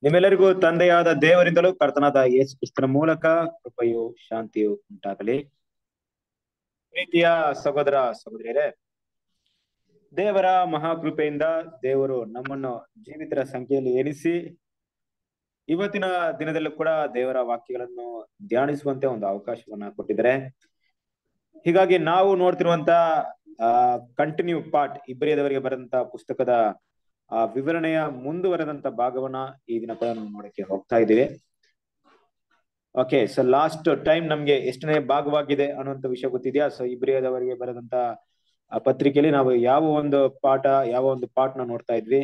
ನಿಮ್ಮೆಲ್ಲರಿಗೂ ತಂದೆಯಾದ ದೇವರಿಂದಲೂ ಕರ್ತನಾದ ಯೇಸು ಕ್ರಿಸ್ತನ ಮೂಲಕ ಕೃಪೆಯು ಶಾಂತಿಯು ಉಂಟಾಗಲಿ ಪ್ರೀತಿಯ ಸಹೋದರ ಸಹೋದರಿಯರೇ ದೇವರ ಮಹಾಕೃಪೆಯಿಂದ ದೇವರು ನಮ್ಮನ್ನು ಜೀವಿತರ ಸಂಖ್ಯೆಯಲ್ಲಿ ಎಣಿಸಿ ಇವತ್ತಿನ ದಿನದಲ್ಲೂ ಕೂಡ ದೇವರ ವಾಕ್ಯಗಳನ್ನು ಧ್ಯಾನಿಸುವಂತೆ ಒಂದು ಅವಕಾಶವನ್ನ ಕೊಟ್ಟಿದ್ದಾರೆ ಹೀಗಾಗಿ ನಾವು ನೋಡ್ತಿರುವಂತ ಆ ಕಂಟಿನ್ಯೂ ಪಾರ್ಟ್ ಇಬ್ಬರಿಯದವರಿಗೆ ಬರೆದಂತ ಪುಸ್ತಕದ ಆ ವಿವರಣೆಯ ಮುಂದುವರೆದಂತ ಭಾಗವನ್ನ ಈ ದಿನ ಕೂಡ ನಾವು ನೋಡಕ್ಕೆ ಹೋಗ್ತಾ ಇದ್ದೀವಿ ಓಕೆ ಸೊ ಲಾಸ್ಟ್ ಟೈಮ್ ನಮ್ಗೆ ಎಷ್ಟನೇ ಭಾಗವಾಗಿದೆ ಅನ್ನುವಂತ ವಿಷಯ ಗೊತ್ತಿದೆಯಾ ಸೊ ಇಬ್ರಿಯದವರಿಗೆ ಬರೆದಂತ ಆ ಪತ್ರಿಕೆಯಲ್ಲಿ ನಾವು ಯಾವ ಒಂದು ಪಾಠ ಯಾವ ಒಂದು ಪಾಠನ ನೋಡ್ತಾ ಇದ್ವಿ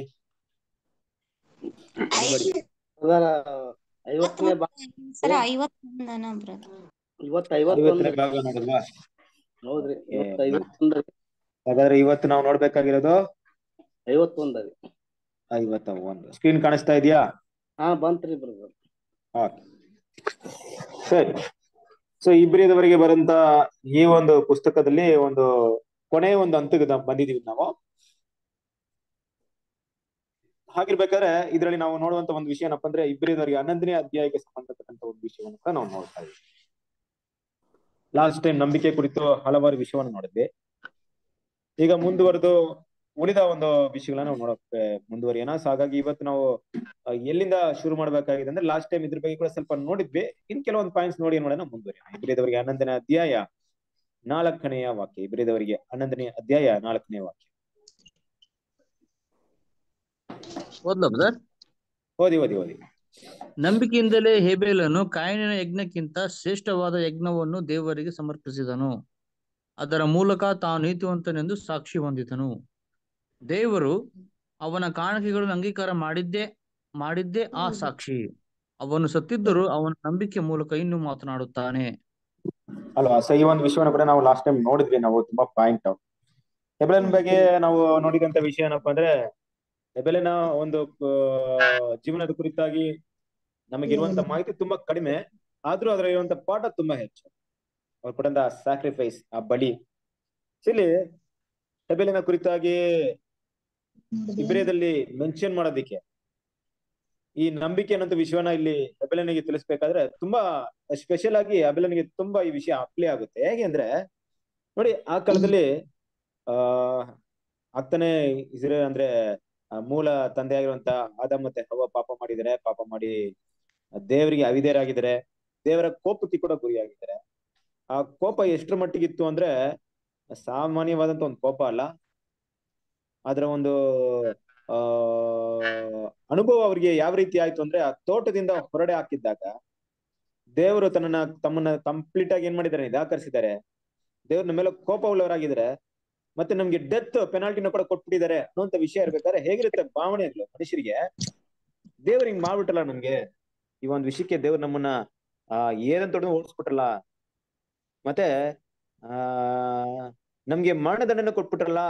ಅದರ ಐವತ್ತನೇ ಭಾಗ ಸರ ಐವತ್ತೊಂದನ ಬ್ರದರ್ ಇವತ್ತು ಐವತ್ತನೇ ಐವತ್ತೊಂದು ಭಾಗ ನೋಡಿದ್ವಾ ಹೌದ್ರಿ ಏ, ಇವತ್ತು ಐವತ್ತೊಂದರಿ ಹಾಗಾದ್ರೆ ಇವತ್ತು ನಾವು ನೋಡ್ಬೇಕಾಗಿರೋದು ಐವತ್ತೊಂದರಿ ಐವತ್ತ ಒಂದು ಸ್ಕ್ರೀನ್ ಕಾಣಿಸ್ತಾ ಇದೆಯಾ ಹಾ ಬಂತ್ರಿ ಬ್ರದರ್ ಓಕೆ ಸರಿ ಸೊ ಇಬ್ರಿಯದವರಿಗೆ ಬರಂತ ಈ ಒಂದು ಪುಸ್ತಕದಲ್ಲಿ ಒಂದು ಕೊನೆಯ ಒಂದು ಹಂತಕ್ಕೆ ನಾವು ಬಂದಿದೀವಿ ನಾವು ಹಾಗಿರ್ಬೇಕಾದ್ರೆ ಇದರಲ್ಲಿ ನಾವು ನೋಡುವಂತ ಒಂದು ವಿಷಯ ಏನಪ್ಪಾ ಅಂದ್ರೆ ಇಬ್ರಿಯದವರಿಗೆ ಹನ್ನೊಂದನೇ ಅಧ್ಯಾಯಕ್ಕೆ ಸಂಬಂಧಪಟ್ಟಂತ ಒಂದು ವಿಷಯವನ್ನು ಕೂಡ ನಾವು ನೋಡ್ತಾ ಇದ್ದೀವಿ ಲಾಸ್ಟ್ ಟೈಮ್ ನಂಬಿಕೆ ಕುರಿತು ಹಲವಾರು ವಿಷಯವನ್ನು ನೋಡಿದ್ವಿ ಈಗ ಮುಂದುವರೆದು ಉಳಿದ ಒಂದು ವಿಷಯಗಳನ್ನ ನಾವು ನೋಡಕ್ಕೆ ಮುಂದುವರಿಯೋಣ ಸೊ ಹಾಗಾಗಿ ಇವತ್ತು ನಾವು ಆ, ಎಲ್ಲಿಂದ ಶುರು ಮಾಡ್ಬೇಕಾಗಿದೆ ಅಂದ್ರೆ ಲಾಸ್ಟ್ ಟೈಮ್ ಇದ್ರ ಬಗ್ಗೆ ಕೂಡ ಸ್ವಲ್ಪ ನೋಡಿದ್ವಿ ಇನ್ ಕೆಲವೊಂದು ಪಾಯಿಂಟ್ಸ್ ನೋಡಿ ಏನ್ ಮಾಡೋಣ ಮುಂದುವರಿಯೋಣ ಇಬ್ರಿಯದವರಿಗೆ ಹನ್ನೊಂದನೇ ಅಧ್ಯಾಯ ನಾಲ್ಕನೆಯ ವಾಕ್ಯ ಇಬ್ರಿಯದವರಿಗೆ ಹನ್ನೊಂದನೇ ಅಧ್ಯಾಯ ನಾಲ್ಕನೇ ವಾಕ್ಯ ಓದ್ಲಾ ಬ್ರದರ್ ಓದಿ ಓದಿ ಓದಿ ನಂಬಿಕೆಯಿಂದಲೇ ಹೇಬೇಲನು ಕಾಯಿನಿನ ಯಜ್ಞಕ್ಕಿಂತ ಶ್ರೇಷ್ಠವಾದ ಯಜ್ಞವನ್ನು ದೇವರಿಗೆ ಸಮರ್ಪಿಸಿದನು ಅದರ ಮೂಲಕ ತಾನು ನೀತಿವಂತನೆಂದು ಸಾಕ್ಷಿ ಹೊಂದಿದನು ದೇವರು ಅವನ ಕಾಣಿಕೆಗಳನ್ನು ಅಂಗೀಕಾರ ಮಾಡಿದ್ದೇ ಮಾಡಿದ್ದೇ ಆ ಸಾಕ್ಷಿ ಅವನು ಸತ್ತಿದ್ದರೂ ಅವನ ನಂಬಿಕೆ ಮೂಲಕ ಇನ್ನೂ ಮಾತನಾಡುತ್ತಾನೆ ಅಲ್ವಾ ಸೊ ಈ ಒಂದು ವಿಷಯವನ್ನ ಕೂಡ ನಾವು ಲಾಸ್ಟ್ ಟೈಮ್ ನೋಡಿದ್ವಿ ನಾವು ತುಂಬಾ ಪಾಯಿಂಟ್ ಹೆಬೆಲನ್ ಬಗ್ಗೆ ನಾವು ನೋಡಿದಂತ ವಿಷಯ ಏನಪ್ಪಾ ಅಂದ್ರೆ ಹೆಬೆಲಿನ ಒಂದು ಆ, ಜೀವನದ ಕುರಿತಾಗಿ ನಮಗಿರುವಂತ ಮಾಹಿತಿ ತುಂಬಾ ಕಡಿಮೆ ಆದ್ರೂ ಅದರ ಇರುವಂತ ಪಾಠ ತುಂಬಾ ಹೆಚ್ಚು ಅವ್ರು ಕೊಟ್ಟಂತ ಸ್ಯಾಕ್ರಿಫೈಸ್ ಆ ಬಲಿ So ಇಲ್ಲಿ ಹೆಬೆಲಿನ ಕುರಿತಾಗಿ ಇಬ್ರಿಯದಲ್ಲಿ ಮೆನ್ಷನ್ ಮಾಡೋದಿಕ್ಕೆ ಈ ನಂಬಿಕೆ ಅನ್ನೋ ವಿಷಯವನ್ನ ಇಲ್ಲಿ ಹೆಬೆಲನಿಗೆ ತಿಳಿಸ್ಬೇಕಾದ್ರೆ ತುಂಬಾ ಸ್ಪೆಷಲ್ ಆಗಿ ಹೆಬೆಲನಿಗೆ ತುಂಬಾ ಈ ವಿಷಯ ಅಪ್ಲೈ ಆಗುತ್ತೆ ಹೇಗೆ ಅಂದ್ರೆ ನೋಡಿ ಆ ಕಾಲದಲ್ಲಿ ಆ ಆಗ್ತಾನೆ ಇಸ್ರೇ ಅಂದ್ರೆ ಆ ಮೂಲ ತಂದೆಯಾಗಿರುವಂತ ಆದ ಮತ್ತೆ ಹವ್ವ ಪಾಪ ಮಾಡಿದ್ದಾರೆ ಪಾಪ ಮಾಡಿ ದೇವರಿಗೆ ಅವಿಧೇಯರಾಗಿದ್ದಾರೆ ದೇವರ ಕೋಪಕ್ಕೆ ಕೂಡ ಗುರಿಯಾಗಿದ್ದಾರೆ ಆ ಕೋಪ ಎಷ್ಟರ ಮಟ್ಟಿಗಿತ್ತು ಅಂದ್ರೆ ಸಾಮಾನ್ಯವಾದಂತ ಒಂದು ಕೋಪ ಅಲ್ಲ ಅದರ ಒಂದು ಆ ಅನುಭವ ಅವರಿಗೆ ಯಾವ ರೀತಿ ಆಯ್ತು ಅಂದ್ರೆ ಆ ತೋಟದಿಂದ ಹೊರಡೆ ಹಾಕಿದ್ದಾಗ ದೇವರು ತನ್ನನ್ನ ತಮ್ಮನ್ನ ಕಂಪ್ಲೀಟ್ ಆಗಿ ಏನ್ ಮಾಡಿದ್ದಾರೆ ನಿರಾಕರಿಸಿದ್ದಾರೆ ದೇವ್ರ ನಮ್ಮ ಮೇಲೆ ಕೋಪ ಉಳ್ಳವರಾಗಿದ್ದಾರೆ ಮತ್ತೆ ನಮ್ಗೆ ಡೆತ್ ಪೆನಾಲ್ಟಿನ ಕೂಡ ಕೊಟ್ಬಿಟ್ಟಿದ್ದಾರೆ ಅನ್ನುವಂತ ವಿಷಯ ಇರ್ಬೇಕಾದ್ರೆ ಹೇಗಿರುತ್ತೆ ಭಾವನೆಗಳು ಮನುಷ್ಯರಿಗೆ ದೇವ್ರ ಹಿಂಗ್ ಮಾಡ್ಬಿಟ್ಟಲ್ಲ ನಮ್ಗೆ ಈ ಒಂದ್ ವಿಷಯಕ್ಕೆ ದೇವ್ರು ನಮ್ಮನ್ನ ಆ ಏನಂತ ಓಡಿಸ್ಬಿಟ್ರಲ್ಲ ಮತ್ತೆ ಆ ನಮ್ಗೆ ಮರಣದಂಡನೆ ಕೊಟ್ಬಿಟ್ರಲ್ಲ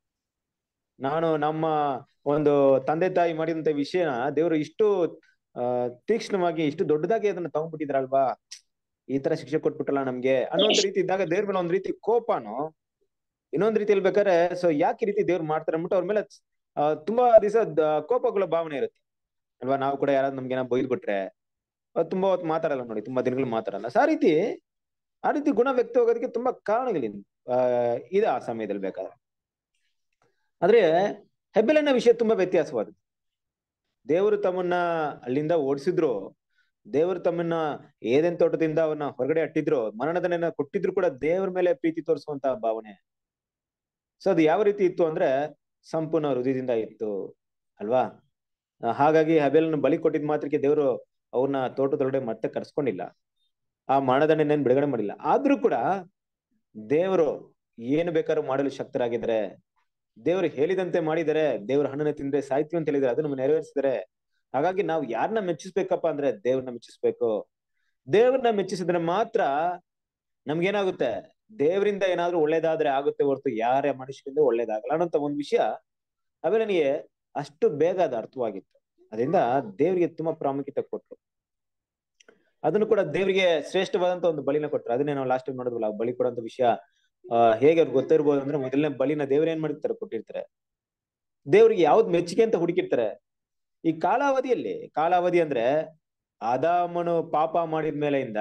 ನಾನು ನಮ್ಮ ಒಂದು ತಂದೆ ತಾಯಿ ಮಾಡಿದಂತ ವಿಷಯನ ದೇವರು ಇಷ್ಟು ಆ ತೀಕ್ಷ್ಣವಾಗಿ ಇಷ್ಟು ದೊಡ್ಡದಾಗಿ ಅದನ್ನ ತಗೊಂಡ್ಬಿಟ್ಟಿದ್ರಲ್ವಾ ಈ ತರ ಶಿಕ್ಷೆ ಕೊಟ್ಬಿಟ್ಟಲ್ಲ ನಮ್ಗೆ ಅನ್ನೋಂತ ರೀತಿ ಇದ್ದಾಗ ದೇವ್ರ ಮೇಲೆ ಒಂದ್ ರೀತಿ ಕೋಪನೋ ಇನ್ನೊಂದ್ ರೀತಿ ಹೇಳ್ಬೇಕಾದ್ರೆ ಸೊ ಯಾಕೆ ಈ ರೀತಿ ದೇವ್ರು ಮಾಡ್ತಾರೆ ಅಂದ್ಬಿಟ್ಟು ಅವ್ರ ಮೇಲೆ ಆ, ತುಂಬಾ ದಿವಸ ಕೋಪಗಳ ಭಾವನೆ ಇರುತ್ತೆ ಅಲ್ವಾ ನಾವು ಕೂಡ ಯಾರಾದ್ರೂ ನಮ್ಗೆ ಏನೋ ಬೈದ್ ಬಿಟ್ರೆ ಅದ್ ತುಂಬಾ ಹೊತ್ತು ಮಾತಾಡಲ್ಲ ನೋಡಿ ತುಂಬಾ ದಿನಗಳು ಮಾತಾಡಲ್ಲ ಸೊ ಆ ರೀತಿ ಆ ರೀತಿ ಗುಣ ವ್ಯಕ್ತ ಹೋಗೋದಕ್ಕೆ ತುಂಬಾ ಕಾರಣಗಳಿಂದ ಆ ಇದೆ ಆ ಸಮಯದಲ್ಲಿ ಬೇಕಾದ್ರೆ ಆದ್ರೆ ಹೆಬ್ಬೆಲನ ವಿಷಯ ತುಂಬಾ ವ್ಯತ್ಯಾಸವಾದದ್ದು ದೇವರು ತಮ್ಮನ್ನ ಅಲ್ಲಿಂದ ಓಡಿಸಿದ್ರು ದೇವರು ತಮ್ಮನ್ನ ಏದೆನ್ ತೋಟದಿಂದ ಅವನ್ನ ಹೊರಗಡೆ ಅಟ್ಟಿದ್ರು ಮರಣದನ್ನ ಕೊಟ್ಟಿದ್ರು ಕೂಡ ದೇವರ ಮೇಲೆ ಪ್ರೀತಿ ತೋರಿಸುವಂತ ಭಾವನೆ ಸೊ ಅದು ಯಾವ ರೀತಿ ಇತ್ತು ಅಂದ್ರೆ ಸಂಪೂರ್ಣ ಹೃದಯದಿಂದ ಇತ್ತು ಅಲ್ವಾ ಆ, ಹಾಗಾಗಿ ಹಬೇಲನ್ನು ಬಲಿ ಕೊಟ್ಟಿದ್ ಮಾತ್ರಕ್ಕೆ ದೇವರು ಅವ್ರನ್ನ ತೋಟದೊಳಗಡೆ ಮತ್ತೆ ಕರ್ಸ್ಕೊಂಡಿಲ್ಲ ಆ ಮರಣದಂಡನೆಯನ್ನು ಬಿಡುಗಡೆ ಮಾಡಿಲ್ಲ ಆದ್ರೂ ಕೂಡ ದೇವರು ಏನು ಬೇಕಾದ್ರೂ ಮಾಡಲು ಶಕ್ತರಾಗಿದ್ದಾರೆ ದೇವರು ಹೇಳಿದಂತೆ ಮಾಡಿದರೆ ದೇವ್ರ ಹಣ್ಣನ್ನ ತಿಂದ್ರೆ ಸಾಯ್ತೀವಿ ಅಂತ ಹೇಳಿದ್ರೆ ಅದನ್ನು ನೆರವೇರಿಸಿದರೆ ಹಾಗಾಗಿ ನಾವು ಯಾರನ್ನ ಮೆಚ್ಚಿಸ್ಬೇಕಪ್ಪ ಅಂದ್ರೆ ದೇವ್ರನ್ನ ಮೆಚ್ಚಿಸ್ಬೇಕು ದೇವ್ರನ್ನ ಮೆಚ್ಚಿಸಿದ್ರೆ ಮಾತ್ರ ನಮ್ಗೇನಾಗುತ್ತೆ ದೇವರಿಂದ ಏನಾದ್ರೂ ಒಳ್ಳೇದಾದ್ರೆ ಆಗುತ್ತೆ ಹೊರತು ಯಾರೇ ಮನುಷ್ಯರಿಂದ ಒಳ್ಳೇದಾಗಲ್ಲ ಅನ್ನೋಂತ ಒಂದ್ ವಿಷಯ ಆಮೇಲೆ ನನಗೆ ಅಷ್ಟು ಬೇಗ ಅದು ಅರ್ಥವಾಗಿತ್ತು ಅದರಿಂದ ದೇವರಿಗೆ ತುಂಬಾ ಪ್ರಾಮುಖ್ಯತೆ ಕೊಟ್ರು ಅದನ್ನು ಕೂಡ ದೇವರಿಗೆ ಶ್ರೇಷ್ಠವಾದಂತ ಒಂದು ಬಲಿನ ಕೊಟ್ರು ಅದನ್ನೇ ನಾವು ಲಾಸ್ಟ್ ಟೈಮ್ ನೋಡಿದ್ವಲ್ಲ ಆ ಬಲಿ ಕೊಡುವಂತ ವಿಷಯ ಆ ಹೇಗೆ ಅವ್ರಿಗೆ ಗೊತ್ತಿರ್ಬೋದು ಅಂದ್ರೆ ಮೊದಲನೇ ಬಲಿನ ದೇವ್ರ ಏನ್ ಮಾಡಿರ್ತಾರೆ ಕೊಟ್ಟಿರ್ತಾರೆ ದೇವ್ರಿಗೆ ಯಾವ್ದು ಮೆಚ್ಚುಗೆ ಅಂತ ಹುಡುಕಿರ್ತಾರೆ ಈ ಕಾಲಾವಧಿಯಲ್ಲಿ ಕಾಲಾವಧಿ ಅಂದ್ರೆ ಆದಾಮನು ಪಾಪ ಮಾಡಿದ ಮೇಲೆಯಿಂದ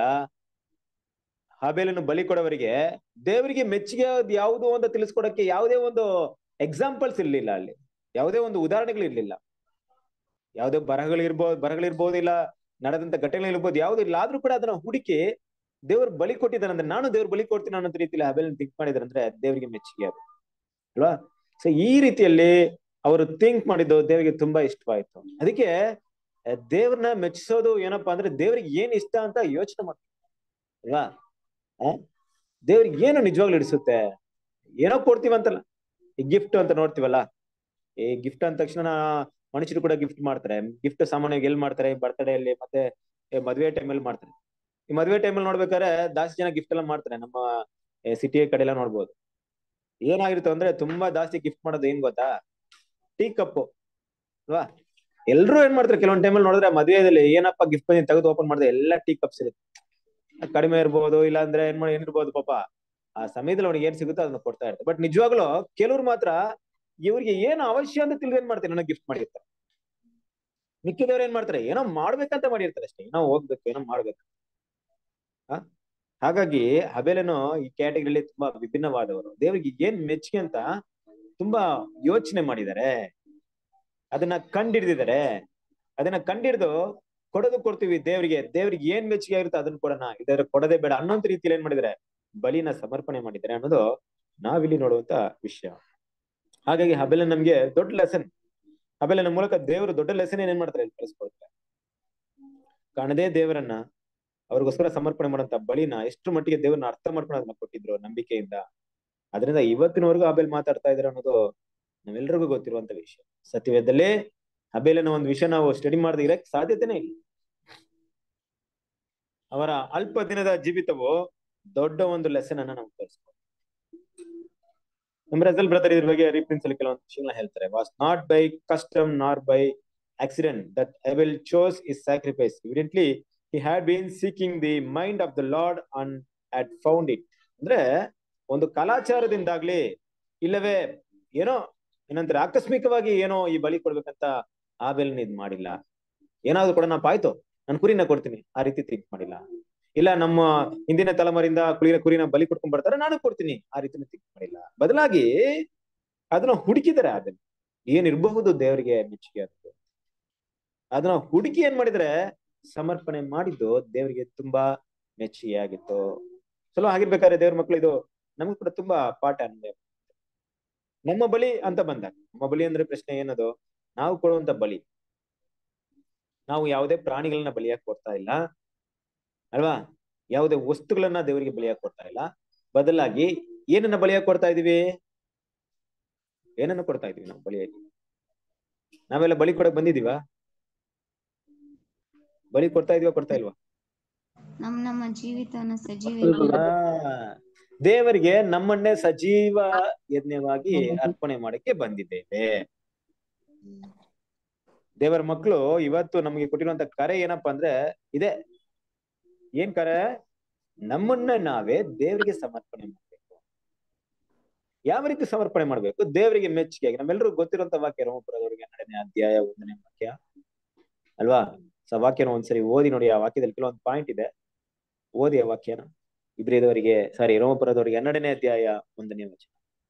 ಹಾಬೇಲನ್ನು ಬಲಿ ಕೊಡೋವರಿಗೆ ದೇವರಿಗೆ ಮೆಚ್ಚುಗೆ ಆದ್ ಯಾವುದೋ ಒಂದು ತಿಳಿಸ್ಕೊಡಕ್ಕೆ ಯಾವುದೇ ಒಂದು ಎಕ್ಸಾಂಪಲ್ಸ್ ಇರ್ಲಿಲ್ಲ ಅಲ್ಲಿ ಯಾವುದೇ ಒಂದು ಉದಾಹರಣೆಗಳು ಇರ್ಲಿಲ್ಲ ಯಾವುದೇ ಬರಹಗಳಿರ್ಬೋದು ಬರಹಗಳಿರ್ಬೋದು ಇಲ್ಲ ನಡೆದಂತ ಘಟನೆಗಳಿರ್ಬೋದು ಯಾವ್ದು ಇಲ್ಲ ಆದ್ರೂ ಕೂಡ ಅದನ್ನ ಹುಡುಕಿ ದೇವ್ರು ಬಲಿ ಕೊಟ್ಟಿದ್ದಾನೆ ಅಂದ್ರೆ ನಾನು ದೇವ್ರ ಬಲಿ ಕೊಡ್ತೀನಿ ಅನ್ನೋ ರೀತಿಯಲ್ಲಿ ಹಾಬೇಲನ್ನು ಥಿಂಕ್ ಮಾಡಿದಾರೆ ಅಂದ್ರೆ ದೇವರಿಗೆ ಮೆಚ್ಚುಗೆ ಅದು ಅಲ್ವಾ ಸೊ ಈ ರೀತಿಯಲ್ಲಿ ಅವರು ಥಿಂಕ್ ಮಾಡಿದ್ದು ದೇವರಿಗೆ ತುಂಬಾ ಇಷ್ಟವಾಯ್ತು ಅದಕ್ಕೆ ಆ, ದೇವ್ರನ್ನ ಮೆಚ್ಚಿಸೋದು ಏನಪ್ಪಾ ಅಂದ್ರೆ ದೇವ್ರಿಗೆ ಏನ್ ಇಷ್ಟ ಅಂತ ಯೋಚನೆ ಮಾಡ್ತಾರೆ ಅಲ್ವಾ ಆ? ದೇವ್ರಿಗೆ ಏನು ನಿಜವಾಗ್ಲೂ ಇಡಿಸುತ್ತೆ ಏನೋ ಕೊಡ್ತೀವಂತಲ್ಲ ಈ ಗಿಫ್ಟ್ ಅಂತ ನೋಡ್ತೀವಲ್ಲ ಈ ಗಿಫ್ಟ್ ಅಂದ ತಕ್ಷಣ ಮನುಷ್ಯರು ಕೂಡ ಗಿಫ್ಟ್ ಮಾಡ್ತಾರೆ ಗಿಫ್ಟ್ ಸಾಮಾನ್ಯವಾಗಿ ಎಲ್ಲಿ ಮಾಡ್ತಾರೆ ಬರ್ತ್ಡೇ ಅಲ್ಲಿ ಮತ್ತೆ ಈ ಮದ್ವೆ ಟೈಮಲ್ಲಿ ಮಾಡ್ತಾರೆ ಈ ಮದ್ವೆ ಟೈಮಲ್ಲಿ ನೋಡ್ಬೇಕಾದ್ರೆ ಜಾಸ್ತಿ ಜನ ಗಿಫ್ಟ್ ಎಲ್ಲ ಮಾಡ್ತಾರೆ ನಮ್ಮ ಸಿಟಿ ಕಡೆ ಎಲ್ಲ ನೋಡ್ಬೋದು ಏನಾಗಿರುತ್ತೆ ಅಂದ್ರೆ ತುಂಬಾ ಜಾಸ್ತಿ ಗಿಫ್ಟ್ ಮಾಡೋದು ಏನ್ ಗೊತ್ತಾ ಟೀ ಕಪ್ಪು ಅಲ್ವಾ ಎಲ್ರು ಏನ್ ಮಾಡ್ತಾರೆ ಕೆಲವೊಂದ್ ಟೈಮಲ್ಲಿ ನೋಡಿದ್ರೆ ಮದುವೆಯಲ್ಲಿ ಏನಪ್ಪ ಗಿಫ್ಟ್ ಬಂದಿ ತೆಗೆದು ಓಪನ್ ಮಾಡಿದ್ರೆ ಎಲ್ಲ ಟೀ ಕಪ್ಸ್ ಇರುತ್ತೆ ಅದ್ ಕಡಿಮೆ ಇರ್ಬೋದು ಇಲ್ಲ ಅಂದ್ರೆ ಏನ್ ಮಾಡಿ ಏನಿರ್ಬೋದು ಪಾಪ ಆ ಸಮಯದಲ್ಲಿ ಅವ್ನಿಗೆ ಏನ್ ಸಿಗುತ್ತೋ ಅದನ್ನ ಕೊಡ್ತಾ ಇರ್ತಾರೆ ಬಟ್ ನಿಜವಾಗ್ಲೂ ಕೆಲವ್ರು ಮಾತ್ರ ಇವ್ರಿಗೆ ಏನು ಅವಶ್ಯ ಅಂತ ತಿಳಿದು ಏನ್ ಮಾಡ್ತಾರೆ ನನಗೆ ಗಿಫ್ಟ್ ಮಾಡಿರ್ತಾರೆ ಮಿಕ್ಕಿದವ್ರು ಏನ್ ಮಾಡ್ತಾರೆ ಏನೋ ಮಾಡ್ಬೇಕಂತ ಮಾಡಿರ್ತಾರೆ ಅಷ್ಟೇ ಏನೋ ಹೋಗ್ಬೇಕು ಏನೋ ಮಾಡ್ಬೇಕು ಆ ಹಾಗಾಗಿ ಹಬೇಲನು ಈ ಕ್ಯಾಟಗರಿಲಿ ತುಂಬಾ ವಿಭಿನ್ನವಾದವರು ದೇವರಿಗೆ ಏನ್ ಮೆಚ್ಚುಗೆ ಅಂತ ತುಂಬಾ ಯೋಚನೆ ಮಾಡಿದ್ದಾರೆ ಅದನ್ನ ಕಂಡಿಡ್ದಿದ್ದಾರೆ ಅದನ್ನ ಕಂಡಿಡ್ದು ಕೊಡೋದು ಕೊಡ್ತೀವಿ ದೇವರಿಗೆ ದೇವ್ರಿಗೆ ಏನ್ ಮೆಚ್ಚುಗೆ ಆಗಿರುತ್ತೆ ಅದನ್ನ ಕೊಡೋಣ ಇದಾದ್ರೆ ಕೊಡದೆ ಬೇಡ ಅನ್ನೋಂತ ರೀತಿಯಲ್ಲಿ ಏನ್ ಮಾಡಿದ್ದಾರೆ ಬಲಿನ ಸಮರ್ಪಣೆ ಮಾಡಿದ್ದಾರೆ ಅನ್ನೋದು ನಾವಿಲ್ಲಿ ನೋಡುವಂತ ವಿಷಯ ಹಾಗಾಗಿ ಹಬೆಲ ನಮ್ಗೆ ದೊಡ್ಡ ಲೆಸನ್ ಹಬೆಲನ ಮೂಲಕ ದೇವರು ದೊಡ್ಡ ಲೆಸನ್ ಏನ್ ಮಾಡ್ತಾರೆ ಇಲ್ಲಿ ಕಳಿಸ್ಕೊಡ್ತಾರೆ ಕಾಣದೇ ದೇವರನ್ನ ಅವ್ರಿಗೋಸ್ಕರ ಸಮರ್ಪಣೆ ಮಾಡುವಂತ ಬಲಿನ ಎಷ್ಟು ಮಟ್ಟಿಗೆ ದೇವ್ರನ್ನ ಅರ್ಥ ಮಾಡ್ಕೊಂಡು ಅದನ್ನ ಕೊಟ್ಟಿದ್ರು ನಂಬಿಕೆಯಿಂದ ಅದರಿಂದ ಇವತ್ತಿನವರೆಗೂ ಹಬೇಲ್ ಮಾತಾಡ್ತಾ ಇದಾರೆ ಅನ್ನೋದು ನಾವೆಲ್ರಿಗೂ ಗೊತ್ತಿರುವಂತ ವಿಷಯ ಸತ್ಯವೇದದಲ್ಲಿ ಹಬೇಲನ ಒಂದು ವಿಷಯ ನಾವು ಸ್ಟಡಿ ಮಾಡದೆ ಇರಕ್ ಸಾಧ್ಯತೆನೇ ಇಲ್ಲ ಅವರ ಅಲ್ಪ ದಿನದ ಜೀವಿತವು ದೊಡ್ಡ ಒಂದು ಲೆಸನ್ ಅನ್ನ ನಮ್ಗೆ ತೋರಿಸ್ಬೋದು ನಮ್ಮ ರಜಲ್ ಬ್ರದರ್ ಇದ್ರ ಬಗ್ಗೆ ರೀಪ್ರಿನ್ಸ್ ಅಲ್ಲಿ ಕೆಲವೊಂದು ವಿಷಯಗಳನ್ನ ಹೇಳ್ತಾರೆ was not by custom nor by accident that Abel chose his sacrifice evidently he had been seeking the mind of the Lord and had found it ಅಂದ್ರೆ ಒಂದು ಕಲಾಚಾರದಿಂದಾಗ್ಲಿ ಇಲ್ಲವೇ ಏನೋ ಏನಂತಾರೆ ಆಕಸ್ಮಿಕವಾಗಿ ಏನೋ ಈ ಬಲಿ ಕೊಡ್ಬೇಕಂತ ಆಬೇಲ್ ಇದ್ ಮಾಡಿಲ್ಲ ಏನಾದ್ರು ಕೂಡ ನಾ ಆಯ್ತು ನಾನು ಕುರಿನ ಕೊಡ್ತೀನಿ ಆ ರೀತಿ ಥಿಂಕ್ ಮಾಡಿಲ್ಲ ಇಲ್ಲ ನಮ್ಮ ಹಿಂದಿನ ತಲೆಮಾರಿಂದ ಕುರಿನ ಕುರಿನ ಬಲಿ ಕೊಡ್ಕೊಂಡ್ ಬರ್ತಾರೆ ನಾನು ಕೊಡ್ತೀನಿ ಆ ರೀತಿ ಥಿಂಕ್ ಮಾಡಿಲ್ಲ ಬದಲಾಗಿ ಅದನ್ನ ಹುಡುಕಿದ್ದಾರೆ ಅದನ್ನ ಏನಿರಬಹುದು ದೇವರಿಗೆ ಮೆಚ್ಚುಗೆ ಅಂತ ಅದನ್ನ ಹುಡುಕಿ ಏನ್ ಮಾಡಿದ್ರೆ ಸಮರ್ಪಣೆ ಮಾಡಿದ್ದು ದೇವರಿಗೆ ತುಂಬಾ ಮೆಚ್ಚುಗೆ ಆಗಿತ್ತು ಚಲೋ ಆಗಿರ್ಬೇಕಾದ್ರೆ ದೇವ್ರ ಮಕ್ಕಳು ಇದು ನಮಗೂ ಕೂಡ ತುಂಬಾ ಪಾಠ ಅನ್ಬೇಕು ನಮ್ಮ ಬಲಿ ಅಂತ ಬಂದಾಗ ನಮ್ಮ ಬಲಿ ಅಂದ್ರೆ ಪ್ರಶ್ನೆ ಏನದು ನಾವು ಕೊಡುವಂತ ಬಲಿ ನಾವು ಯಾವುದೇ ಪ್ರಾಣಿಗಳನ್ನ ಬಲಿಯಾಗಿ ಕೊಡ್ತಾ ಇಲ್ಲ ಅಲ್ವಾ ಯಾವುದೇ ವಸ್ತುಗಳನ್ನ ದೇವರಿಗೆ ಬಲಿಯಾಗಿ ಕೊಡ್ತಾ ಇಲ್ಲ ಬದಲಾಗಿ ಏನನ್ನ ಬಲಿಯಾಗಿ ಕೊಡ್ತಾ ಇದೀವಿ ಏನನ್ನ ಕೊಡ್ತಾ ಇದೀವಿ ನಾವು ಬಲಿಯಾಗಿ ನಾವೆಲ್ಲ ಬಲಿ ಕೊಡಕ್ ಬಂದಿದೀವಾ ಬಲಿ ಕೊಡ್ತಾ ಇದೀವಾ ಕೊಡ್ತಾ ಇಲ್ವಾ ನಮ್ ನಮ್ಮ ಜೀವಿತವನ್ನ ಸಜೀವ ಆ, ದೇವರಿಗೆ ನಮ್ಮನ್ನೇ ಸಜೀವ ಯಜ್ಞವಾಗಿ ಅರ್ಪಣೆ ಮಾಡಕ್ಕೆ ಬಂದಿದ್ದೇವೆ ದೇವರ ಮಕ್ಕಳು ಇವತ್ತು ನಮಗೆ ಕೊಟ್ಟಿರುವಂತ ಕರೆ ಏನಪ್ಪಾ ಅಂದ್ರೆ ಇದೆ ಏನ್ ಕರೆ ನಮ್ಮನ್ನ ನಾವೇ ದೇವರಿಗೆ ಸಮರ್ಪಣೆ ಮಾಡ್ಬೇಕು ಯಾವ ರೀತಿ ಸಮರ್ಪಣೆ ಮಾಡ್ಬೇಕು ದೇವರಿಗೆ ಮೆಚ್ಚುಗೆ ನಮ್ಮೆಲ್ಲರಿಗೂ ಗೊತ್ತಿರುವಂತ ವಾಕ್ಯ ರೋಮಪುರದವರಿಗೆ ಹನ್ನೆರಡನೇ ಅಧ್ಯಾಯ ಒಂದನೇ ವಾಕ್ಯ ಅಲ್ವಾ ಸೊ ಆ ವಾಕ್ಯನ ಒಂದ್ಸರಿ ಓದಿ ನೋಡಿ ಆ ವಾಕ್ಯದಲ್ಲಿ ಕೆಲವೊಂದು ಪಾಯಿಂಟ್ ಇದೆ ಓದಿ ಆ ವಾಕ್ಯನ ಇಬ್ರಿದವರಿಗೆ ಸಾರಿ ರೋಮಪುರದವರಿಗೆ ಹನ್ನೆರಡನೇ ಅಧ್ಯಾಯ ಒಂದನೇ ವಚನ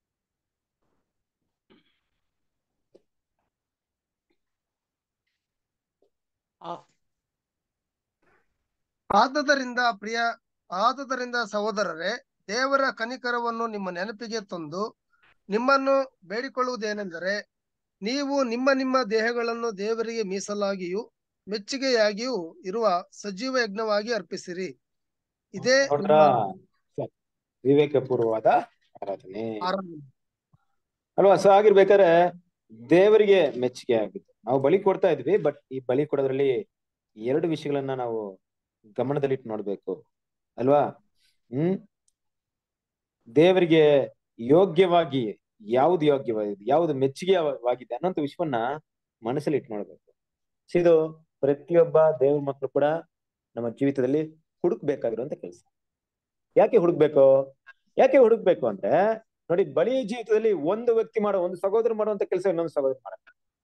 ಆದದರಿಂದ ಪ್ರಿಯ ಆದದರಿಂದ ಸಹೋದರರೇ ದೇವರ ಕನಿಕರವನ್ನು ನಿಮ್ಮ ನೆನಪಿಗೆ ತಂದು ನಿಮ್ಮನ್ನು ಬೇಡಿಕೊಳ್ಳುವುದೇನೆಂದರೆ ನೀವು ನಿಮ್ಮ ನಿಮ್ಮ ದೇಹಗಳನ್ನು ದೇವರಿಗೆ ಮೀಸಲಾಗಿಯೂ ಮೆಚ್ಚುಗೆಯಾಗಿಯೂ ಇರುವ ಸಜೀವ ಯಜ್ಞವಾಗಿ ಅರ್ಪಿಸಿರಿ ಇದೇ ನೋಡ್ರಾ ನಿಮ್ಮ ವಿವೇಕಪೂರ್ವವಾದ ಆರಾಧನೆ ಆರಾಧನೆ ಅಲ್ವಾ ಸೊ ಆಗಿರ್ಬೇಕಾದ್ರೆ ದೇವರಿಗೆ ಮೆಚ್ಚುಗೆ ಆಗಿತ್ತು ನಾವು ಬಲಿ ಕೊಡ್ತಾ ಇದ್ವಿ ಬಟ್ ಈ ಬಲಿ ಕೊಡೋದ್ರಲ್ಲಿ ಎರಡು ವಿಷಯಗಳನ್ನ ನಾವು ಗಮನದಲ್ಲಿಟ್ಟು ನೋಡ್ಬೇಕು ಅಲ್ವಾ ಹ್ಮ್ ದೇವರಿಗೆ ಯೋಗ್ಯವಾಗಿ ಯಾವ್ದು ಯೋಗ್ಯವಾಗಿದೆ ಯಾವ್ದು ಮೆಚ್ಚುಗೆವಾಗಿದೆ ಅನ್ನೋಂಥ ವಿಷಯವನ್ನ ಮನಸ್ಸಲ್ಲಿ ಇಟ್ಟು ನೋಡ್ಬೇಕು ಸೊ ಇದು ಪ್ರತಿಯೊಬ್ಬ ದೇವ್ರ ಮಕ್ಕಳು ಕೂಡ ನಮ್ಮ ಜೀವಿತದಲ್ಲಿ ಹುಡುಕ್ಬೇಕಾಗಿರುವಂತ ಕೆಲಸ ಯಾಕೆ ಹುಡುಕ್ಬೇಕು ಯಾಕೆ ಹುಡುಕ್ಬೇಕು ಅಂದ್ರೆ ನೋಡಿ ಬಲಿ ಜೀವಿತದಲ್ಲಿ ಒಂದು ವ್ಯಕ್ತಿ ಮಾಡೋ ಒಂದು ಸಹೋದರ ಮಾಡುವಂತ ಕೆಲಸ ಇನ್ನೊಂದು ಸಹೋದರ ಮಾಡಲ್ಲ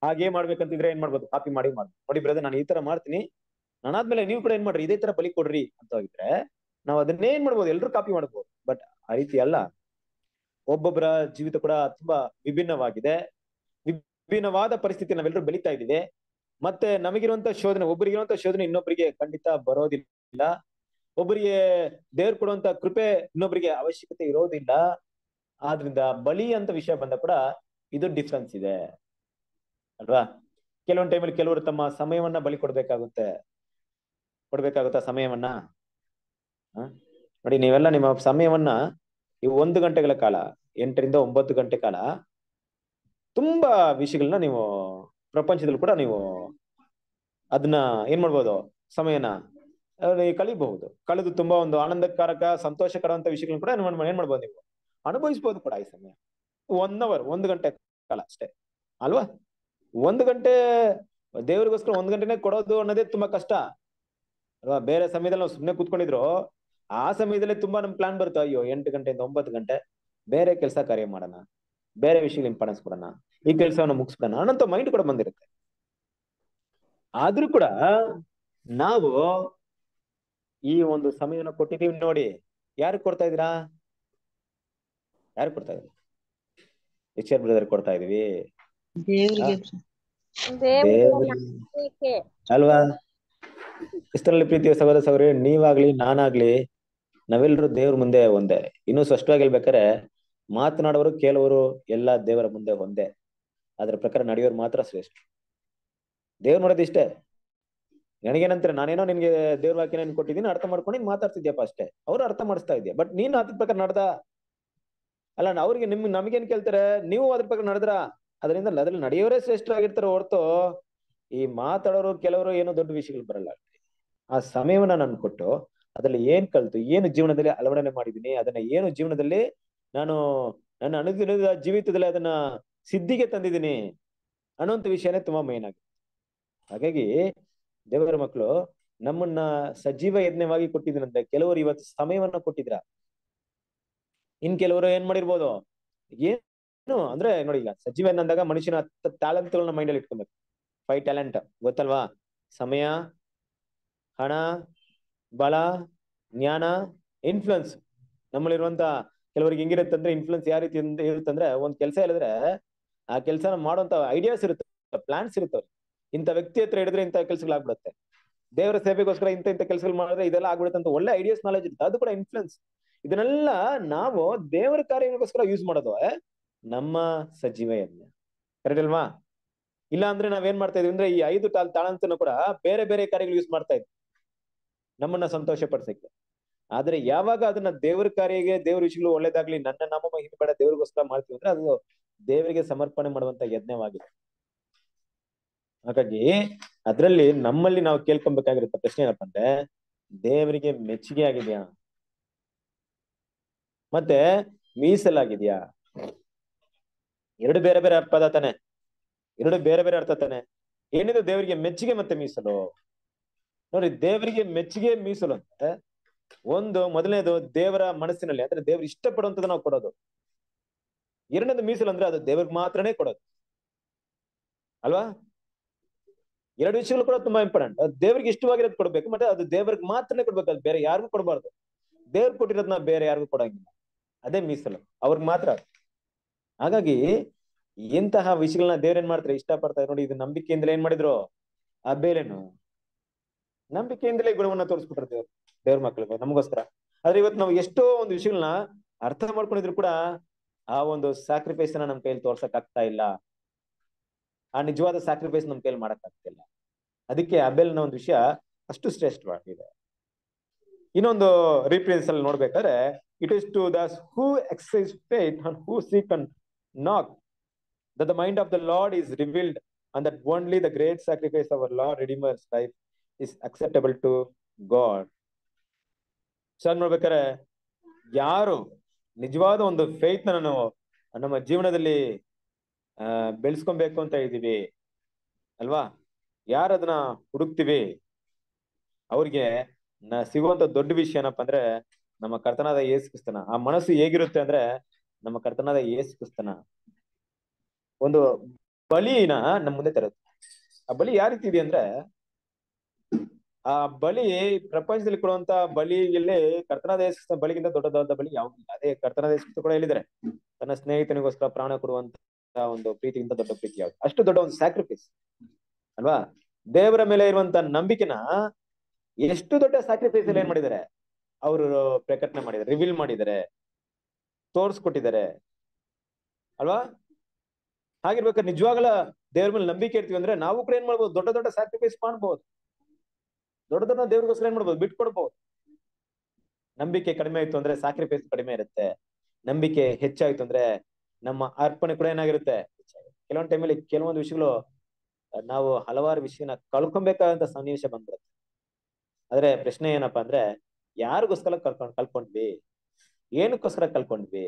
ಹಾಗೆ ಮಾಡ್ಬೇಕಂತಿದ್ರೆ ಏನ್ ಮಾಡ್ಬೋದು ಕಾಪಿ ಮಾಡಿ ಮಾಡ್ಬೋದು ನೋಡಿ ಬ್ರದರ್ ನಾನು ಈ ತರ ಮಾಡ್ತೀನಿ ನಾನಾದ್ಮೇಲೆ ನೀವು ಕೂಡ ಏನ್ ಮಾಡ್ರಿ ಇದೇ ತರ ಬಲಿ ಕೊಡ್ರಿ ಅಂತ ಹೋಗಿದ್ರೆ ನಾವು ಅದನ್ನೇ ಏನ್ ಮಾಡ್ಬೋದು ಎಲ್ರು ಕಾಪಿ ಮಾಡ್ಬೋದು ಬಟ್ ಆ ರೀತಿ ಅಲ್ಲ ಒಬ್ಬೊಬ್ಬರ ಜೀವಿತ ಕೂಡ ತುಂಬಾ ವಿಭಿನ್ನವಾಗಿದೆ ವಿಭಿನ್ನವಾದ ಪರಿಸ್ಥಿತಿ ನಾವೆಲ್ಲರೂ ಬೆಳೀತಾ ಇದ್ದೀವಿ ಮತ್ತೆ ನಮಗಿರುವಂತ ಶೋಧನೆ ಒಬ್ಬರಿಗಿರುವಂತ ಶೋಧನೆ ಇನ್ನೊಬ್ಬರಿಗೆ ಖಂಡಿತ ಬರೋದಿಲ್ಲ ಒಬ್ಬರಿಗೆ ದೇವ್ರು ಕೊಡುವಂತ ಕೃಪೆ ಇನ್ನೊಬ್ಬರಿಗೆ ಅವಶ್ಯಕತೆ ಇರೋದಿಲ್ಲ ಆದ್ರಿಂದ ಬಲಿ ಅಂತ ವಿಷಯ ಬಂದ ಕೂಡ ಇದು ಡಿಫ್ರೆನ್ಸ್ ಇದೆ ಅಲ್ವಾ ಕೆಲವೊಂದು ಟೈಮಲ್ಲಿ ಕೆಲವರು ತಮ್ಮ ಸಮಯವನ್ನ ಬಲಿ ಕೊಡ್ಬೇಕಾಗುತ್ತೆ ಕೊಡ್ಬೇಕಾಗುತ್ತಾ ಸಮಯವನ್ನ ಹ? ನೋಡಿ ನೀವೆಲ್ಲ ನಿಮ್ಮ ಸಮಯವನ್ನ ಈ ಒಂದು ಗಂಟೆಗಳ ಕಾಲ ಎಂಟರಿಂದ ಒಂಬತ್ತು ಗಂಟೆ ಕಾಲ ತುಂಬಾ ವಿಷಯಗಳನ್ನ ನೀವು ಪ್ರಪಂಚದಲ್ಲಿ ಕೂಡ ನೀವು ಅದನ್ನ ಏನ್ ಮಾಡ್ಬೋದು ಸಮಯನ ಆ, ನೀವು ಕಳಿಬಹುದು ಕಳೆದು ತುಂಬಾ ಒಂದು ಆನಂದಕಾರಕ ಸಂತೋಷಕರವಂತ ವಿಷಯಗಳನ್ನ ಕೂಡ ನೀವು ಏನ್ ಮಾಡ್ಬೋದು ನೀವು ಅನುಭವಿಸ್ಬೋದು ಕೂಡ ಈ ಸಮಯ ಒನ್ ಅವರ್ ಒಂದು ಗಂಟೆ ಕಾಲ ಅಷ್ಟೇ ಅಲ್ವಾ ಒಂದು ಗಂಟೆ ದೇವರಿಗೋಸ್ಕರ ಒಂದ್ ಗಂಟೆನೆ ಕೊಡೋದು ಅನ್ನೋದೇ ತುಂಬಾ ಕಷ್ಟ ಅಲ್ವಾ ಬೇರೆ ಸಮಯದಲ್ಲಿ ನಾವು ಸುಮ್ಮನೆ ಕೂತ್ಕೊಂಡಿದ್ರು ಆ ಸಮಯದಲ್ಲಿ ತುಂಬಾ ನಮ್ ಪ್ಲಾನ್ ಬರುತ್ತೆ ಅಯ್ಯೋ ಎಂಟು ಗಂಟೆಯಿಂದ ಒಂಬತ್ತು ಗಂಟೆ ಬೇರೆ ಕೆಲಸ ಕಾರ್ಯ ಮಾಡೋಣ ಬೇರೆ ವಿಷಯಗಳು ಇಂಪಾರ್ಟೆನ್ಸ್ ಕೊಡೋಣ ಈ ಕೆಲಸವನ್ನ ಮುಗಿಸ್ಬಿಡೋಣ ಅನ್ನೋಂಥ ಮೈಂಡ್ ಕೂಡ ಬಂದಿರುತ್ತೆ ಆದ್ರೂ ಕೂಡ ನಾವು ಈ ಒಂದು ಸಮಯನ ಕೊಟ್ಟಿದೀವಿ ನೋಡಿ ಯಾರು ಕೊಡ್ತಾ ಇದೀರಾ ಯಾರು ಕೊಡ್ತಾ ಇದ್ದೀರಾ ಎಚ್ ಆರ್ ಬ್ರದರ್ ಕೊಡ್ತಾ ಇದೀವಿ ದೇವ್ರಿಗೆ ದೇವ್ರಿಗೆ ಅಲ್ವಾ ಇಷ್ಟರಲ್ಲಿ ಪ್ರೀತಿಯ ಸಹೋದರ ಸಹೋದರಿ ನೀವಾಗ್ಲಿ ನಾನಾಗ್ಲಿ ನಾವೆಲ್ಲರೂ ದೇವ್ರ ಮುಂದೆ ಒಂದೇ ಇನ್ನೂ ಸ್ಪಷ್ಟವಾಗಿ ಹೇಳ್ಬೇಕಾರೆ ಮಾತನಾಡೋರು ಕೇಳುವರು ಎಲ್ಲ ದೇವರ ಮುಂದೆ ಒಂದೇ ಅದ್ರ ಪ್ರಕಾರ ನಡೆಯೋರು ಮಾತ್ರ ಶ್ರೇಷ್ಠ ದೇವ್ರು ನೋಡೋದು ಇಷ್ಟೇ ನನಗೇನಂತಾರೆ ನಾನೇನೋ ನಿನ್ಗೆ ದೇವ್ರ ವಾಕ್ಯ ನಾನು ಕೊಟ್ಟಿದ್ದೀನಿ ಅರ್ಥ ಮಾಡ್ಕೊಂಡು ನೀನ್ ಮಾತಾಡ್ತಿದ್ಯಪ್ಪ ಅಷ್ಟೇ ಅವ್ರು ಅರ್ಥ ಮಾಡಿಸ್ತಾ ಇದ್ಯಾ ಬಟ್ ನೀನ್ ಅದ್ರ ಪ್ರಕಾರ ನಡ್ದ ಅಲ್ಲ ಅವ್ರಿಗೆ ನಿಮ್ ನಮಗೇನ್ ಕೇಳ್ತಾರೆ ನೀವು ಅದ್ರ ಪ್ರಕಾರ ನಡೆದ್ರ ಅದರಿಂದ ಅದ್ರಲ್ಲಿ ನಡೆಯೋರೇ ಶ್ರೇಷ್ಠರಾಗಿರ್ತಾರೆ ಹೊರತು ಈ ಮಾತಾಡೋರು ಕೆಲವರು ಏನೋ ದೊಡ್ಡ ವಿಷಯಗಳು ಬರಲ್ಲ ಆ ಸಮಯವನ್ನ ನಾನು ಕೊಟ್ಟು ಅದ್ರಲ್ಲಿ ಏನ್ ಕಲ್ತು ಏನು ಜೀವನದಲ್ಲಿ ಅಳವಡನೆ ಮಾಡಿದೀನಿ ಅದನ್ನ ಏನು ಜೀವನದಲ್ಲಿ ನಾನು ನನ್ನ ಅನುದಿನದ ಜೀವಿತದಲ್ಲಿ ಅದನ್ನ ಸಿದ್ಧಿಗೆ ತಂದಿದ್ದೀನಿ ಅನ್ನೋಂಥ ವಿಷಯನೇ ತುಂಬಾ ಮೈನ್ ಆಗಿದೆ ಹಾಗಾಗಿ ದೇವರ ಮಕ್ಕಳು ನಮ್ಮನ್ನ ಸಜೀವ ಯಜ್ಞವಾಗಿ ಕೊಟ್ಟಿದ್ದೀನಂತೆ ಕೆಲವರು ಇವತ್ತು ಸಮಯವನ್ನ ಕೊಟ್ಟಿದ್ರ ಇನ್ ಕೆಲವರು ಏನ್ ಮಾಡಿರ್ಬೋದು ಏನು ಅಂದ್ರೆ ನೋಡಿ ಈಗ ಸಜೀವ ಯಜ್ಞ ಅಂದಾಗ ಮನುಷ್ಯನ ಟ್ಯಾಲೆಂಟ್ಗಳನ್ನ ಮೈಂಡಲ್ಲಿ ಇಟ್ಕೊಬೇಕು ಫೈವ್ ಟ್ಯಾಲೆಂಟ್ ಗೊತ್ತಲ್ವಾ ಸಮಯ ಹಣ ಬಲ ಜ್ಞಾನ ಇನ್ಫ್ಲುಯೆನ್ಸ್ ನಮ್ಮಲ್ಲಿರುವಂತ ಕೆಲವರಿಗೆ ಹೆಂಗಿರುತ್ತಂದ್ರೆ ಇನ್ಫ್ಲುಯೆನ್ಸ್ ಯಾವ ರೀತಿ ಅಂತ ಇರುತ್ತಂದ್ರೆ ಒಂದ್ ಕೆಲಸ ಹೇಳಿದ್ರೆ ಆ ಕೆಲಸನ ಮಾಡುವಂತ ಐಡಿಯಾಸ್ ಇರುತ್ತೆ ಪ್ಲಾನ್ಸ್ ಇರುತ್ತೆ ಇಂಥ ವ್ಯಕ್ತಿ ಹತ್ರ ಹಿಡಿದ್ರೆ ಇಂಥ ಕೆಲಸಗಳಾಗ್ಬಿಡುತ್ತೆ ದೇವರ ಸೇವೆಗೋಸ್ಕರ ಇಂಥ ಇಂಥ ಕೆಲಸಗಳು ಮಾಡಿದ್ರೆ ಇದೆಲ್ಲ ಆಗ್ಬಿಡುತ್ತೆ ಅಂತ ಒಳ್ಳೆ ಐಡಿಯಾಸ್ ನಾಲೆಜ್ ಇರುತ್ತೆ ಅದು ಕೂಡ ಇನ್ಫ್ಲುಯೆನ್ಸ್ ಇದನ್ನೆಲ್ಲ ನಾವು ದೇವರ ಕಾರ್ಯಗೋಸ್ಕರ ಯೂಸ್ ಮಾಡೋದು ನಮ್ಮ ಸಜೀವ ಯಜ್ಞ ಕರೆಕ್ಟ್ ಅಲ್ವಾ ಇಲ್ಲ ಅಂದ್ರೆ ನಾವೇನ್ ಮಾಡ್ತಾ ಇದೀವಿ ಅಂದ್ರೆ ಈ ಐದು ತಾಲ್ ತಾಳಂತನ್ನು ಕೂಡ ಬೇರೆ ಬೇರೆ ಕಾರ್ಯಗಳು ಯೂಸ್ ಮಾಡ್ತಾ ಇದ್ವಿ ನಮ್ಮನ್ನ ಸಂತೋಷ ಪಡಿಸಕ್ಕೆ ಆದ್ರೆ ಯಾವಾಗ ಅದನ್ನ ದೇವರ ಕಾರ್ಯಗೆ ದೇವ್ರ ವಿಷಯಗಳು ಒಳ್ಳೇದಾಗ್ಲಿ ನನ್ನ ನಾಮ ಮಹಿಮೆ ಬೇಡ ದೇವ್ರಿಗೋಸ್ಕರ ಮಾಡ್ತೀವಿ ಅಂದ್ರೆ ಅದು ದೇವರಿಗೆ ಸಮರ್ಪಣೆ ಮಾಡುವಂತ ಯಜ್ಞವಾಗಿದೆ ಹಾಗಾಗಿ ಅದ್ರಲ್ಲಿ ನಮ್ಮಲ್ಲಿ ನಾವು ಕೇಳ್ಕೊಬೇಕಾಗಿರುತ್ತೆ ಪ್ರಶ್ನೆ ಏನಪ್ಪಾ ಅಂದ್ರೆ ದೇವರಿಗೆ ಮೆಚ್ಚುಗೆ ಆಗಿದ್ಯಾ ಮತ್ತೆ ಮೀಸಲಾಗಿದ್ಯಾ ಎರಡು ಬೇರೆ ಬೇರೆ ಪದ ತಾನೆ ಎರಡು ಬೇರೆ ಬೇರೆ ಅರ್ಥ ತಾನೆ ಏನಿದೆ ದೇವರಿಗೆ ಮೆಚ್ಚುಗೆ ಮತ್ತೆ ಮೀಸಲು ನೋಡಿ ದೇವರಿಗೆ ಮೆಚ್ಚುಗೆ ಮೀಸಲು ಅಂದ್ರೆ ಒಂದು ಮೊದಲನೇದು ದೇವರ ಮನಸ್ಸಿನಲ್ಲಿ ಅಂದ್ರೆ ದೇವ್ರು ಇಷ್ಟಪಡುವಂತದ್ದು ನಾವು ಕೊಡೋದು ಎರಡನೇದು ಮೀಸಲು ಅಂದ್ರೆ ಅದು ದೇವ್ರಿಗೆ ಮಾತ್ರನೇ ಕೊಡೋದು ಅಲ್ವಾ ಎರಡು ವಿಷಯಗಳು ಕೂಡ ತುಂಬಾ ಇಂಪಾರ್ಟೆಂಟ್ ದೇವ್ರಿಗೆ ಇಷ್ಟವಾಗಿರೋದು ಕೊಡ್ಬೇಕು ಮತ್ತೆ ಅದು ದೇವ್ರಿಗೆ ಮಾತ್ರನೇ ಕೊಡ್ಬೇಕು ಅದು ಬೇರೆ ಯಾರಿಗೂ ಕೊಡಬಾರ್ದು ದೇವ್ರು ಕೊಟ್ಟಿರೋದನ್ನ ಬೇರೆ ಯಾರಿಗೂ ಕೊಡಂಗಿಲ್ಲ ಅದೇ ಮೀಸಲು ಅವ್ರಿಗೆ ಮಾತ್ರ ಹಾಗಾಗಿ ಇಂತಹ ವಿಷಯಗಳನ್ನ ದೇವ್ರ ಏನ್ ಮಾಡ್ತಾರೆ ಇಷ್ಟ ಪಡ್ತಾರೆ ನೋಡಿ ಇದು ನಂಬಿಕೆಯಿಂದಲೇ ಏನ್ ಮಾಡಿದ್ರು ಆ ಬೇಲೇನು ನಂಬಿಕೆಯಿಂದಲೇ ಗುಣವನ್ನ ತೋರಿಸ್ಬಿಟ್ರು ದೇವ್ರು ದೇವ್ರ ಮಕ್ಳಿಗೆ ನಮಗೋಸ್ಕರ ಆದ್ರೆ ಇವತ್ತು ನಾವು ಎಷ್ಟೋ ಒಂದು ವಿಷಯಗಳನ್ನ ಅರ್ಥ ಮಾಡ್ಕೊಂಡಿದ್ರು ಕೂಡ ಆ ಒಂದು ಸ್ಯಾಕ್ರಿಫೈಸ್ ನ ನಮ್ ಕೈಯಲ್ಲಿ ತೋರ್ಸಕ್ ಆಗ್ತಾ ಇಲ್ಲ ಆ ನಿಜವಾದ ಸ್ಯಾಕ್ರಿಫೈಸ್ ನಮ್ ಕೈಯಲ್ಲಿ ಮಾಡಕ್ ಆಗ್ತಿಲ್ಲ ಅದಕ್ಕೆ ಅಬೆಲ್ನ ಒಂದು ವಿಷಯ ಅಷ್ಟು ಶ್ರೇಷ್ಠವಾಗಿದೆ ಇನ್ನೊಂದು ರಿಫರೆನ್ಸ್ ಅಲ್ಲಿ ನೋಡ್ಬೇಕಾದ್ರೆ it is to those who exercise faith and who seek and knock that the mind of the Lord is revealed and that only the great sacrifice of our Lord Redeemer's life is acceptable to God. So ನೋಡ್ಬೇಕಾರೆ ಯಾರು ನಿಜವಾದ ಒಂದು faith ನಾವು ನಮ್ಮ ಜೀವನದಲ್ಲಿ ಆ ಬೆಳೆಸ್ಕೊಬೇಕು ಅಂತ ಇದೀವಿ ಅಲ್ವಾ ಯಾರು ಅದನ್ನ ಹುಡುಕ್ತಿವಿ ಅವ್ರಿಗೆ ನ ಸಿಗುವಂತ ದೊಡ್ಡ ವಿಷಯ ಏನಪ್ಪಾ ಅಂದ್ರೆ ನಮ್ಮ ಕರ್ತನಾದ ಯೇಸು ಕ್ರಿಸ್ತನ ಆ ಮನಸ್ಸು ಹೇಗಿರುತ್ತೆ ಅಂದ್ರೆ ನಮ್ಮ ಕರ್ತನಾದ ಯೇಸು ಕ್ರಿಸ್ತನ ಒಂದು ಬಲಿನ ನಮ್ಮ ಮುಂದೆ ತರುತ್ತೆ ಆ ಬಲಿ ಯಾವ ರೀತಿ ಇದೆ ಅಂದ್ರೆ ಆ ಬಲಿ ಪ್ರಪಂಚದಲ್ಲಿ ಕೊಡುವಂತ ಬಲಿಯಲ್ಲಿ ಕರ್ತನಾದ ಯೇಸು ಬಲಿಗಿಂತ ದೊಡ್ಡದಾದ ಬಲಿ ಯಾವುದಿಲ್ಲ ಅದೇ ಕರ್ತನಾದ ಯೇಸು ಕೂಡ ಹೇಳಿದರೆ ತನ್ನ ಸ್ನೇಹಿತನಿಗೋಸ್ಕರ ಪ್ರಾಣ ಕೊಡುವಂತ ಒಂದು ಪ್ರೀತಿಗಿಂತ ದೊಡ್ಡ ಪ್ರೀತಿ ಯಾವುದು ಅಷ್ಟು ದೊಡ್ಡ ಒಂದು ಸ್ಯಾಕ್ರಿಫೈಸ್ ಅಲ್ವಾ ದೇವರ ಮೇಲೆ ಇರುವಂತ ನಂಬಿಕೆನ ಎಷ್ಟು ದೊಡ್ಡ ಸ್ಯಾಕ್ರಿಫೈಸ್ ಅಲ್ಲಿ ಏನ್ ಮಾಡಿದ್ದಾರೆ ಅವರು ಪ್ರಕಟಣೆ ಮಾಡಿದ್ದಾರೆ ರಿವೀಲ್ ಮಾಡಿದ್ದಾರೆ ತೋರ್ಸ್ಕೊಟ್ಟಿದ್ದಾರೆ ಅಲ್ವಾ ಹಾಗಿರ್ಬೇಕಾದ್ರೆ ನಿಜವಾಗಲ ದೇವ್ರ ಮೇಲೆ ನಂಬಿಕೆ ಇರ್ತೀವಿ ಅಂದ್ರೆ ನಾವು ಕೂಡ ಏನ್ ಮಾಡ್ಬೋದು ದೊಡ್ಡ ದೊಡ್ಡ ಸ್ಯಾಕ್ರಿಫೈಸ್ ಮಾಡ್ಬೋದು ದೊಡ್ಡ ದೊಡ್ಡ ದೇವ್ರಿಗೋಸ್ಕರ ಏನ್ ಮಾಡ್ಬೋದು ಬಿಟ್ಕೊಡ್ಬೋದು ನಂಬಿಕೆ ಕಡಿಮೆ ಆಯ್ತು ಅಂದ್ರೆ ಸ್ಯಾಕ್ರಿಫೈಸ್ ಕಡಿಮೆ ಇರುತ್ತೆ ನಂಬಿಕೆ ಹೆಚ್ಚಾಯ್ತು ಅಂದ್ರೆ ನಮ್ಮ ಅರ್ಪಣೆ ಕೂಡ ಏನಾಗಿರುತ್ತೆ ಕೆಲವೊಂದು ಟೈಮಲ್ಲಿ ಕೆಲವೊಂದು ವಿಷಯಗಳು ನಾವು ಹಲವಾರು ವಿಷಯನ ಕಳ್ಕೊಬೇಕಾದಂತ ಸನ್ನಿವೇಶ ಬಂದ್ಬಿಡುತ್ತೆ ಆದ್ರೆ ಪ್ರಶ್ನೆ ಏನಪ್ಪಾ ಅಂದ್ರೆ ಯಾರಿಗೋಸ್ಕರ ಕಲ್ಕೊಂಡ್ ಕಲ್ಕೊಂಡ್ವಿ ಏನಕ್ಕೋಸ್ಕರ ಕಲ್ಕೊಂಡ್ವಿ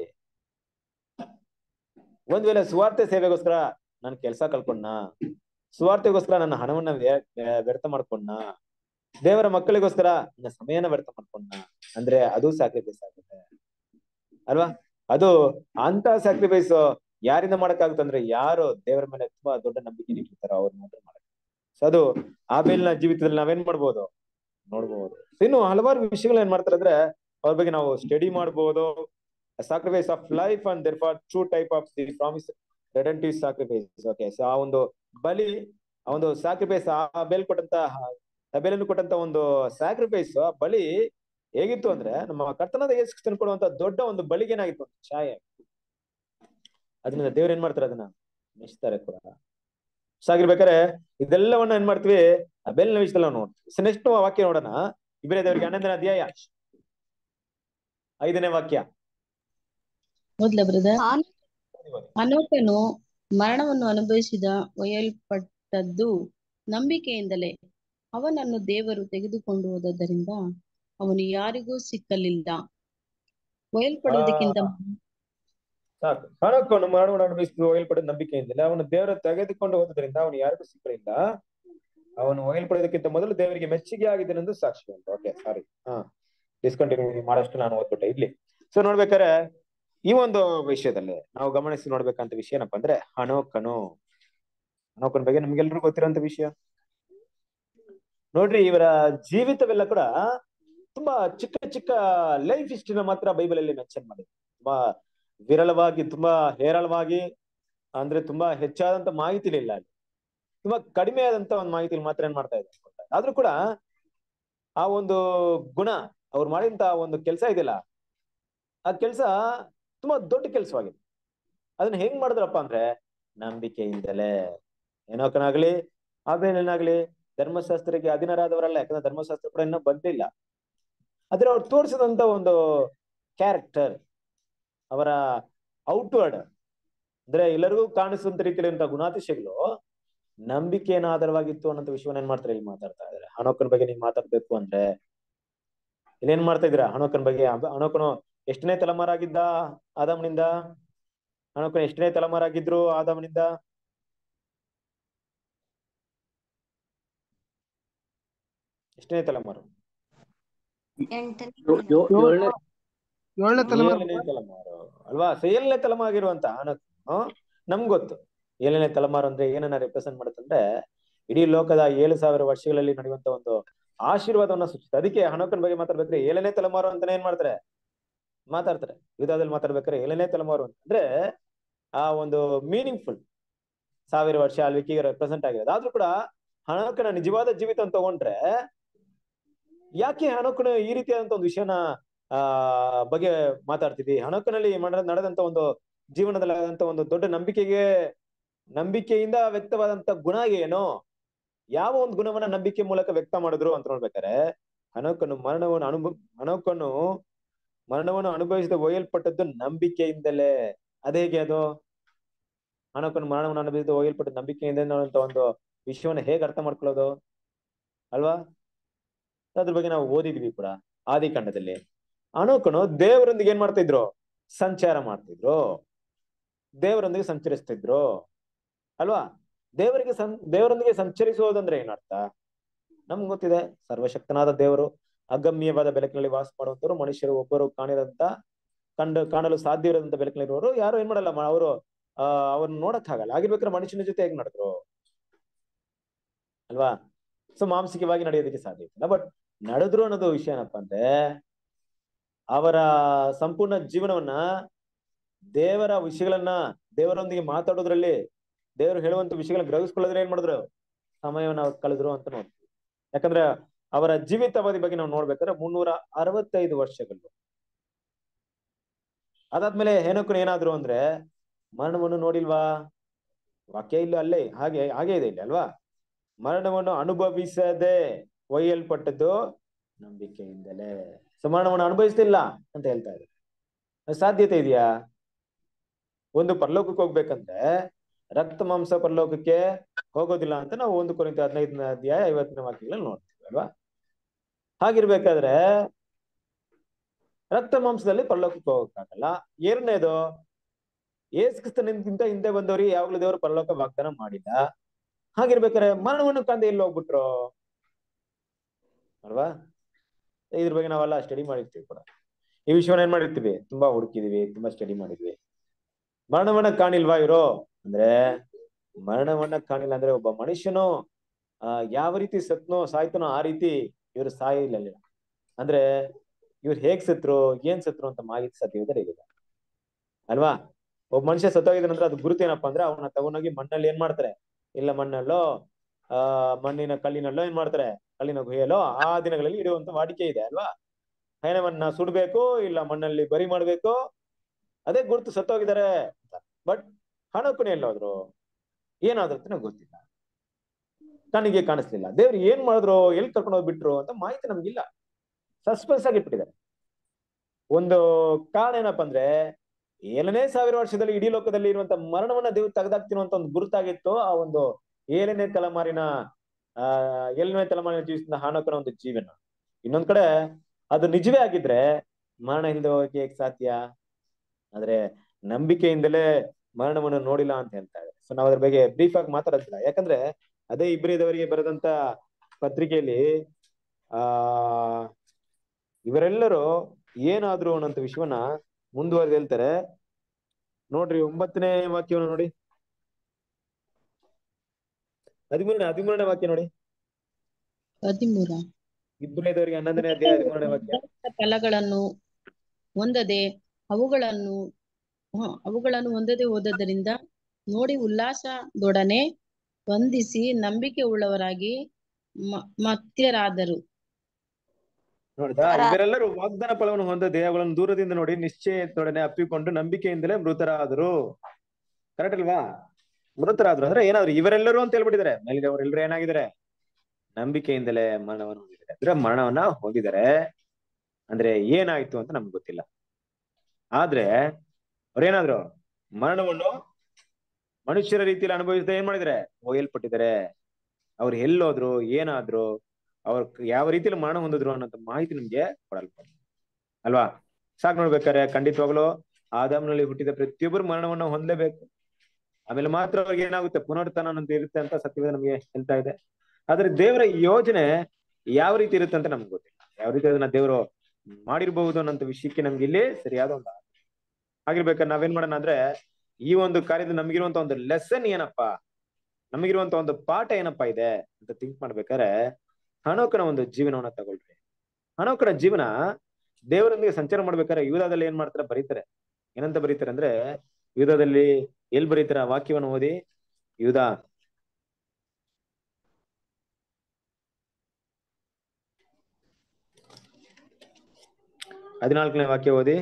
ಒಂದ್ ವೇಳೆ ಸುವಾರ್ತೆ ಸೇವೆಗೋಸ್ಕರ ನಾನು ಕೆಲಸ ಕಲ್ಕೊಂಡ ಸುವಾರ್ತೆಗೋಸ್ಕರ ನನ್ನ ಹಣವನ್ನ ವ್ಯ- ವ್ಯ- ವ್ಯರ್ಥ ಮಾಡ್ಕೊಂಡ ದೇವರ ಮಕ್ಕಳಿಗೋಸ್ಕರ ನನ್ನ ಸಮಯನ ವ್ಯರ್ಥ ಮಾಡ್ಕೊಂಡ ಅಂದ್ರೆ ಅದು ಸ್ಯಾಕ್ರಿಫೈಸ್ ಆಗುತ್ತೆ ಅಲ್ವಾ ಅದು ಅಂತ ಸ್ಯಾಕ್ರಿಫೈಸ್ ಯಾರಿಂದ ಮಾಡಕ್ಕಾಗುತ್ತಂದ್ರೆ ಯಾರು ದೇವರ ಮೇಲೆ ತುಂಬಾ ದೊಡ್ಡ ನಂಬಿಕೆ ಇಟ್ಟಿರ್ತಾರೋ ಅವ್ರು ಮಾತ್ರ ಮಾಡಕ್ ಸೊ ಅದು ಆಬೇಲ್ನ ಜೀವಿತದಲ್ಲಿ ನಾವೇನ್ ಮಾಡ್ಬೋದು ನೋಡ್ಬೋದು ಇನ್ನು ಹಲವಾರು ವಿಷಯಗಳು ಏನ್ ಮಾಡ್ತಾರೆ ಅಂದ್ರೆ ಅವ್ರ ಬಗ್ಗೆ ನಾವು ಸ್ಟಡಿ ಮಾಡ್ಬೋದು sacrifice of life and therefore true type of the promise redemptive sacrifice okay so ಆ ಒಂದು ಬಲಿ ಆ ಒಂದು ಸಾಕ್ರಿಫೈಸ್ ಆ ಬೇಲ್ ಕೊಟ್ಟಂತ ಬೆಲೆಯನ್ನು ಕೊಟ್ಟಂತ ಒಂದು ಸ್ಯಾಕ್ರಿಫೈಸ್ ಬಲಿ ಹೇಗಿತ್ತು ಅಂದ್ರೆ ನಮ್ಮ ಕರ್ತನಾದ ಯೇಸು ಕ್ರಿಸ್ತನು ಕೊಡುವಂತ ದೊಡ್ಡ ಒಂದು ಬಲಿಗೇನಾಗಿತ್ತು ಒಂದು ಛಾಯೆ ಅದರಿಂದ ದೇವ್ರು ಏನ್ ಮಾಡ್ತಾರೆ ಅದನ್ನ ಮೆಚ್ತಾರೆ ಕೂಡ ಸೊ ಆಗಿರ್ಬೇಕಾದ್ರೆ ಇದೆಲ್ಲವನ್ನ ಏನ್ ಮಾಡ್ತೀವಿ ಆ ಬೆಲ್ಲಿನ ವಿಷಯದಲ್ಲಿ ನಾವು ನೋಡ್ತೀವಿ ಸೊ ನೆಕ್ಸ್ಟ್ ವಾಕ್ಯ ನೋಡೋಣ ಇಬ್ಬರೇ ದೇವರಿಗೆ ಹನ್ನೊಂದನೇ ಅಧ್ಯಾಯ ಐದನೇ ವಾಕ್ಯ ಮೊದ್ಲ ಬ್ರದರ್ ಆನ್- ಅನೋಕನು ಮರಣವನ್ನು ಅನುಭವಿಸಿದ ಒಯ್ಯಲ್ಪಟ್ಟದ್ದು ನಂಬಿಕೆಯಿಂದಲೇ ಅವನನ್ನು ದೇವರು ತೆಗೆದುಕೊಂಡು ಹೋದದ್ದರಿಂದ ಅವನು ಯಾರಿಗೂ ಸಿಕ್ಕಲಿಲ್ಲ ಒಯ್ಯಲ್ಪಡುವುದಕ್ಕಿಂತ ಸಾಕು ಹಣಕ್ಕನ್ನು ಮರಣವನ್ನು ಅನುಭವಿಸಿದ ಒಯ್ಯಲ್ಪಡಿದ ನಂಬಿಕೆಯಿಂದಲೇ ಅವನು ದೇವರ ತೆಗೆದುಕೊಂಡು ಹೋದ್ರಿಂದ ಅವನು ಯಾರಿಗೂ ಸಿಕ್ಕಲಿಲ್ಲ ಅವನು ಒಯ್ಯಲ್ಪಡೋದಕ್ಕಿಂತ ಮೊದಲು ದೇವರಿಗೆ ಮೆಚ್ಚುಗೆ ಆಗಿದ್ದನೆಂದು ಸಾಕ್ಷಿ ಉಂಟು ಓಕೆ ಸಾರಿ ಹಾ ಡಿಸ್ಕಂಟಿನ್ಯೂ ಮಾಡಷ್ಟು ನಾನು ಓದ್ಬಿಟ್ಟೆ ಇಲ್ಲಿ ಸೊ ನೋಡ್ಬೇಕಾರೆ ಈ ಒಂದು ವಿಷಯದಲ್ಲಿ ನಾವು ಗಮನಿಸಿ ನೋಡ್ಬೇಕಂತ ವಿಷಯ ಏನಪ್ಪಾ ಅಂದ್ರೆ ಹಣೋಕನು ಹಣೋಕನ ಬಗ್ಗೆ ನಮ್ಗೆಲ್ರಿಗೂ ಗೊತ್ತಿರೋಂತ ವಿಷಯ ನೋಡ್ರಿ ಇವರ ಜೀವಿತವೆಲ್ಲ ಕೂಡ ತುಂಬಾ ಚಿಕ್ಕ ಚಿಕ್ಕ ಲೈಫ್ ಹಿಸ್ಟ್ರಿನ ಮಾತ್ರ ಬೈಬಲ್ ಅಲ್ಲಿ ಮೆನ್ಷನ್ ಮಾಡಿದೆ ತುಂಬಾ ವಿರಳವಾಗಿ ತುಂಬಾ ಹೇರಳವಾಗಿ ಅಂದ್ರೆ ತುಂಬಾ ಹೆಚ್ಚಾದಂತ ಮಾಹಿತಿ ಇಲ್ಲ ಅಲ್ಲಿ ತುಂಬಾ ಕಡಿಮೆ ಆದಂತ ಒಂದು ಮಾಹಿತಿ ಮಾತ್ರ ಏನ್ ಮಾಡ್ತಾ ಇದ್ದಾರೆ ಆದ್ರೂ ಕೂಡ ಆ ಒಂದು ಗುಣ ಅವ್ರು ಮಾಡಿದಂತ ಒಂದು ಕೆಲಸ ಇದೆಯಲ್ಲ ಆ ಕೆಲಸ ತುಂಬಾ ದೊಡ್ಡ ಕೆಲಸವಾಗಿದೆ ಅದನ್ನ ಹೆಂಗ್ ಮಾಡಿದ್ರಪ್ಪ ಅಂದ್ರೆ ನಂಬಿಕೆಯಿಂದಲೇ ಏನೋಕನಾಗ್ಲಿ ಆಬೇಲನಾಗ್ಲಿ ಧರ್ಮಶಾಸ್ತ್ರಕ್ಕೆ ಅಧೀನರಾದವರಲ್ಲ ಯಾಕಂದ್ರೆ ಧರ್ಮಶಾಸ್ತ್ರ ಕೂಡ ಇನ್ನೂ ಬಂದಿಲ್ಲ ಆದ್ರೆ ಅವ್ರು ತೋರಿಸಿದಂತ ಒಂದು ಕ್ಯಾರೆಕ್ಟರ್ ಅವರ ಔಟ್ವರ್ಡ್ ಅಂದ್ರೆ ಎಲ್ಲರಿಗೂ ಕಾಣಿಸುವಂತ ರೀತಿಯಲ್ಲಿ ಗುಣಾತಿಶಯಗಳು ನಂಬಿಕೆಯನ್ನು ಆಧಾರವಾಗಿತ್ತು ಅನ್ನೋ ವಿಷಯವನ್ನ ಏನ್ ಮಾಡ್ತಾರೆ ಇಲ್ಲಿ ಮಾತಾಡ್ತಾ ಇದಾರೆ ಹಣೋಕನ ಬಗ್ಗೆ ನೀವು ಮಾತಾಡ್ಬೇಕು ಅಂದ್ರೆ ಇಲ್ಲೇನ್ ಮಾಡ್ತಾ ಇದ್ದೀರಾ ಹಣೋಕನ ಬಗ್ಗೆ ಅಬ- ಹಣೋಕನು ಎಷ್ಟನೇ ತಲೆಮಾರಾಗಿದ್ದ ಆದಾಮನಿಂದ ಹಣೋಕನು ಎಷ್ಟನೇ ತಲೆಮಾರಾಗಿದ್ರು ಆದಾಮನಿಂದ ಎಷ್ಟನೇ ತಲೆಮಾರು ಎಂಟನೇ ಯೋ- ಯೋ- ಏಳನೇ ಏಳನೇ ತಲೆಮಾರು ಏಳನೇ ತಲೆಮಾರು ಅಲ್ವಾ ಸೊ ಏಳನೇ ತಲೆಮಾಗಿರುವಂತ ಹಣೋಕನು ನಮ್ಗ್ ಗೊತ್ತು ಏಳನೇ ತಲೆಮಾರು ಅಂದ್ರೆ ಏನನ್ನ ರೆಪ್ರೆಸೆಂಟ್ ಮಾಡುತ್ತಂದ್ರೆ ಇಡೀ ಲೋಕದ ಏಳು ಸಾವಿರ ವರ್ಷಗಳಲ್ಲಿ ನಡೆಯುವಂತ ಒಂದು ಆಶೀರ್ವಾದವನ್ನ ಸೂಚಿಸುತ್ತೆ ಅದಕ್ಕೆ ಹಣೋಕನ ಬಗ್ಗೆ ಮಾತಾಡ್ಬೇಕಾದ್ರೆ ಏಳನೇ ತಲೆಮಾರು ಅಂತಾನೆ ಏನ್ ಮಾಡ್ತಾರೆ ಮಾತಾಡ್ತಾರೆ ಯುದ್ಧದಲ್ಲಿ ಮಾತಾಡ್ಬೇಕಾದ್ರೆ ಏಳನೇ ತಲೆಮಾರು ಅಂತ ಅಂದ್ರೆ ಆ ಒಂದು ಮೀನಿಂಗ್ಫುಲ್ ಸಾವಿರ ವರ್ಷ ಆಳ್ವಿಕೆಗೆ ರೆಪ್ರೆಸೆಂಟ್ ಆಗಿರೋದು ಆದ್ರೂ ಕೂಡ ಹಣೋಕನ ನಿಜವಾದ ಜೀವಿತ ಅಂತ ತಗೊಂಡ್ರೆ ಯಾಕೆ ಹಣೋಕನ ಈ ರೀತಿಯಾದಂತ ಒಂದು ವಿಷಯನ ಆ ಬಗ್ಗೆ ಮಾತಾಡ್ತಿದ್ವಿ ಹಣೋಕನಲ್ಲಿ ಮಾಡ- ನಡೆದಂತ ಒಂದು ಜೀವನದಲ್ಲಿ ಆದಂತ ಒಂದು ದೊಡ್ಡ ನಂಬಿಕೆಗೆ ನಂಬಿಕೆಯಿಂದ ವ್ಯಕ್ತವಾದಂತ ಗುಣ ಏನು ಯಾವ ಒಂದು ಗುಣವನ್ನ ನಂಬಿಕೆ ಮೂಲಕ ವ್ಯಕ್ತ ಮಾಡಿದ್ರು ಅಂತ ನೋಡ್ಬೇಕಾರೆ ಹಣೋಕನು ಮರಣವನ್ನು ಅನುಭವ ಹಣೋಕನು ಮರಣವನ್ನು ಅನುಭವಿಸಿದ ಒಯ್ಯಲ್ಪಟ್ಟದ್ದು ನಂಬಿಕೆಯಿಂದಲೇ ಅದೇ ಹೇಗೆ ಅದು ಹಣೋಕನು ಮರಣವನ್ನು ಅನುಭವಿಸಿದ ಒಯ್ಯಲ್ಪಟ್ಟ ನಂಬಿಕೆಯಿಂದ ಅನ್ನುವಂತ ಒಂದು ವಿಷಯವನ್ನ ಹೇಗೆ ಅರ್ಥ ಮಾಡ್ಕೊಳ್ಳೋದು ಅಲ್ವಾ ಅದ್ರ ಬಗ್ಗೆ ನಾವು ಓದಿದ್ವಿ ಕೂಡ ಆದಿಕಾಂಡದಲ್ಲಿ ಅಣೋಕನು ದೇವರೊಂದಿಗೆ ಏನ್ ಮಾಡ್ತಾ ಇದ್ರು ಸಂಚಾರ ಮಾಡ್ತಿದ್ರು ದೇವರೊಂದಿಗೆ ಸಂಚರಿಸ್ತಿದ್ರು ಅಲ್ವಾ ದೇವರಿಗೆ ಸಂ ದೇವರೊಂದಿಗೆ ಸಂಚರಿಸುವುದಂದ್ರೆ ಏನರ್ಥ ನಮ್ಗೆ ಗೊತ್ತಿದೆ ಸರ್ವಶಕ್ತನಾದ ದೇವರು ಅಗಮ್ಯವಾದ ಬೆಳಕಿನಲ್ಲಿ ವಾಸ ಮಾಡುವಂತವ್ರು ಮನುಷ್ಯರು ಒಬ್ಬರು ಕಾಣಿದಂತ ಕಂಡು ಕಾಣಲು ಸಾಧ್ಯ ಇರೋದಂತ ಬೆಳಕಿನಲ್ಲಿರುವವರು ಯಾರು ಏನ್ ಮಾಡಲ್ಲ ಅವರು ಆ ಅವ್ರನ್ನ ನೋಡಕ್ ಆಗಲ್ಲ ಆಗಿರ್ಬೇಕಾದ್ರೆ ಮನುಷ್ಯನ ಜೊತೆ ಹೇಗ್ ನಡೆದ್ರು ಅಲ್ವಾ ಸೊ ಮಾನಸಿಕವಾಗಿ ನಡೆಯೋದಕ್ಕೆ ಸಾಧ್ಯ ಇಲ್ಲ ಬಟ್ ನಡೆದ್ರು ಅನ್ನೋದು ವಿಷಯ ಏನಪ್ಪಾ ಅಂದ್ರೆ ಅವರ ಸಂಪೂರ್ಣ ಜೀವನವನ್ನ ದೇವರ ವಿಷಯಗಳನ್ನ ದೇವರೊಂದಿಗೆ ಮಾತಾಡೋದ್ರಲ್ಲಿ ದೇವರು ಹೇಳುವಂತ ವಿಷಯಗಳನ್ನ ಗ್ರಹಿಸ್ಕೊಳ್ಳೋದ್ರೆ ಏನ್ ಮಾಡಿದ್ರು ಸಮಯವನ್ನ ಅವ್ರು ಕಳೆದ್ರು ಅಂತ ನೋಡ್ತೀವಿ ಯಾಕಂದ್ರೆ ಅವರ ಜೀವಿತಾವಧಿ ಬಗ್ಗೆ ನಾವು ನೋಡ್ಬೇಕಾದ್ರೆ ಮುನ್ನೂರ ಅರವತ್ತೈದು ವರ್ಷಗಳು ಅದಾದ್ಮೇಲೆ ಏನಕ್ಕೂ ಏನಾದ್ರು ಅಂದ್ರೆ ಮರಣವನ್ನು ನೋಡಿಲ್ವಾ ವಾಕ್ಯ ಇಲ್ಲ ಅಲ್ಲೇ ಹಾಗೆ ಹಾಗೆ ಇದೆ ಇಲ್ಲಿ ಅಲ್ವಾ ಮರಣವನ್ನು ಅನುಭವಿಸದೆ ಒಯ್ಯಲ್ಪಟ್ಟದ್ದು ನಂಬಿಕೆಯಿಂದಲೇ ಸೊ ಮರಣವನ್ನು ಅನುಭವಿಸ್ತಿಲ್ಲ ಅಂತ ಹೇಳ್ತಾ ಇದ್ದಾರೆ ಅದು ಸಾಧ್ಯತೆ ಇದೆಯಾ ಒಂದು ಪರಲೋಕಕ್ಕೆ ಹೋಗ್ಬೇಕಂದ್ರೆ ರಕ್ತ ಮಾಂಸ ಪರಲೋಕಕ್ಕೆ ಹೋಗೋದಿಲ್ಲ ಅಂತ ನಾವು ಒಂದು ಕೊರಿಂತ ಹದಿನೈದನೇ ಅಧ್ಯಾಯ ಐವತ್ತನೇ ವಾಕ್ಯಗಳಲ್ಲಿ ನೋಡ್ತೀವಿ ಅಲ್ವಾ ಹಾಗಿರ್ಬೇಕಾದ್ರೆ ರಕ್ತ ಮಾಂಸದಲ್ಲಿ ಪರಲೋಕಕ್ಕೆ ಹೋಗಕ್ಕಾಗಲ್ಲ ಎರಡನೇದು ಏಸು ಕ್ರಿಸ್ತನಿಂದ ಹಿಂದೆ ಬಂದವರಿಗೆ ಯಾವಾಗ್ಲೂ ದೇವರು ಪರಲೋಕ ವಾಗ್ದಾನ ಮಾಡಿಲ್ಲ ಹಾಗಿರ್ಬೇಕಾದ್ರೆ ಮರಣವನ್ನು ಕಂದೆ ಎಲ್ಲಿ ಹೋಗ್ಬಿಟ್ರು ಅಲ್ವಾ ಇದ್ರ ಬಗ್ಗೆ ನಾವೆಲ್ಲ ಸ್ಟಡಿ ಮಾಡಿರ್ತೀವಿ ಕೂಡ ಈ ವಿಷಯವನ್ನ ಏನ್ ಮಾಡಿರ್ತೀವಿ ತುಂಬಾ ಹುಡುಕಿದೀವಿ ತುಂಬಾ ಸ್ಟಡಿ ಮಾಡಿದ್ವಿ ಮರಣವನ್ನ ಕಾಣಿಲ್ವಾ ಇವರು ಅಂದ್ರೆ ಮರಣವನ್ನ ಕಾಣಿಲ್ಲ ಅಂದ್ರೆ ಒಬ್ಬ ಮನುಷ್ಯನು ಆ ಯಾವ ರೀತಿ ಸತ್ನೋ ಸಾಯ್ತನೋ ಆ ರೀತಿ ಇವರು ಸಾಯಿಲ್ಲ ಅಂದ್ರೆ ಇವ್ರು ಹೇಗ್ ಸತ್ರು ಏನ್ ಸತ್ರು ಅಂತ ಮಾಹಿತಿ ಸಾಧ್ಯವಿದೆ ಇಲ್ಲ ಅಲ್ವಾ ಒಬ್ಬ ಮನುಷ್ಯ ಸತ್ತೋಗಿದ ನಂತರ ಅದು ಗುರುತು ಏನಪ್ಪಾ ಅಂದ್ರೆ ಅವನ್ನ ತಗೊಂಡೋಗಿ ಮಣ್ಣಲ್ಲಿ ಏನ್ ಮಾಡ್ತಾರೆ ಇಲ್ಲ ಮಣ್ಣಲ್ಲೋ ಆ ಮಣ್ಣಿನ ಕಲ್ಲಿನಲ್ಲೋ ಏನ್ ಮಾಡ್ತಾರೆ ಕಲ್ಲಿನ ಗುಹೆಯಲ್ಲೋ ಆ ದಿನಗಳಲ್ಲಿ ಇಡುವಂತ ವಾಡಿಕೆ ಇದೆ ಅಲ್ವಾ ಹೆಣವನ್ನ ಸುಡ್ಬೇಕು ಇಲ್ಲ ಮಣ್ಣಲ್ಲಿ ಬರಿ ಮಾಡ್ಬೇಕು ಅದೇ ಗುರುತು ಸತ್ತೋಗಿದ್ದಾರೆ ಅಂತ ಬಟ್ ಹಣಕ್ಕೂ ಎಲ್ಲೋದ್ರು ಏನಾದ್ರು ಅಂತ ನಂಗೆ ಗೊತ್ತಿಲ್ಲ ಕಣ್ಣಿಗೆ ಕಾಣಿಸ್ಲಿಲ್ಲ ದೇವ್ರು ಏನ್ ಮಾಡಿದ್ರು ಎಲ್ಲಿ ಕರ್ಕೊಂಡು ಹೋಗ್ಬಿಟ್ರು ಅಂತ ಮಾಹಿತಿ ನಮ್ಗಿಲ್ಲ ಸಸ್ಪೆನ್ಸ್ ಆಗಿ ಇಟ್ಬಿಟ್ಟಿದ್ದಾರೆ ಒಂದು ಕಾರಣ ಏನಪ್ಪಾ ಅಂದ್ರೆ ಏಳನೇ ಸಾವಿರ ವರ್ಷದಲ್ಲಿ ಇಡೀ ಲೋಕದಲ್ಲಿ ಇರುವಂತ ಮರಣವನ್ನ ದೇವ್ರು ತೆಗೆದಾಕ್ತಿರೋ ಅಂತ ಒಂದು ಗುರುತಾಗಿತ್ತು ಆ ಒಂದು ಏಳನೇ ತಲೆಮಾರಿನ ಆ ಏಳನೇ ತಲೆಮಾರಿನ ಜೀವಿಸಿದ ಹಾನಕನ ಒಂದು ಜೀವನ ಇನ್ನೊಂದ್ ಕಡೆ ಅದು ನಿಜವೇ ಆಗಿದ್ರೆ ಮರಣ ಇಲ್ಲದೆ ಹೋಗಕ್ಕೆ ಹೇಗ್ ಸಾಧ್ಯ ಆದ್ರೆ ನಂಬಿಕೆಯಿಂದಲೇ ಮರಣವನ್ನು ನೋಡಿಲ್ಲ ಅಂತ ಹೇಳ್ತಾ ಇದ್ದಾರೆ ಸೊ ನಾವ್ ಅದ್ರ ಬಗ್ಗೆ ಬ್ರೀಫ್ ಆಗಿ ಮಾತಾಡೋದಿಲ್ಲ ಯಾಕಂದ್ರೆ ಅದೇ ಇಬ್ಬರಿದವರಿಗೆ ಬರೆದಂತ ಪತ್ರಿಕೆಯಲ್ಲಿ ಆ ಇವರೆಲ್ಲರೂ ಏನಾದ್ರು ಅನ್ನೋಂಥ ವಿಷಯವನ್ನ ಮುಂದುವರೆದು ಹೇಳ್ತಾರೆ ನೋಡ್ರಿ ಒಂಬತ್ತನೇ ವಾಕ್ಯವನ್ನು ನೋಡಿ ಹದಿಮೂರನೇ ಹದಿಮೂರನೇ ವಾಕ್ಯ ನೋಡಿ ಹದಿಮೂರ ಇಬ್ಬರನೇದವರಿಗೆ ಹನ್ನೊಂದನೇ ಅಧ್ಯಾಯ ಹದಿಮೂರನೇ ವಾಕ್ಯ ಫಲಗಳನ್ನು ಹೊಂದದೆ ಅವುಗಳನ್ನು ಹ, ಅವುಗಳನ್ನು ಹೊಂದದೆ ಹೋದದರಿಂದ ನೋಡಿ ಉಲ್ಲಾಸದೊಡನೆ ವಂದಿಸಿ ನಂಬಿಕೆ ಉಳ್ಳವರಾಗಿ ಮ- ಮತ್ಯರಾದರು ನೋಡಿದಾ ಇವರೆಲ್ಲರೂ ವಾಗ್ದಾನ ಫಲವನ್ನು ಹೊಂದದೆ ಅವುಗಳನ್ನು ದೂರದಿಂದ ನೋಡಿ ನಿಶ್ಚಯದೊಡನೆ ಅಪ್ಪಿಕೊಂಡು ನಂಬಿಕೆಯಿಂದಲೇ ಮೃತರಾದರು ಕರೆಕ್ಟ್ ಅಲ್ವಾ ಮೃತರಾದ್ರು ಅಂದ್ರೆ ಏನಾದ್ರು ಇವರೆಲ್ಲರೂ ಅಂತ ಹೇಳ್ಬಿಟ್ಟಿದ್ದಾರೆ ಮೇಲಿಗೆ ಅವರೆಲ್ಲರೂ ಏನಾಗಿದ್ದಾರೆ ನಂಬಿಕೆಯಿಂದಲೇ ಮರಣವನ್ನು ಹೊಂದಿದ್ದಾರೆ ಅಂದ್ರೆ ಮರಣವನ್ನ ಹೊಂದಿದ್ದಾರೆ ಅಂದ್ರೆ ಏನಾಯ್ತು ಅಂತ ನಮ್ಗೆ ಗೊತ್ತಿಲ್ಲ ಆದ್ರೆ ಅವ್ರೇನಾದ್ರು ಮರಣವನ್ನು ಮನುಷ್ಯರ ರೀತಿಯಲ್ಲಿ ಅನುಭವಿಸದೆ ಏನ್ ಮಾಡಿದ್ದಾರೆ ಒಯ್ಯಲ್ಪಟ್ಟಿದ್ದಾರೆ ಅವ್ರು ಎಲ್ಲೋದ್ರು ಏನಾದ್ರು ಅವ್ರ ಯಾವ ರೀತಿಯಲ್ಲಿ ಮರಣ ಹೊಂದಿದ್ರು ಅನ್ನೋಂಥ ಮಾಹಿತಿ ನಿಮ್ಗೆ ಕೊಡಲ್ಪಡ ಅಲ್ವಾ ಸಾಕ್ ನೋಡ್ಬೇಕಾರೆ ಖಂಡಿತವಾಗ್ಲು ಆದಾಮ್ನಲ್ಲಿ ಹುಟ್ಟಿದ ಪ್ರತಿಯೊಬ್ಬರು ಮರಣವನ್ನು ಹೊಂದಲೇಬೇಕು ಆಮೇಲೆ ಮಾತ್ರ ಅವ್ರಿಗೆ ಏನಾಗುತ್ತೆ ಪುನರುತ್ಥಾನ ಅನ್ನೋದು ಇರುತ್ತೆ ಅಂತ ಸತ್ಯವೇದ ನಮಗೆ ಹೇಳ್ತಾ ಇದೆ ಆದ್ರೆ ದೇವರ ಯೋಜನೆ ಯಾವ ರೀತಿ ಇರುತ್ತೆ ಅಂತ ನಮ್ಗೆ ಗೊತ್ತಿಲ್ಲ ಯಾವ ರೀತಿ ಅದನ್ನ ದೇವರು ಮಾಡಿರ್ಬಹುದು ಅನ್ನೋಂಥ ವಿಷಯಕ್ಕೆ ನಮ್ಗೆ ಇಲ್ಲಿ ಸರಿಯಾದ ಒಂದು ಆಗಿರ್ಬೇಕಾದ್ರೆ ನಾವೇನ್ ಮಾಡೋಣ ಅಂದ್ರೆ ಈ ಒಂದು ಕಾರ್ಯದ ನಮಗಿರುವಂತ ಒಂದು ಲೆಸನ್ ಏನಪ್ಪಾ ನಮಗಿರುವಂತ ಒಂದು ಪಾಠ ಏನಪ್ಪಾ ಇದೆ ಅಂತ ಥಿಂಕ್ ಮಾಡ್ಬೇಕಾದ್ರೆ ಹಣೋಕನ ಒಂದು ಜೀವನವನ್ನ ತಗೊಳ್ರಿ ಹಣೋಕನ ಜೀವನ ದೇವರೊಂದಿಗೆ ಸಂಚಾರ ಮಾಡ್ಬೇಕಾದ್ರೆ ಯೂದಾದಲ್ಲಿ ಏನ್ ಮಾಡ್ತಾರೆ ಬರೀತಾರೆ ಏನಂತ ಬರೀತಾರೆ ಅಂದ್ರೆ ಯೂದಾದಲ್ಲಿ ಎಲ್ಲಿ ಬರೀತಾರೆ ಆ ವಾಕ್ಯವನ್ನು ಓದಿ ಯೂದ ಹದಿನಾಲ್ಕನೇ ವಾಕ್ಯ ಓದಿ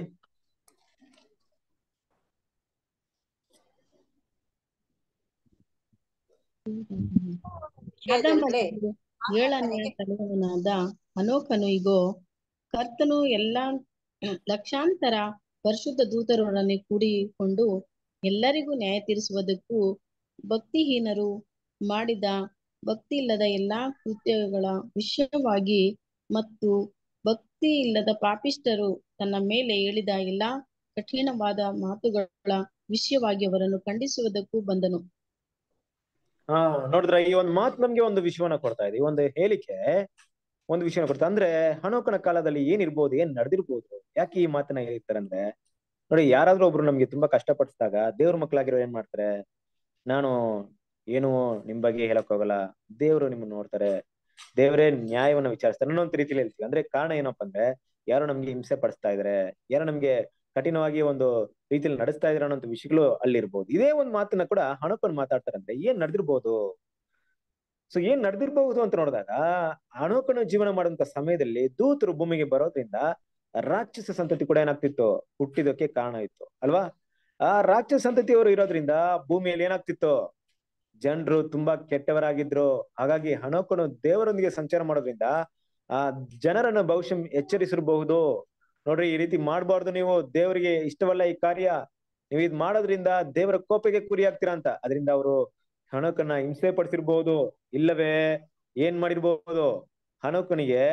ಹೇಗೆಂದರೆ ಏಳನೇ ತಲೆಯವನಾದ ಅನೋಕನು ಇಗೋ ಕರ್ತನು ಎಲ್ಲಾ ಲಕ್ಷಾಂತರ ಪರಿಶುದ್ಧ ದೂತರೊಡನೆ ಕೂಡಿಕೊಂಡು ಎಲ್ಲರಿಗೂ ನ್ಯಾಯ ತೀರಿಸುವುದಕ್ಕೂ ಭಕ್ತಿಹೀನರು ಮಾಡಿದ ಭಕ್ತಿ ಇಲ್ಲದ ಎಲ್ಲಾ ಕೃತ್ಯಗಳ ವಿಷಯವಾಗಿ ಮತ್ತು ಭಕ್ತಿ ಇಲ್ಲದ ಪಾಪಿಷ್ಠರು ತನ್ನ ಮೇಲೆ ಹೇಳಿದ ಎಲ್ಲಾ ಕಠಿಣವಾದ ಮಾತುಗಳ ವಿಷಯವಾಗಿ ಅವರನ್ನು ಖಂಡಿಸುವುದಕ್ಕೂ ಬಂದನು ಹಾ ನೋಡಿದ್ರ ಈ ಒಂದು ಮಾತು ನಮ್ಗೆ ಒಂದು ವಿಷಯವನ್ನ ಕೊಡ್ತಾ ಇದೆ ಈ ಒಂದು ಹೇಳಿಕೆ ಒಂದು ವಿಷಯನ ಕೊಡ್ತಾ ಅಂದ್ರೆ ಹಣೋಕನ ಕಾಲದಲ್ಲಿ ಏನಿರ್ಬೋದು ಏನ್ ನಡೆದಿರ್ಬೋದು ಯಾಕೆ ಈ ಮಾತನ್ನ ಹೇಳ್ತಾರೆ ಅಂದ್ರೆ ನೋಡಿ ಯಾರಾದ್ರೂ ಒಬ್ರು ನಮ್ಗೆ ತುಂಬಾ ಕಷ್ಟಪಡಿಸಿದಾಗ ದೇವ್ರ ಮಕ್ಕಳಾಗಿರೋ ಏನ್ ಮಾಡ್ತಾರೆ ನಾನು ಏನು ನಿಮ್ ಬಗ್ಗೆ ಹೇಳಕ್ ಹೋಗಲ್ಲ ದೇವ್ರು ನಿಮ್ಮನ್ನ ನೋಡ್ತಾರೆ ದೇವರೇ ನ್ಯಾಯವನ್ನ ವಿಚಾರಿಸ್ತಾರೆ ಅನ್ನೋ ಒಂದು ರೀತಿಲಿ ಹೇಳ್ತೀವಿ ಅಂದ್ರೆ ಕಾರಣ ಏನಪ್ಪಾ ಅಂದ್ರೆ ಯಾರೋ ನಮ್ಗೆ ಹಿಂಸೆ ಪಡಿಸ್ತಾ ಇದಾರೆ ಯಾರೋ ನಮ್ಗೆ ಕಠಿಣವಾಗಿ ಒಂದು ರೀತಿಯಲ್ಲಿ ನಡೆಸ್ತಾ ಇದಾರೆ ಅನ್ನೋ ವಿಷಯಗಳು ಅಲ್ಲಿರ್ಬೋದು ಇದೇ ಒಂದು ಮಾತನ್ನ ಕೂಡ ಹಣಕೊಂಡು ಮಾತಾಡ್ತಾರಂದ್ರೆ ಏನ್ ನಡೆದಿರ್ಬೋದು ಸೊ ಏನ್ ನಡೆದಿರ್ಬಹುದು ಅಂತ ನೋಡಿದಾಗ ಹಣಕನು ಜೀವನ ಮಾಡುವಂತ ಸಮಯದಲ್ಲಿ ದೂತರು ಭೂಮಿಗೆ ಬರೋದ್ರಿಂದ ರಾಕ್ಷಸ ಸಂತತಿ ಕೂಡ ಏನಾಗ್ತಿತ್ತು ಹುಟ್ಟಿದಕ್ಕೆ ಕಾರಣ ಇತ್ತು ಅಲ್ವಾ ಆ ರಾಕ್ಷಸ ಸಂತತಿಯವರು ಇರೋದ್ರಿಂದ ಭೂಮಿಯಲ್ಲಿ ಏನಾಗ್ತಿತ್ತು ಜನರು ತುಂಬಾ ಕೆಟ್ಟವರಾಗಿದ್ರು ಹಾಗಾಗಿ ಹಣಕನು ದೇವರೊಂದಿಗೆ ಸಂಚಾರ ಮಾಡೋದ್ರಿಂದ ಆ ಜನರನ್ನ ಬಹುಶಃ ಎಚ್ಚರಿಸಿರಬಹುದು ನೋಡ್ರಿ ಈ ರೀತಿ ಮಾಡಬಾರ್ದು ನೀವು ದೇವರಿಗೆ ಇಷ್ಟವಲ್ಲ ಈ ಕಾರ್ಯ ನೀವು ಇದ್ ಮಾಡೋದ್ರಿಂದ ದೇವರ ಕೋಪಕ್ಕೆ ಗುರಿ ಆಗ್ತೀರಾ ಅಂತ ಅದರಿಂದ ಅವರು ಹಣಕನ್ನ ಹಿಂಸೆ ಪಡಿಸಿರ್ಬಹುದು ಇಲ್ಲವೇ ಏನ್ ಮಾಡಿರ್ಬಹುದು ಹಣಕನಿಗೆ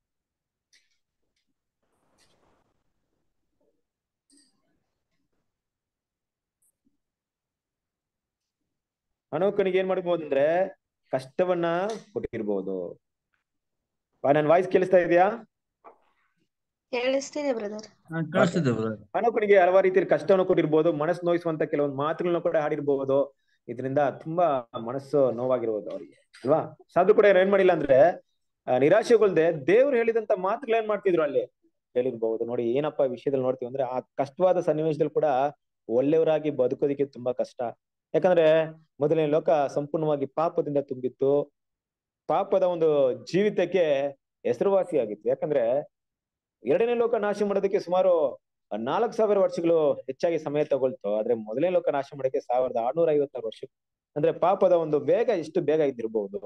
ಹಣೋಕನಿಗೆ ಏನ್ ಮಾಡಿರ್ಬೋದು ಅಂದ್ರೆ ಕಷ್ಟವನ್ನ ಕೊಟ್ಟಿರ್ಬೋದು ನನ್ ವಾಯ್ಸ್ ಕೇಳಿಸ್ತಾ ಇದೆಯಾ ಕೇಳಿಸ್ತಿದೆ ಬ್ರದರ್ ಹಾ, ಕೇಳಿಸ್ತಿದೆ brother. ಹಣೋಕನಿಗೆ ಹಲವಾರು ರೀತಿಯಲ್ಲಿ ಕಷ್ಟವನ್ನು ಕೊಟ್ಟಿರ್ಬೋದು ಮನಸ್ಸು ನೋಯಿಸುವಂತ ಕೆಲವೊಂದು ಮಾತುಗಳನ್ನ ಕೂಡ ಆಡಿರ್ಬೋದು ಇದರಿಂದ ತುಂಬಾ ಮನಸ್ಸು ನೋವಾಗಿರ್ಬೋದು ಅವ್ರಿಗೆ ಅಲ್ವಾ ಸಾಧು ಕೂಡ ಏನ್ ಮಾಡಿಲ್ಲ ಅಂದ್ರೆ ಆ, ನಿರಾಶೆಗೊಳ್ದೆ ದೇವ್ರು ಹೇಳಿದಂತ ಮಾತುಗಳು ಏನ್ ಮಾಡ್ತಿದ್ರು ಅಲ್ಲಿ ಹೇಳಿರ್ಬಹುದು ನೋಡಿ ಏನಪ್ಪಾ ಈ ವಿಷಯದಲ್ಲಿ ನೋಡ್ತೀವಿ ಅಂದ್ರೆ ಆ ಕಷ್ಟವಾದ ಸನ್ನಿವೇಶದಲ್ಲಿ ಕೂಡ ಒಳ್ಳೆಯವರಾಗಿ ಬದುಕೋದಿಕ್ಕೆ ತುಂಬಾ ಕಷ್ಟ ಯಾಕಂದ್ರೆ ಮೊದಲನೇ ಲೋಕ ಸಂಪೂರ್ಣವಾಗಿ ಪಾಪದಿಂದ ತುಂಬಿತ್ತು ಪಾಪದ ಒಂದು ಜೀವಿತಕ್ಕೆ ಹೆಸರುವಾಸಿಯಾಗಿತ್ತು ಯಾಕಂದ್ರೆ ಎರಡನೇ ಲೋಕ ನಾಶ ಮಾಡೋದಕ್ಕೆ ಸುಮಾರು ನಾಲ್ಕು ಸಾವಿರ ವರ್ಷಗಳು ಹೆಚ್ಚಾಗಿ ಸಮಯ ತಗೊಳ್ತು ಆದ್ರೆ ಮೊದಲನೇ ಲೋಕ ನಾಶ ಮಾಡೋಕೆ ಸಾವಿರದ ಆರ್ನೂರ ಐವತ್ತಾರು ವರ್ಷ ಅಂದ್ರೆ ಪಾಪದ ಒಂದು ಬೇಗ ಎಷ್ಟು ಬೇಗ ಇದ್ದಿರಬಹುದು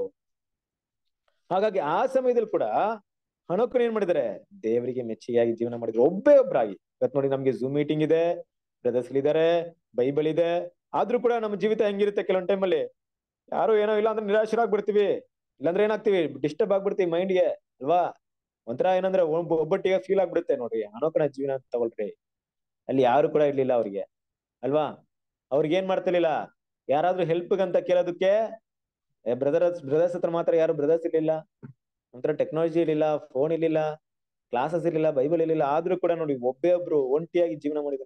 ಹಾಗಾಗಿ ಆ ಸಮಯದಲ್ಲಿ ಕೂಡ ಹಣಕ್ಕನು ಏನ್ ಮಾಡಿದ್ದಾರೆ ದೇವರಿಗೆ ಮೆಚ್ಚುಗೆಯಾಗಿ ಜೀವನ ಮಾಡಿದ್ರು ಒಬ್ಬೇ ಒಬ್ಬರಾಗಿ ಇವತ್ತು ನೋಡಿ ನಮ್ಗೆ ಝೂಮ್ ಮೀಟಿಂಗ್ ಇದೆ ಬ್ರದರ್ಸ್ ಇದಾರೆ ಬೈಬಲ್ ಇದೆ ಆದ್ರೂ ಕೂಡ ನಮ್ಮ ಜೀವಿತ ಹೆಂಗಿರುತ್ತೆ ಕೆಲವೊಂದ್ ಟೈಮಲ್ಲಿ ಯಾರು ಏನೋ ಇಲ್ಲ ಅಂದ್ರೆ ನಿರಾಶರಾಗ್ಬಿಡ್ತೀವಿ ಇಲ್ಲಾಂದ್ರೆ ಏನಾಗ್ತಿವಿ ಡಿಸ್ಟರ್ಬ್ ಆಗ್ಬಿಡ್ತೀವಿ ಮೈಂಡ್ಗೆ ಅಲ್ವಾ ಒಂಥರ ಏನಂದ್ರೆ ಒಬ್ಬ ಒಬ್ಬಟ್ಟಿಗೆ ಫೀಲ್ ಆಗ್ಬಿಡುತ್ತೆ ನೋಡ್ರಿ ಅನೋಕನ ಜೀವನ ಅಂತ ತಗೊಳ್ರಿ ಅಲ್ಲಿ ಯಾರು ಕೂಡ ಇರ್ಲಿಲ್ಲ ಅವ್ರಿಗೆ ಅಲ್ವಾ ಅವ್ರಿಗೆ ಏನ್ ಮಾಡ್ತಿರ್ಲಿಲ್ಲ ಯಾರಾದ್ರೂ ಹೆಲ್ಪ್ ಅಂತ ಕೇಳೋದಕ್ಕೆ ಬ್ರದರ್ಸ್ ಬ್ರದರ್ಸ್ ಹತ್ರ ಮಾತ್ರ ಯಾರು ಬ್ರದರ್ಸ್ ಇರ್ಲಿಲ್ಲ ಒಂಥರ ಟೆಕ್ನಾಲಜಿ ಇರ್ಲಿಲ್ಲ ಫೋನ್ ಇರ್ಲಿಲ್ಲ ಕ್ಲಾಸಸ್ ಇರ್ಲಿಲ್ಲ ಬೈಬಲ್ ಇರ್ಲಿಲ್ಲ ಆದ್ರೂ ಕೂಡ ನೋಡಿ ಒಬ್ಬೇ ಒಬ್ರು ಒಂಟಿಯಾಗಿ ಜೀವನ ಮಾಡಿದ್ರು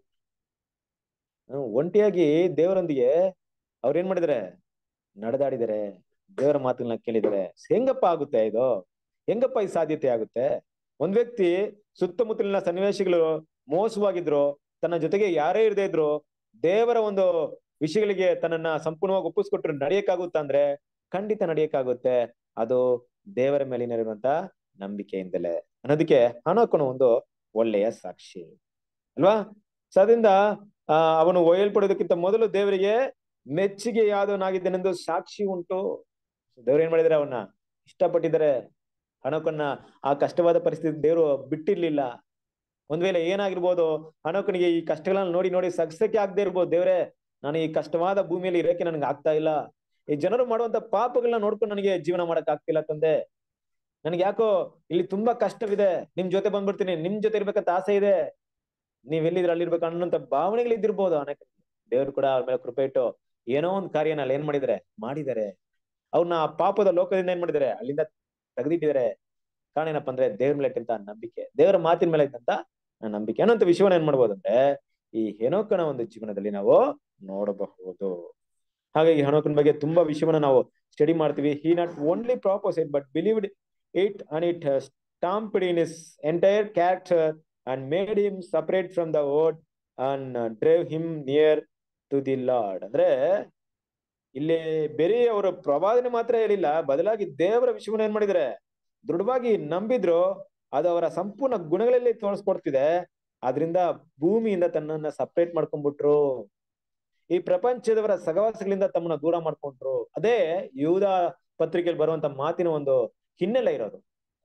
ಹ್ಮ್, ಒಂಟಿಯಾಗಿ ದೇವರೊಂದಿಗೆ ಅವ್ರ ಏನ್ ಮಾಡಿದಾರೆ ನಡೆದಾಡಿದಾರೆ ದೇವರ ಮಾತುಗಳನ್ನ ಕೇಳಿದಾರೆ ಹೆಂಗಪ್ಪ ಆಗುತ್ತೆ ಇದು ಹೆಂಗಪ್ಪ ಈ ಸಾಧ್ಯತೆ ಆಗುತ್ತೆ ಒಂದ್ ವ್ಯಕ್ತಿ ಸುತ್ತಮುತ್ತಲಿನ ಸನ್ನಿವೇಶಗಳು ಮೋಸವಾಗಿದ್ರು ತನ್ನ ಜೊತೆಗೆ ಯಾರೇ ಇರದೇ ಇದ್ರು ದೇವರ ಒಂದು ವಿಷಯಗಳಿಗೆ ತನ್ನನ್ನ ಸಂಪೂರ್ಣವಾಗಿ ಒಪ್ಪಿಸ್ಕೊಟ್ರು ನಡೆಯಕ್ಕಾಗುತ್ತಾ ಅಂದ್ರೆ ಖಂಡಿತ ನಡೆಯಕ್ಕಾಗುತ್ತೆ ಅದು ದೇವರ ಮೇಲಿನಿರುವಂತ ನಂಬಿಕೆಯಿಂದಲೇ ಅನ್ನೋದಕ್ಕೆ ಹಣೋಕನು ಒಂದು ಒಳ್ಳೆಯ ಸಾಕ್ಷಿ ಅಲ್ವಾ ಸೊ ಅದರಿಂದ ಆ ಅವನು ಒಯ್ಯಲ್ಪಡೋದಕ್ಕಿಂತ ಮೊದಲು ದೇವರಿಗೆ ಮೆಚ್ಚುಗೆಯಾದವನಾಗಿದ್ದೇನೆಂದು ಸಾಕ್ಷಿ ಉಂಟು ದೇವ್ರು ಏನ್ ಮಾಡಿದಾರೆ ಅವನ್ನ ಇಷ್ಟಪಟ್ಟಿದ್ದಾರೆ ಹಣಕನ್ನ ಆ ಕಷ್ಟವಾದ ಪರಿಸ್ಥಿತಿ ದೇವರು ಬಿಟ್ಟಿರ್ಲಿಲ್ಲ ಒಂದ್ ವೇಳೆ ಏನಾಗಿರ್ಬೋದು ಹಣಕನಿಗೆ ಈ ಕಷ್ಟಗಳನ್ನ ನೋಡಿ ನೋಡಿ ಸಗ್ಸಕ್ಕೆ ಆಗದೆ ಇರ್ಬೋದು ದೇವ್ರೆ ನಾನು ಈ ಕಷ್ಟವಾದ ಭೂಮಿಯಲ್ಲಿ ಇರೋಕೆ ನನಗೆ ಆಗ್ತಾ ಇಲ್ಲ ಈ ಜನರು ಮಾಡುವಂತ ಪಾಪಗಳನ್ನ ನೋಡ್ಕೊಂಡು ನನಗೆ ಜೀವನ ಮಾಡಕ್ ಆಗ್ತಿಲ್ಲ ತಂದೆ ನನಗೆ ಯಾಕೋ ಇಲ್ಲಿ ತುಂಬಾ ಕಷ್ಟವಿದೆ ನಿಮ್ ಜೊತೆ ಬಂದ್ಬಿಡ್ತೀನಿ ನಿಮ್ ಜೊತೆ ಇರ್ಬೇಕಂತ ಆಸೆ ಇದೆ ನೀವ್ ಎಲ್ಲಿದ್ರೆ ಅಲ್ಲಿರ್ಬೇಕು ಅನ್ನೋಂತ ಭಾವನೆಗಳು ಇದ್ದಿರ್ಬೋದು ಅನೇಕ ದೇವ್ರು ಕೂಡ ಅವ್ರ ಮೇಲೆ ಕೃಪೆ ಇಟ್ಟು ಏನೋ ಒಂದ್ ಕಾರ್ಯನ ಅಲ್ಲಿ ಏನ್ ಮಾಡಿದಾರೆ ಮಾಡಿದ್ದಾರೆ ಅವ್ರನ್ನ ಆ ಪಾಪದ ಲೋಕದಿಂದ ಏನ್ ಮಾಡಿದ್ದಾರೆ ಅಲ್ಲಿಂದ ತೆಗೆದಿಟ್ಟಿದ್ದಾರೆ ಕಾರಣ ಏನಪ್ಪಾ ಅಂದ್ರೆ ದೇವ್ರ ಮೇಲೆ ಇಟ್ಟಂತ ನಂಬಿಕೆ ದೇವರ ಮಾತಿನ ಮೇಲೆ ಇದ್ದಂತ ನಂಬಿಕೆ ಅನ್ನೋಂತ ವಿಷಯವನ್ನ ಏನ್ ಮಾಡ್ಬೋದು ಅಂದ್ರೆ ಈ ಹೆನೋಕನ ಒಂದು ಜೀವನದಲ್ಲಿ ನಾವು ನೋಡಬಹುದು ಹಾಗಾಗಿ ಹಣೋಕನ ಬಗ್ಗೆ ತುಂಬಾ ವಿಷಯವನ್ನ ನಾವು ಸ್ಟಡಿ ಮಾಡ್ತೀವಿ he not only propose it but believed it and it stamped in his entire character and made him separate from the world and drive him near to the Lord ಅಂದ್ರೆ ಇಲ್ಲಿ ಬೇರೆ ಅವರ ಪ್ರವಾದನೆ ಮಾತ್ರ ಹೇಳಿಲ್ಲ ಬದಲಾಗಿ ದೇವರ ವಿಷಯವನ್ನ ಏನ್ ಮಾಡಿದ್ದಾರೆ ದೃಢವಾಗಿ ನಂಬಿದ್ರು ಅದು ಅವರ ಸಂಪೂರ್ಣ ಗುಣಗಳಲ್ಲಿ ತೋರಿಸ್ಕೊಡ್ತಿದೆ ಆದ್ರಿಂದ ಭೂಮಿಯಿಂದ ತನ್ನನ್ನ ಸಪರೇಟ್ ಮಾಡ್ಕೊಂಡ್ಬಿಟ್ರು ಈ ಪ್ರಪಂಚದವರ ಸಹವಾಸಗಳಿಂದ ತಮ್ಮನ್ನ ದೂರ ಮಾಡ್ಕೊಂಡ್ರು ಅದೇ ಯೂದ ಪತ್ರಿಕೆಯಲ್ಲಿ ಬರುವಂತ ಮಾತಿನ ಒಂದು ಹಿನ್ನೆಲೆ ಇರೋದು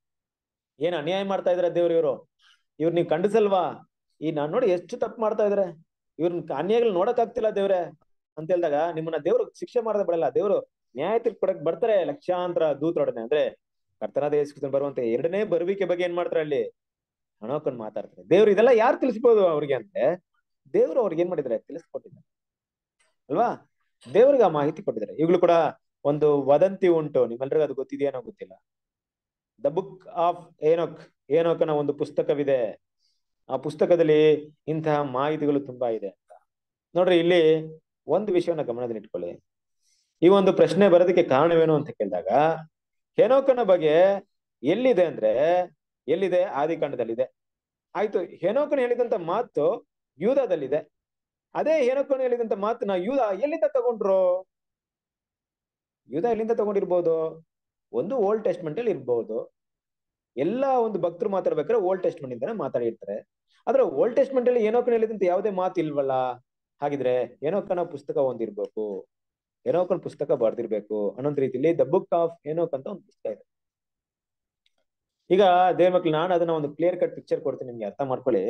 ಏನ್ ಅನ್ಯಾಯ ಮಾಡ್ತಾ ಇದಾರೆ ದೇವ್ರು ಇವರು ಇವ್ರು ನೀವು ಖಂಡಿಸಲ್ವಾ ಈ ನಾನ್ ನೋಡಿ ಎಷ್ಟು ತಪ್ಪು ಮಾಡ್ತಾ ಇದಾರೆ ಇವ್ರನ್ನ ಅನ್ಯಾಯಗಳು ನೋಡಕ್ ಆಗ್ತಿಲ್ಲ ದೇವ್ರೆ ಅಂತ ಹೇಳಿದಾಗ ನಿಮ್ಮನ್ನ ದೇವ್ರು ಶಿಕ್ಷೆ ಮಾಡದೆ ಬಿಡಲ್ಲ ದೇವ್ರು ನ್ಯಾಯ ತೀರ್ಪು ಕೊಡಕ್ ಬರ್ತಾರೆ ಲಕ್ಷಾಂತರ ದೂತರೊಡನೆ ಅಂದ್ರೆ ಕರ್ತನಾದ ಯೇಸು ಬರುವಂತ ಎರಡನೇ ಬರುವಿಕೆ ಬಗ್ಗೆ ಏನ್ ಮಾಡ್ತಾರೆ ಅಲ್ಲಿ ಹಣೋಕೊಂಡ್ ಮಾತಾಡ್ತಾರೆ ದೇವ್ರು ಇದೆಲ್ಲ ಯಾರು ತಿಳಿಸ್ಬೋದು ಅವ್ರಿಗೆ ಅಂದ್ರೆ ದೇವ್ರು ಅವ್ರಿಗೆ ಏನ್ ಮಾಡಿದ್ದಾರೆ ತಿಳಿಸ್ಕೊಟ್ಟಿದ್ದಾರೆ ಅಲ್ವಾ ದೇವ್ರಿಗೆ ಆ ಮಾಹಿತಿ ಕೊಟ್ಟಿದ್ದಾರೆ ಈಗಲೂ ಕೂಡ ಒಂದು ವದಂತಿ ಉಂಟು ನಿಮ್ಮೆಲ್ರಿಗೂ ಅದು ಗೊತ್ತಿದೆಯೇನೋ ಗೊತ್ತಿಲ್ಲ ದ ಬುಕ್ ಆಫ್ ಏನೋಕ್ ಏನೋಕನ ಒಂದು ಪುಸ್ತಕವಿದೆ ಆ ಪುಸ್ತಕದಲ್ಲಿ ಇಂತಹ ಮಾಹಿತಿಗಳು ತುಂಬಾ ಇದೆ ಅಂತ ನೋಡ್ರಿ ಇಲ್ಲಿ ಒಂದು ವಿಷಯವನ್ನ ಗಮನದಲ್ಲಿ ಇಟ್ಕೊಳ್ಳಿ ಈ ಒಂದು ಪ್ರಶ್ನೆ ಬರೋದಕ್ಕೆ ಕಾರಣವೇನು ಅಂತ ಕೇಳಿದಾಗ ಹೆನೋಕನ ಬಗ್ಗೆ ಎಲ್ಲಿದೆ ಅಂದ್ರೆ ಎಲ್ಲಿದೆ ಆದಿಕಾಂಡದಲ್ಲಿದೆ ಆಯ್ತು ಹೆನೋಕನ ಹೇಳಿದಂತ ಮಾತು ಯೂದದಲ್ಲಿದೆ ಅದೇ ಹೆನೋಕನ ಹೇಳಿದಂತ ಮಾತನ್ನ ಯೂದ ಎಲ್ಲಿಂದ ತಗೊಂಡ್ರು ಯೂದ ಎಲ್ಲಿಂದ ತಗೊಂಡಿರ್ಬೋದು ಒಂದು ಓಲ್ಡ್ ಟೆಸ್ಟ್ಮೆಂಟ್ ಅಲ್ಲಿ ಇರ್ಬೋದು ಎಲ್ಲಾ ಒಂದು ಭಕ್ತರು ಮಾತಾಡ್ಬೇಕಾದ್ರೆ ಓಲ್ಡ್ ಟೆಸ್ಟ್ಮೆಂಟ್ ಇಂದಾನೆ ಮಾತಾಡಿರ್ತಾರೆ ಆದ್ರೆ ಓಲ್ಡ್ ಟೆಸ್ಟ್ಮೆಂಟ್ ಅಲ್ಲಿ ಏನೋಕನ ಹೇಳಿದಂತ ಯಾವುದೇ ಮಾತು ಇಲ್ವಲ್ಲ ಹಾಗಿದ್ರೆ ಏನೋಕನ ಪುಸ್ತಕ ಒಂದಿರ್ಬೇಕು ಏನೋಕನ ಪುಸ್ತಕ ಬರ್ದಿರ್ಬೇಕು ಅನ್ನೋದ್ ರೀತಿಲಿ ದ ಬುಕ್ ಆಫ್ ಏನೋಕ್ ಅಂತ ಒಂದು ಪುಸ್ತಕ ಇದೆ ಈಗ ದೇವ್ರ ಮಕ್ಳು ನಾನು ಅದನ್ನ ಒಂದು ಕ್ಲಿಯರ್ ಕಟ್ ಪಿಕ್ಚರ್ ಕೊಡ್ತೀನಿ ನಿಮ್ಗೆ ಅರ್ಥ ಮಾಡ್ಕೊಳ್ಳಿ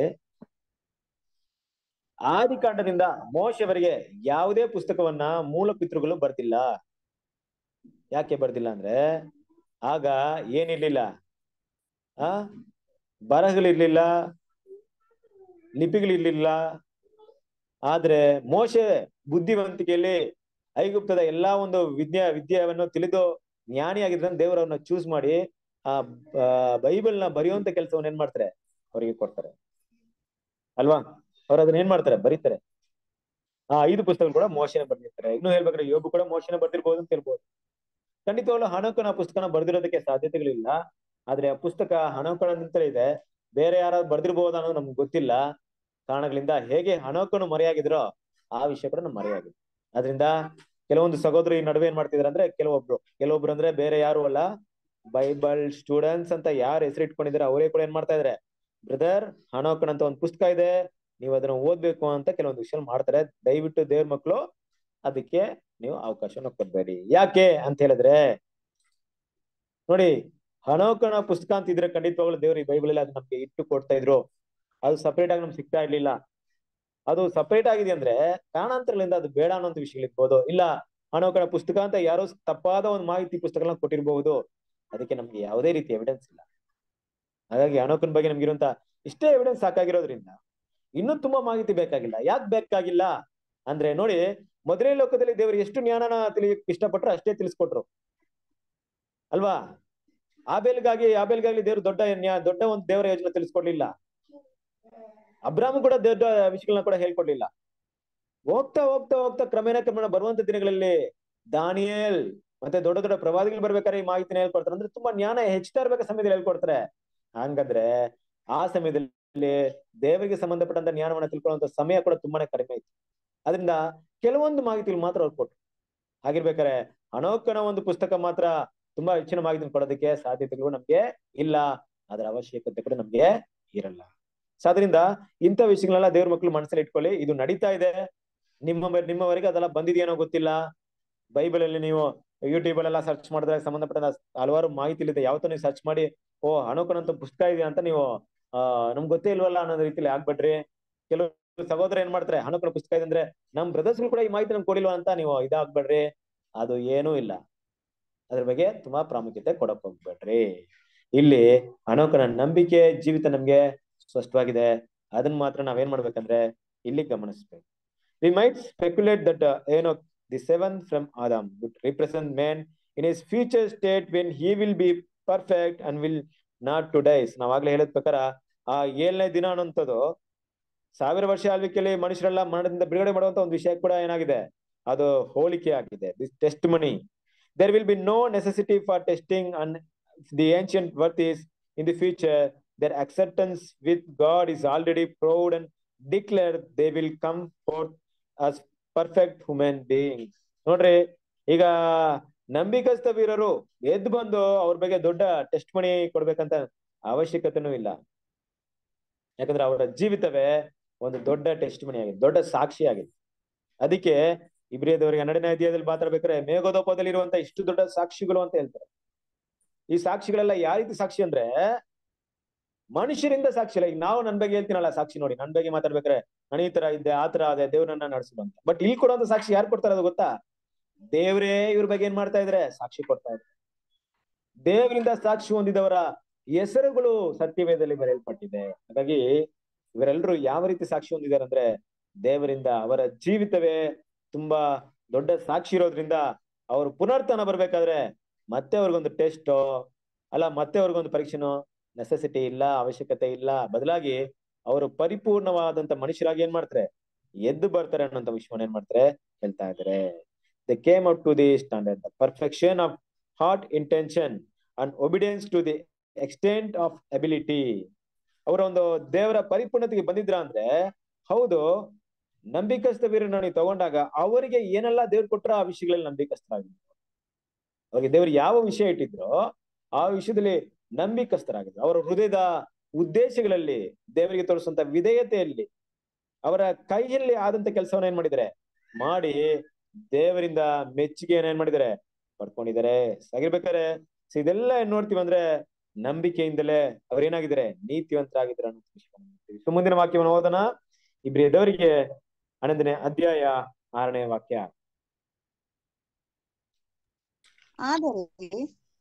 ಆದಿಕಾಂಡದಿಂದ ಮೋಶವರೆಗೆ ಯಾವುದೇ ಪುಸ್ತಕವನ್ನ ಮೂಲ ಪಿತೃಗಳು ಬರ್ದಿಲ್ಲ ಯಾಕೆ ಬರ್ದಿಲ್ಲ ಅಂದ್ರೆ ಆಗ ಏನಿರ್ಲಿಲ್ಲ ಆ ಬರಹಗಳಿರ್ಲಿಲ್ಲ ಲಿಪಿಗಳಿರ್ಲಿಲ್ಲ ಆದ್ರೆ ಮೋಶೆ ಬುದ್ಧಿವಂತಿಕೆಯಲ್ಲಿ ಐಗುಪ್ತದ ಎಲ್ಲಾ ಒಂದು ವಿದ್ಯಾ ವಿದ್ಯೆಯನ್ನು ತಿಳಿದು ಜ್ಞಾನಿಯಾಗಿದ್ರನ್ನ ದೇವರವ್ರನ್ನ ಚೂಸ್ ಮಾಡಿ ಆ ಬೈಬಲ್ ನ ಬರೆಯುವಂತ ಕೆಲಸವನ್ನ ಏನ್ ಮಾಡ್ತಾರೆ ಅವರಿಗೆ ಕೊಡ್ತಾರೆ ಅಲ್ವಾ ಅವ್ರು ಅದನ್ನ ಏನ್ ಮಾಡ್ತಾರೆ ಬರೀತಾರೆ ಆ ಐದು ಪುಸ್ತಕಗಳು ಕೂಡ ಮೋಶನ ಬರ್ದಿರ್ತಾರೆ ಇನ್ನು ಹೇಳ್ಬೇಕಾದ್ರೆ ಯೋಬು ಕೂಡ ಮೋಶನ ಬರ್ದಿರ್ಬೋದು ಅಂತ ಹೇಳ್ಬೋದು ಖಂಡಿತವಾಗ್ಲೂ ಹಣಕನ ಪುಸ್ತಕನ ಬರ್ದಿರೋದಕ್ಕೆ ಸಾಧ್ಯತೆಗಳಿಲ್ಲ ಆದ್ರೆ ಆ ಪುಸ್ತಕ ಹಣಕನಂತಲೇ ಇದೆ ಬೇರೆ ಯಾರಾದ್ರು ಬರ್ದಿರ್ಬೋದು ಅನ್ನೋದು ನಮ್ಗೆ ಗೊತ್ತಿಲ್ಲ ಕಾರಣಗಳಿಂದ ಹೇಗೆ ಹಣಕನು ಮರೆಯಾಗಿದ್ರೋ ಆ ವಿಷಯ ಕೂಡ ನಮ್ಗೆ ಮರೆಯಾಗಿದೆ ಅದರಿಂದ ಕೆಲವೊಂದು ಸಹೋದರಿ ನಡುವೆ ಏನ್ ಮಾಡ್ತಿದಾರೆ ಅಂದ್ರೆ ಕೆಲವೊಬ್ರು ಕೆಲವೊಬ್ರು ಅಂದ್ರೆ ಬೇರೆ ಯಾರು ಅಲ್ಲ ಬೈಬಲ್ ಸ್ಟೂಡೆಂಟ್ಸ್ ಅಂತ ಯಾರು ಹೆಸರು ಇಟ್ಕೊಂಡಿದ್ರೆ ಅವರೇ ಕೂಡ ಏನ್ ಮಾಡ್ತಾ ಇದಾರೆ ಬ್ರದರ್ ಹಣೋಕನ್ ಅಂತ ಒಂದು ಪುಸ್ತಕ ಇದೆ ನೀವು ಅದನ್ನ ಓದ್ಬೇಕು ಅಂತ ಕೆಲವೊಂದು ವಿಷಯ ಮಾಡ್ತಾರೆ ದಯವಿಟ್ಟು ದೇವ್ರ ಮಕ್ಕಳು ಅದಕ್ಕೆ ನೀವು ಅವಕಾಶನ ಕೊಡ್ಬೇಡಿ ಯಾಕೆ ಅಂತ ಹೇಳಿದ್ರೆ ನೋಡಿ ಹಣೋಕನ ಪುಸ್ತಕ ಅಂತ ಇದ್ರೆ ಖಂಡಿತವಾಗ್ಲೂ ದೇವ್ರು ಈ ಬೈಬಲ್ ಅಲ್ಲಿ ಅದು ನಮ್ಗೆ ಇಟ್ಟು ಕೊಡ್ತಾ ಇದ್ರು ಅದು ಸಪರೇಟ್ ಆಗಿ ನಮ್ಗೆ ಸಿಗ್ತಾ ಇರ್ಲಿಲ್ಲ ಅದು ಸಪರೇಟ್ ಆಗಿದೆ ಅಂದ್ರೆ ಕಾರಣಾಂತರಗಳಿಂದ ಅದು ಬೇಡ ಅನ್ನೋಂಥ ವಿಷಯಗಳಿರ್ಬೋದು ಇಲ್ಲ ಹಣೋಕನ ಪುಸ್ತಕ ಅಂತ ಯಾರೋ ತಪ್ಪಾದ ಒಂದು ಮಾಹಿತಿ ಪುಸ್ತಕಗಳನ್ನ ಕೊಟ್ಟಿರ್ಬಹುದು ಅದಕ್ಕೆ ನಮ್ಗೆ ಯಾವುದೇ ರೀತಿ ಎವಿಡೆನ್ಸ್ ಇಲ್ಲ ಹಾಗಾಗಿ ಹಣೋಕನ ಬಗ್ಗೆ ನಮ್ಗೆ ಇರುವಂತ ಇಷ್ಟೇ ಎವಿಡೆನ್ಸ್ ಸಾಕಾಗಿರೋದ್ರಿಂದ ಇನ್ನೂ ತುಂಬಾ ಮಾಹಿತಿ ಬೇಕಾಗಿಲ್ಲ ಯಾಕೆ ಬೇಕಾಗಿಲ್ಲ ಅಂದ್ರೆ ನೋಡಿ ಮೊದಲನೇ ಲೋಕದಲ್ಲಿ ದೇವರು ಎಷ್ಟು ಜ್ಞಾನನ ತಿಳಿಯಕ್ ಇಷ್ಟಪಟ್ರು ಅಷ್ಟೇ ತಿಳಿಸ್ಕೊಟ್ರು ಅಲ್ವಾ ಆಬೇಲ್ಗಾಗಿ ಆಬೇಲ್ಗಾಗ್ಲಿ ದೇವ್ರು ದೊಡ್ಡ ನ್ಯಾ ದೊಡ್ಡ ಒಂದು ದೇವರ ಯೋಜನೆ ತಿಳಿಸ್ಕೊಡ್ಲಿಲ್ಲ ಅಬ್ರಾಮ್ ಕೂಡ ದೊಡ್ಡ ವಿಷಯಗಳನ್ನ ಕೂಡ ಹೇಳ್ಕೊಡ್ಲಿಲ್ಲ ಹೋಗ್ತಾ ಹೋಗ್ತಾ ಹೋಗ್ತಾ ಕ್ರಮೇಣ ಕ್ರಮೇಣ ಬರುವಂತ ದಿನಗಳಲ್ಲಿ ದಾನಿಯೇಲ್ ಮತ್ತೆ ದೊಡ್ಡ ದೊಡ್ಡ ಪ್ರವಾದಿಗಳು ಬರ್ಬೇಕಾದ್ರೆ ಈ ಮಾಹಿತಿನ ಹೇಳ್ಕೊಡ್ತಾರೆ ಅಂದ್ರೆ ತುಂಬಾ ಜ್ಞಾನ ಹೆಚ್ಚುತ್ತಾ ಇರ್ಬೇಕ ಸಮಯದಲ್ಲಿ ಹೇಳ್ಕೊಡ್ತಾರೆ ಹಂಗಂದ್ರೆ ಆ ಸಮಯದಲ್ಲಿ ದೇವರಿಗೆ ಸಂಬಂಧಪಟ್ಟಂತ ಜ್ಞಾನವನ್ನ ತಿಳ್ಕೊಳ್ಳುವಂತ ಸಮಯ ಕೂಡ ತುಂಬಾನೇ ಕಡಿಮೆ ಇತ್ತು ಅದರಿಂದ ಕೆಲವೊಂದು ಮಾಹಿತಿಗಳು ಮಾತ್ರ ಅವ್ರು ಕೊಟ್ರು ಹಾಗಿರ್ಬೇಕಾರೆ ಅನೋಕನ ಒಂದು ಪುಸ್ತಕ ಮಾತ್ರ ತುಂಬಾ ಹೆಚ್ಚಿನ ಮಾಹಿತಿ ಕೊಡೋದಕ್ಕೆ ಸಾಧ್ಯತೆಗಳು ನಮ್ಗೆ ಇಲ್ಲ ಅದರ ಅವಶ್ಯಕತೆ ಕೂಡ ನಮ್ಗೆ ಇರಲ್ಲ ಸೊ ಅದರಿಂದ ಇಂಥ ವಿಷಯಗಳೆಲ್ಲ ದೇವ್ರ ಮಕ್ಕಳು ಮನಸ್ಸಲ್ಲಿ ಇಟ್ಕೊಳ್ಳಿ ಇದು ನಡೀತಾ ಇದೆ ನಿಮ್ಮ ನಿಮ್ಮವರೆಗೆ ಅದೆಲ್ಲ ಬಂದಿದೆಯೇನೋ ಗೊತ್ತಿಲ್ಲ ಬೈಬಲ್ ಅಲ್ಲಿ ನೀವು ಯೂಟ್ಯೂಬ್ ಅಲ್ಲೆಲ್ಲ ಸರ್ಚ್ ಮಾಡಿದ್ರೆ ಸಂಬಂಧಪಟ್ಟ ಹಲವಾರು ಮಾಹಿತಿ ಇದೆ ಯಾವತ್ತೋ ನೀವು ಸರ್ಚ್ ಮಾಡಿ ಓ ಹಣೋಕನಂತ ಪುಸ್ತಕ ಇದೆ ಅಂತ ನೀವು ಆ ನಮ್ಗೆ ಗೊತ್ತೇ ಇಲ್ವಲ್ಲ ಅನ್ನೋ ರೀತಿಲಿ ಆಗ್ಬೇಡ್ರಿ ಕೆಲವು ಸಹೋದರ ಏನ್ ಮಾಡ್ತಾರೆ ಹಣೋಕನ ಪುಸ್ತಕ ಇದೆ ಅಂದ್ರೆ ನಮ್ ಬ್ರದರ್ಸ್ಗಳು ಕೂಡ ಈ ಮಾಹಿತಿ ನಮ್ಗೆ ಕೊಡಿಲ್ವಾ ಅಂತ ನೀವು ಇದಾಗ್ಬೇಡ್ರಿ ಅದು ಏನೂ ಇಲ್ಲ ಅದ್ರ ಬಗ್ಗೆ ತುಂಬಾ ಪ್ರಾಮುಖ್ಯತೆ ಕೊಡಕ್ ಹೋಗ್ಬೇಡ್ರಿ ಇಲ್ಲಿ ಹಣೋಕನ ನಂಬಿಕೆ ಜೀವಿತ ನಮ್ಗೆ ಸ್ಪಷ್ಟವಾಗಿದೆ ಅದನ್ನ ಮಾತ್ರ ನಾವೇನ್ ಮಾಡ್ಬೇಕಂದ್ರೆ ಇಲ್ಲಿ ಗಮನಿಸ್ಬೇಕು we might speculate that Enoch the seven from Adam would represent man in his future state when he will be perfect and will not to dies ನಾವಾಗ್ಲೇ ಹೇಳಿದ ಪ್ರಕಾರ ಆ ಏಳನೇ ದಿನ ಅನ್ನೋಂಥದ್ದು ಸಾವಿರ ವರ್ಷ ಆಳ್ವಿಕೆಯಲ್ಲಿ ಮನುಷ್ಯರೆಲ್ಲ ಮರಣದಿಂದ ಬಿಡುಗಡೆ ಮಾಡುವಂತ ಒಂದು ವಿಷಯ ಕೂಡ ಏನಾಗಿದೆ ಅದು ಹೋಲಿಕೆ ಆಗಿದೆ this testimony there will be no necessity for testing and the ancient worthies in the future their acceptance with God is already proved and declared they will come forth as perfect human beings. ನೋಡ್ರಿ ಈಗ ನಂಬಿಕಸ್ತ ವೀರರು ಎದ್ದು ಬಂದು ಅವ್ರ ಬಗ್ಗೆ ದೊಡ್ಡ test ಮಣಿ ಕೊಡ್ಬೇಕಂತ ಅವಶ್ಯಕತೆನೂ ಇಲ್ಲ ಯಾಕಂದ್ರೆ ಅವರ ಜೀವಿತವೇ ಒಂದು ದೊಡ್ಡ ಟೆಸ್ಟ್ ಮಣಿ ಆಗಿದೆ ದೊಡ್ಡ ಸಾಕ್ಷಿ ಆಗಿದೆ ಅದಕ್ಕೆ ಇಬ್ರಿಯದವರಿಗೆ ಹನ್ನೆರಡನೇ ಅಧ್ಯಾಯದಲ್ಲಿ ಮಾತಾಡ್ಬೇಕಾದ್ರೆ ಮೇಘೋದೋಪದಲ್ಲಿ ಇರುವಂತ ಇಷ್ಟು ದೊಡ್ಡ ಸಾಕ್ಷಿಗಳು ಅಂತ ಹೇಳ್ತಾರೆ ಈ ಸಾಕ್ಷಿಗಳೆಲ್ಲ ಯಾವ ರೀತಿ ಸಾಕ್ಷಿ ಅಂದ್ರೆ ಮನುಷ್ಯರಿಂದ ಸಾಕ್ಷಿ ಇಲ್ಲ ಈಗ ನಾವು ನನ್ ಬಗ್ಗೆ ಹೇಳ್ತೀನಲ್ಲ ಸಾಕ್ಷಿ ನೋಡಿ ನನ್ ಬಗ್ಗೆ ಮಾತಾಡ್ಬೇಕಾರೆ ನಾನು ಈ ತರ ಇದ್ದೆ ಆ ತರ ಅದೇ ದೇವ್ರನ್ನ ನಡೆಸಿದ ಅಂತ ಬಟ್ ಇಲ್ಲಿ ಕೊಡುವಂತ ಸಾಕ್ಷಿ ಯಾರು ಕೊಡ್ತಾರೆ ಅದು ಗೊತ್ತಾ ದೇವ್ರೇ ಇವ್ರ ಬಗ್ಗೆ ಏನ್ ಮಾಡ್ತಾ ಇದ್ರೆ ಸಾಕ್ಷಿ ಕೊಡ್ತಾ ಇದ್ರೆ ದೇವರಿಂದ ಸಾಕ್ಷಿ ಹೊಂದಿದವರ ಹೆಸರುಗಳು ಸತ್ಯವೇದದಲ್ಲಿ ಬರೆಯಲ್ಪಟ್ಟಿದೆ ಹಾಗಾಗಿ ಇವರೆಲ್ಲರೂ ಯಾವ ರೀತಿ ಸಾಕ್ಷಿ ಹೊಂದಿದ್ದಾರೆ ಅಂದ್ರೆ ದೇವರಿಂದ ಅವರ ಜೀವಿತವೇ ತುಂಬಾ ದೊಡ್ಡ ಸಾಕ್ಷಿ ಇರೋದ್ರಿಂದ ಅವ್ರು ಪುನರ್ತನ ಬರ್ಬೇಕಾದ್ರೆ ಮತ್ತೆ ಅವ್ರಿಗೊಂದು ಟೆಸ್ಟ್ ಅಲ್ಲ ಮತ್ತೆ ಅವ್ರಿಗೊಂದು ಪರೀಕ್ಷೆನೋ ನೆಸೆಸಿಟಿ ಇಲ್ಲ ಅವಶ್ಯಕತೆ ಇಲ್ಲ ಬದಲಾಗಿ ಅವರು ಪರಿಪೂರ್ಣವಾದಂತ ಮನುಷ್ಯರಾಗಿ ಏನ್ ಮಾಡ್ತಾರೆ ಎದ್ದು ಬರ್ತಾರೆ ಅನ್ನೋಂತ ವಿಷಯವನ್ನ ಏನ್ ಮಾಡ್ತಾರೆ ಹೇಳ್ತಾ ಇದ್ದಾರೆ the came out to the standard the perfection of heart intention and obedience to the extent of ability ಅವರ ಒಂದು ದೇವರ ಪರಿಪೂರ್ಣತೆಗೆ ಬಂದಿದ್ರ ಅಂದ್ರೆ ಹೌದು ನಂಬಿಕಸ್ಥ ವೀರನ ನೀವು ತಗೊಂಡಾಗ ಅವರಿಗೆ ಏನೆಲ್ಲ ದೇವ್ರು ಕೊಟ್ರ ಆ ವಿಷಯಗಳಲ್ಲಿ ನಂಬಿಕಸ್ಥರಾಗಿದ್ರು ಅವ್ರಿಗೆ ದೇವ್ರು ಯಾವ ವಿಷಯ ಇಟ್ಟಿದ್ರೋ ಆ ವಿಷಯದಲ್ಲಿ ನಂಬಿಕಸ್ಥರಾಗಿದ್ರು ಅವರ ಹೃದಯದ ಉದ್ದೇಶಗಳಲ್ಲಿ ದೇವರಿಗೆ ತೋರಿಸುವಂತ ವಿಧೇಯತೆಯಲ್ಲಿ ಅವರ ಕೈಯಲ್ಲಿ ಆದಂತ ಕೆಲಸವನ್ನ ಏನ್ ಮಾಡಿದ್ದಾರೆ ಮಾಡಿ ದೇವರಿಂದ ಮೆಚ್ಚುಗೆಯನ್ನ ಏನ್ ಮಾಡಿದ್ದಾರೆ ಪಡ್ಕೊಂಡಿದ್ದಾರೆ ಆಗಿರ್ಬೇಕಾದ್ರೆ ಸೊ ಇದೆಲ್ಲ ಏನ್ ನೋಡ್ತೀವಿ ಅಂದ್ರೆ ನಂಬಿಕೆಯಿಂದಲೇ ಅವ್ರೇನಾಗಿದ್ದಾರೆ ನೀತಿವಂತರಾಗಿದ್ದಾರೆ ಅನ್ನೋ ವಿಷಯವನ್ನ ನೋಡ್ತೀವಿ ಸೊ ಮುಂದಿನ ವಾಕ್ಯವನ್ನು ಓದೋಣ ಇಬ್ರಿಯದವರಿಗೆ ಹನ್ನೊಂದನೇ ಅಧ್ಯಾಯ ಆರನೇ ವಾಕ್ಯ ಆದರೆ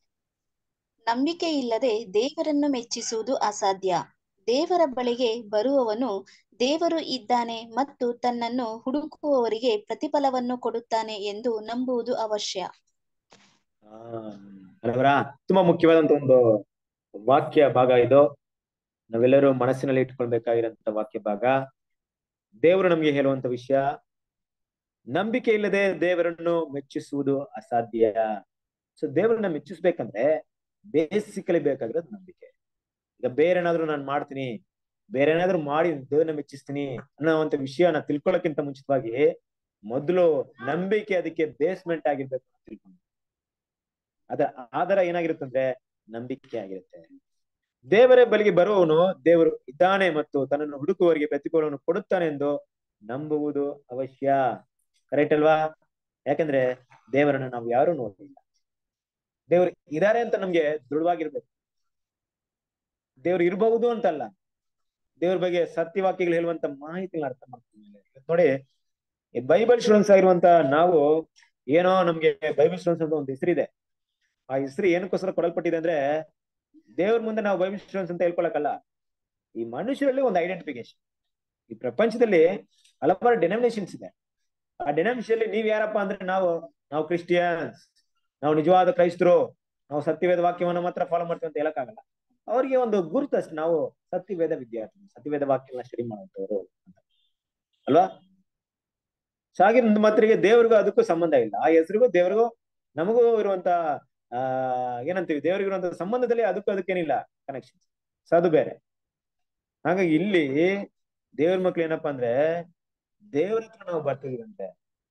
ನಂಬಿಕೆ ಇಲ್ಲದೆ ದೇವರನ್ನು ಮೆಚ್ಚಿಸುವುದು ಅಸಾಧ್ಯ ದೇವರ ಬಳಿಗೆ ಬರುವವನು ದೇವರು ಇದ್ದಾನೆ ಮತ್ತು ತನ್ನನ್ನು ಹುಡುಕುವವರಿಗೆ ಪ್ರತಿಫಲವನ್ನು ಕೊಡುತ್ತಾನೆ ಎಂದು ನಂಬುವುದು ಅವಶ್ಯ ಆ, ಅಲ್ವರಾ ತುಂಬಾ ಮುಖ್ಯವಾದಂತ ಒಂದು ವಾಕ್ಯ ಭಾಗ ಇದು ನಾವೆಲ್ಲರೂ ಮನಸ್ಸಿನಲ್ಲಿ ಇಟ್ಕೊಳ್ಬೇಕಾಗಿರಂತ ವಾಕ್ಯ ಭಾಗ ದೇವರು ನಮ್ಗೆ ಹೇಳುವಂತ ವಿಷಯ ನಂಬಿಕೆ ಇಲ್ಲದೆ ದೇವರನ್ನು ಮೆಚ್ಚಿಸುವುದು ಅಸಾಧ್ಯ ಸೊ ದೇವರನ್ನ ಮೆಚ್ಚಿಸ್ಬೇಕಂದ್ರೆ ಬೇಸಿಕಲಿ ಬೇಕಾಗಿರೋದು ನಂಬಿಕೆ ಈಗ ಬೇರೆ ಏನಾದ್ರು ನಾನು ಮಾಡ್ತೀನಿ ಬೇರೆ ಏನಾದ್ರು ಮಾಡಿ ದೇವ್ರನ್ನ ಮೆಚ್ಚಿಸ್ತೀನಿ ಅನ್ನೋವಂತ ವಿಷಯನ ತಿಳ್ಕೊಳ್ಳೋಕ್ಕಿಂತ ಮುಂಚಿತವಾಗಿ ಮೊದಲು ನಂಬಿಕೆ ಅದಕ್ಕೆ ಬೇಸ್ಮೆಂಟ್ ಆಗಿರ್ಬೇಕು ಅಂತ ತಿಳ್ಕೊಂಡು ಅದ ಆಧಾರ ಏನಾಗಿರುತ್ತೆ ಅಂದ್ರೆ ನಂಬಿಕೆ ಆಗಿರುತ್ತೆ ದೇವರ ಬಳಿಗೆ ಬರುವವನು ದೇವರು ಇದ್ದಾನೆ ಮತ್ತು ತನ್ನನ್ನು ಹುಡುಕುವವರಿಗೆ ಪ್ರತಿಫಲವನ್ನು ಕೊಡುತ್ತಾನೆ ಎಂದು ನಂಬುವುದು ಅವಶ್ಯ ಕರೆಕ್ಟ್ ಅಲ್ವಾ ಯಾಕಂದ್ರೆ ದೇವರನ್ನು ನಾವು ಯಾರು ನೋಡಿಲ್ಲ ದೇವ್ರು ಇದಾರೆ ಅಂತ ನಮ್ಗೆ ದೃಢವಾಗಿರ್ಬೇಕು ದೇವ್ರು ಇರಬಹುದು ಅಂತಲ್ಲ ದೇವ್ರ ಬಗ್ಗೆ ಸತ್ಯವಾಕ್ಯಗಳು ಹೇಳುವಂತ ಮಾಹಿತಿಗಳನ್ನ ಅರ್ಥ ಮಾಡ್ಕೊಂಡು ನೋಡಿ ಈ ಬೈಬಲ್ ಸ್ಟೂಡೆಂಟ್ಸ್ ಆಗಿರುವಂತ ನಾವು ಏನೋ ನಮ್ಗೆ ಬೈಬಲ್ ಸ್ಟೂಡೆಂಟ್ಸ್ ಅಂತ ಒಂದು ಹೆಸರಿದೆ ಆ ಹೆಸರು ಏನಕ್ಕೋಸ್ಕರ ಕೊಡಲ್ಪಟ್ಟಿದೆ ಅಂದ್ರೆ ದೇವ್ರ ಮುಂದೆ ನಾವು ಬೈಬಲ್ ಸ್ಟೂಡೆಂಟ್ಸ್ ಅಂತ ಹೇಳ್ಕೊಳಕಲ್ಲ ಈ ಮನುಷ್ಯರಲ್ಲಿ ಒಂದು ಐಡೆಂಟಿಫಿಕೇಶನ್ ಈ ಪ್ರಪಂಚದಲ್ಲಿ ಹಲವಾರು ಡೆನಾಮಿನೇಷನ್ಸ್ ಇದೆ ಆ ಡೆನಾಮಿನೇಷನ್ ನೀವ್ ಯಾರಪ್ಪ ಅಂದ್ರೆ ನಾವು ನಾವು ಕ್ರಿಸ್ಟಿಯನ್ಸ್ ನಾವು ನಿಜವಾದ ಕ್ರೈಸ್ತರು ನಾವು ಸತ್ಯವೇದ ವಾಕ್ಯವನ್ನ ಮಾತ್ರ ಫಾಲೋ ಮಾಡ್ತೀವಿ ಅಂತ ಹೇಳಕ್ಕಾಗಲ್ಲ ಅವ್ರಿಗೆ ಒಂದು ಗುರುತು ಅಷ್ಟೇ ನಾವು ಸತ್ಯವೇದ ವಿದ್ಯಾರ್ಥಿ ಸತ್ಯವೇದ ವಾಕ್ಯವನ್ನ ಸ್ಟಡಿ ಮಾಡುವಂತವ್ರು ಅಂತ ಅಲ್ವಾ ಸೊ ಹಾಗೆ ನಮ್ಮ ಮಾತ್ರಿಗೆ ದೇವ್ರಿಗೂ ಅದಕ್ಕೂ ಸಂಬಂಧ ಇಲ್ಲ ಆ ಹೆಸರಿಗೂ ದೇವ್ರಿಗೂ ನಮಗೂ ಇರುವಂತ ಆ ಏನಂತೀವಿ ದೇವ್ರಿಗೆ ಇರುವಂತ ಸಂಬಂಧದಲ್ಲಿ ಅದಕ್ಕೂ ಅದಕ್ಕೇನಿಲ್ಲ ಕನೆಕ್ಷನ್ ಸೊ ಅದು ಬೇರೆ ಹಾಗಾಗಿ ಇಲ್ಲಿ ದೇವ್ರ ಮಕ್ಳು ಏನಪ್ಪಾ ಅಂದ್ರೆ ದೇವ್ರ ಹತ್ರ ನಾವು ಬರ್ತಿದೀವಂತೆ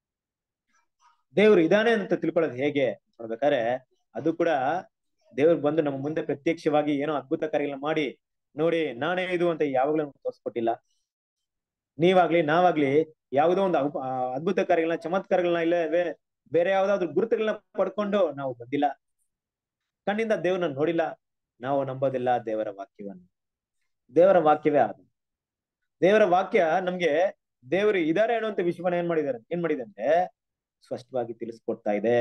ದೇವ್ರು ಇದಾನೆ ಅಂತ ತಿಳ್ಕೊಳ್ಳೋದು ಹೇಗೆ ನೋಡ್ಬೇಕಾದ್ರೆ ಅದು ಕೂಡ ದೇವ್ರು ಬಂದು ನಮ್ಮ ಮುಂದೆ ಪ್ರತ್ಯಕ್ಷವಾಗಿ ಏನೋ ಅದ್ಭುತ ಕಾರ್ಯಗಳನ್ನ ಮಾಡಿ ನೋಡಿ ನಾನೇ ಇದು ಅಂತ ಯಾವಾಗ್ಲೂ ನಮ್ಗೆ ತೋರಿಸ್ಕೊಟ್ಟಿಲ್ಲ ನೀವಾಗ್ಲಿ ನಾವಾಗ್ಲಿ ಯಾವುದೋ ಒಂದು ಅವ್- ಆ, ಅದ್ಭುತ ಕಾರ್ಯಗಳನ್ನ ಚಮತ್ಕಾರಗಳನ್ನ ಇಲ್ಲ ಬೇ- ಬೇರೆ ಯಾವ್ದಾದ್ರು ಗುರುತುಗಳನ್ನ ಪಡ್ಕೊಂಡು ನಾವು ಬಂದಿಲ್ಲ ಕಣ್ಣಿಂದ ದೇವ್ರನ್ನ ನೋಡಿಲ್ಲ ನಾವು ನಂಬೋದಿಲ್ಲ ದೇವರ ವಾಕ್ಯವನ್ನು ದೇವರ ವಾಕ್ಯವೇ ಅದು ದೇವರ ವಾಕ್ಯ ನಮ್ಗೆ ದೇವರು ಇದಾರೆ ಅನ್ನುವಂತ ವಿಷಯವನ್ನ ಏನ್ ಮಾಡಿದ್ದಾರೆ ಏನ್ ಮಾಡಿದೆ ಅಂದ್ರೆ ಸ್ಪಷ್ಟವಾಗಿ ತಿಳಿಸ್ಕೊಡ್ತಾ ಇದೆ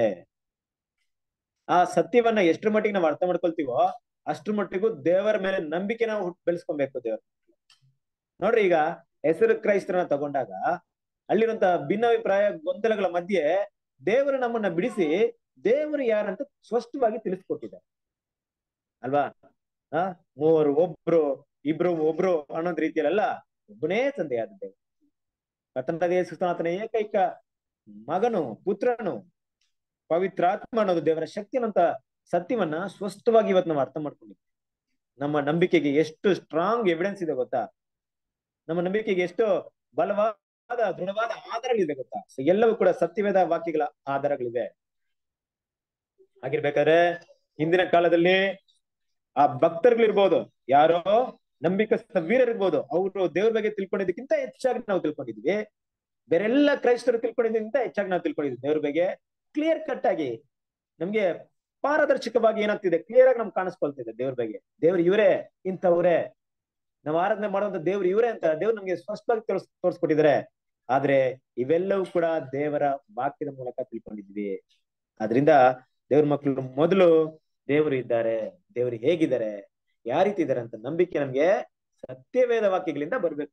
ಆ ಸತ್ಯವನ್ನ ಎಷ್ಟ್ರ ಮಟ್ಟಿಗೆ ನಾವು ಅರ್ಥ ಮಾಡ್ಕೊಳ್ತೀವೋ ಅಷ್ಟ್ರ ಮಟ್ಟಿಗೂ ದೇವರ ಮೇಲೆ ನಂಬಿಕೆ ನಾವು ಹುಟ್- ಬೆಳೆಸ್ಕೊಬೇಕು ದೇವ್ರ ನೋಡ್ರಿ ಈಗ ಹೆಸರು ಕ್ರೈಸ್ತರನ್ನ ತಗೊಂಡಾಗ ಅಲ್ಲಿರುವಂತ ಭಿನ್ನಾಭಿಪ್ರಾಯ ಗೊಂದಲಗಳ ಮಧ್ಯೆ ದೇವರು ನಮ್ಮನ್ನ ಬಿಡಿಸಿ ದೇವರು ಯಾರಂತ ಸ್ಪಷ್ಟವಾಗಿ ತಿಳಿಸ್ಕೊಟ್ಟಿದ್ದಾರೆ ಅಲ್ವಾ ಆ ಮೂವರು ಒಬ್ರು ಇಬ್ರು ಒಬ್ರು ಅನ್ನೋದ್ ರೀತಿಯಲ್ಲ ಒಬ್ಬನೇ ತಂದೆಯಾದ ದೇವರು ಕರ್ತನಾದ ಯೇಸುಕ್ರಿಸ್ತನಾತನ ಏಕೈಕ ಮಗನು ಪುತ್ರನು ಪವಿತ್ರಾತ್ಮ ಅನ್ನೋದು ದೇವರ ಶಕ್ತಿ ಅನ್ನೋಂತ ಸತ್ಯವನ್ನ ಸ್ಪಷ್ಟವಾಗಿ ಇವತ್ತು ನಾವು ಅರ್ಥ ಮಾಡ್ಕೊಂಡಿದ್ವಿ ನಮ್ಮ ನಂಬಿಕೆಗೆ ಎಷ್ಟು ಸ್ಟ್ರಾಂಗ್ ಎವಿಡೆನ್ಸ್ ಇದೆ ಗೊತ್ತಾ ನಮ್ಮ ನಂಬಿಕೆಗೆ ಎಷ್ಟು ಬಲವಾದ ದೃಢವಾದ ಆಧಾರಗಳಿದೆ ಗೊತ್ತಾ ಸೊ ಎಲ್ಲವೂ ಕೂಡ ಸತ್ಯವೇದ ವಾಕ್ಯಗಳ ಆಧಾರಗಳಿವೆ ಹಾಗಿರ್ಬೇಕಾದ್ರೆ ಹಿಂದಿನ ಕಾಲದಲ್ಲಿ ಆ ಭಕ್ತರುಗಳಿರ್ಬೋದು ಯಾರೋ ನಂಬಿಕಸ್ಥ ವೀರರಿರ್ಬೋದು ಅವರು ದೇವ್ರ ಬಗ್ಗೆ ತಿಳ್ಕೊಂಡಿದ್ದಕ್ಕಿಂತ ಹೆಚ್ಚಾಗಿ ನಾವು ತಿಳ್ಕೊಂಡಿದ್ವಿ ಬೇರೆಲ್ಲ ಕ್ರೈಸ್ತರು ತಿಳ್ಕೊಂಡಿದ್ದಕ್ಕಿಂತ ಹೆಚ್ಚಾಗಿ ನಾವು ತಿಳ್ಕೊಂಡಿದ್ವಿ ದೇವ್ರ ಬಗ್ಗೆ ಕ್ಲಿಯರ್ ಕಟ್ ಆಗಿ ನಮ್ಗೆ ಪಾರದರ್ಶಕವಾಗಿ ಏನಾಗ್ತಿದೆ ಕ್ಲಿಯರ್ ಆಗಿ ನಮ್ಗೆ ಕಾಣಿಸ್ಕೊಳ್ತಿದೆ ದೇವ್ರ ಬಗ್ಗೆ ದೇವ್ರು ಇವರೇ ಇಂಥವ್ರೆ ನಾವು ಆರಾಧನೆ ಮಾಡುವಂತ ದೇವ್ರು ಇವರೇ ಅಂತ ದೇವ್ರು ನಮ್ಗೆ ಸ್ಪಷ್ಟವಾಗಿ ತೋರ್ಸ್ ತೋರಿಸ್ಕೊಟ್ಟಿದ್ದಾರೆ ಆದ್ರೆ ಇವೆಲ್ಲವೂ ಕೂಡ ದೇವರ ವಾಕ್ಯದ ಮೂಲಕ ತಿಳ್ಕೊಂಡಿದ್ವಿ ಆದ್ರಿಂದ ದೇವ್ರ ಮಕ್ಕಳು ಮೊದಲು ದೇವರು ಇದ್ದಾರೆ ದೇವರು ಹೇಗಿದ್ದಾರೆ ಯಾವ ರೀತಿ ಇದ್ದಾರೆ ಅಂತ ನಂಬಿಕೆ ನಮ್ಗೆ ಸತ್ಯವೇದ ವಾಕ್ಯಗಳಿಂದ ಬರ್ಬೇಕು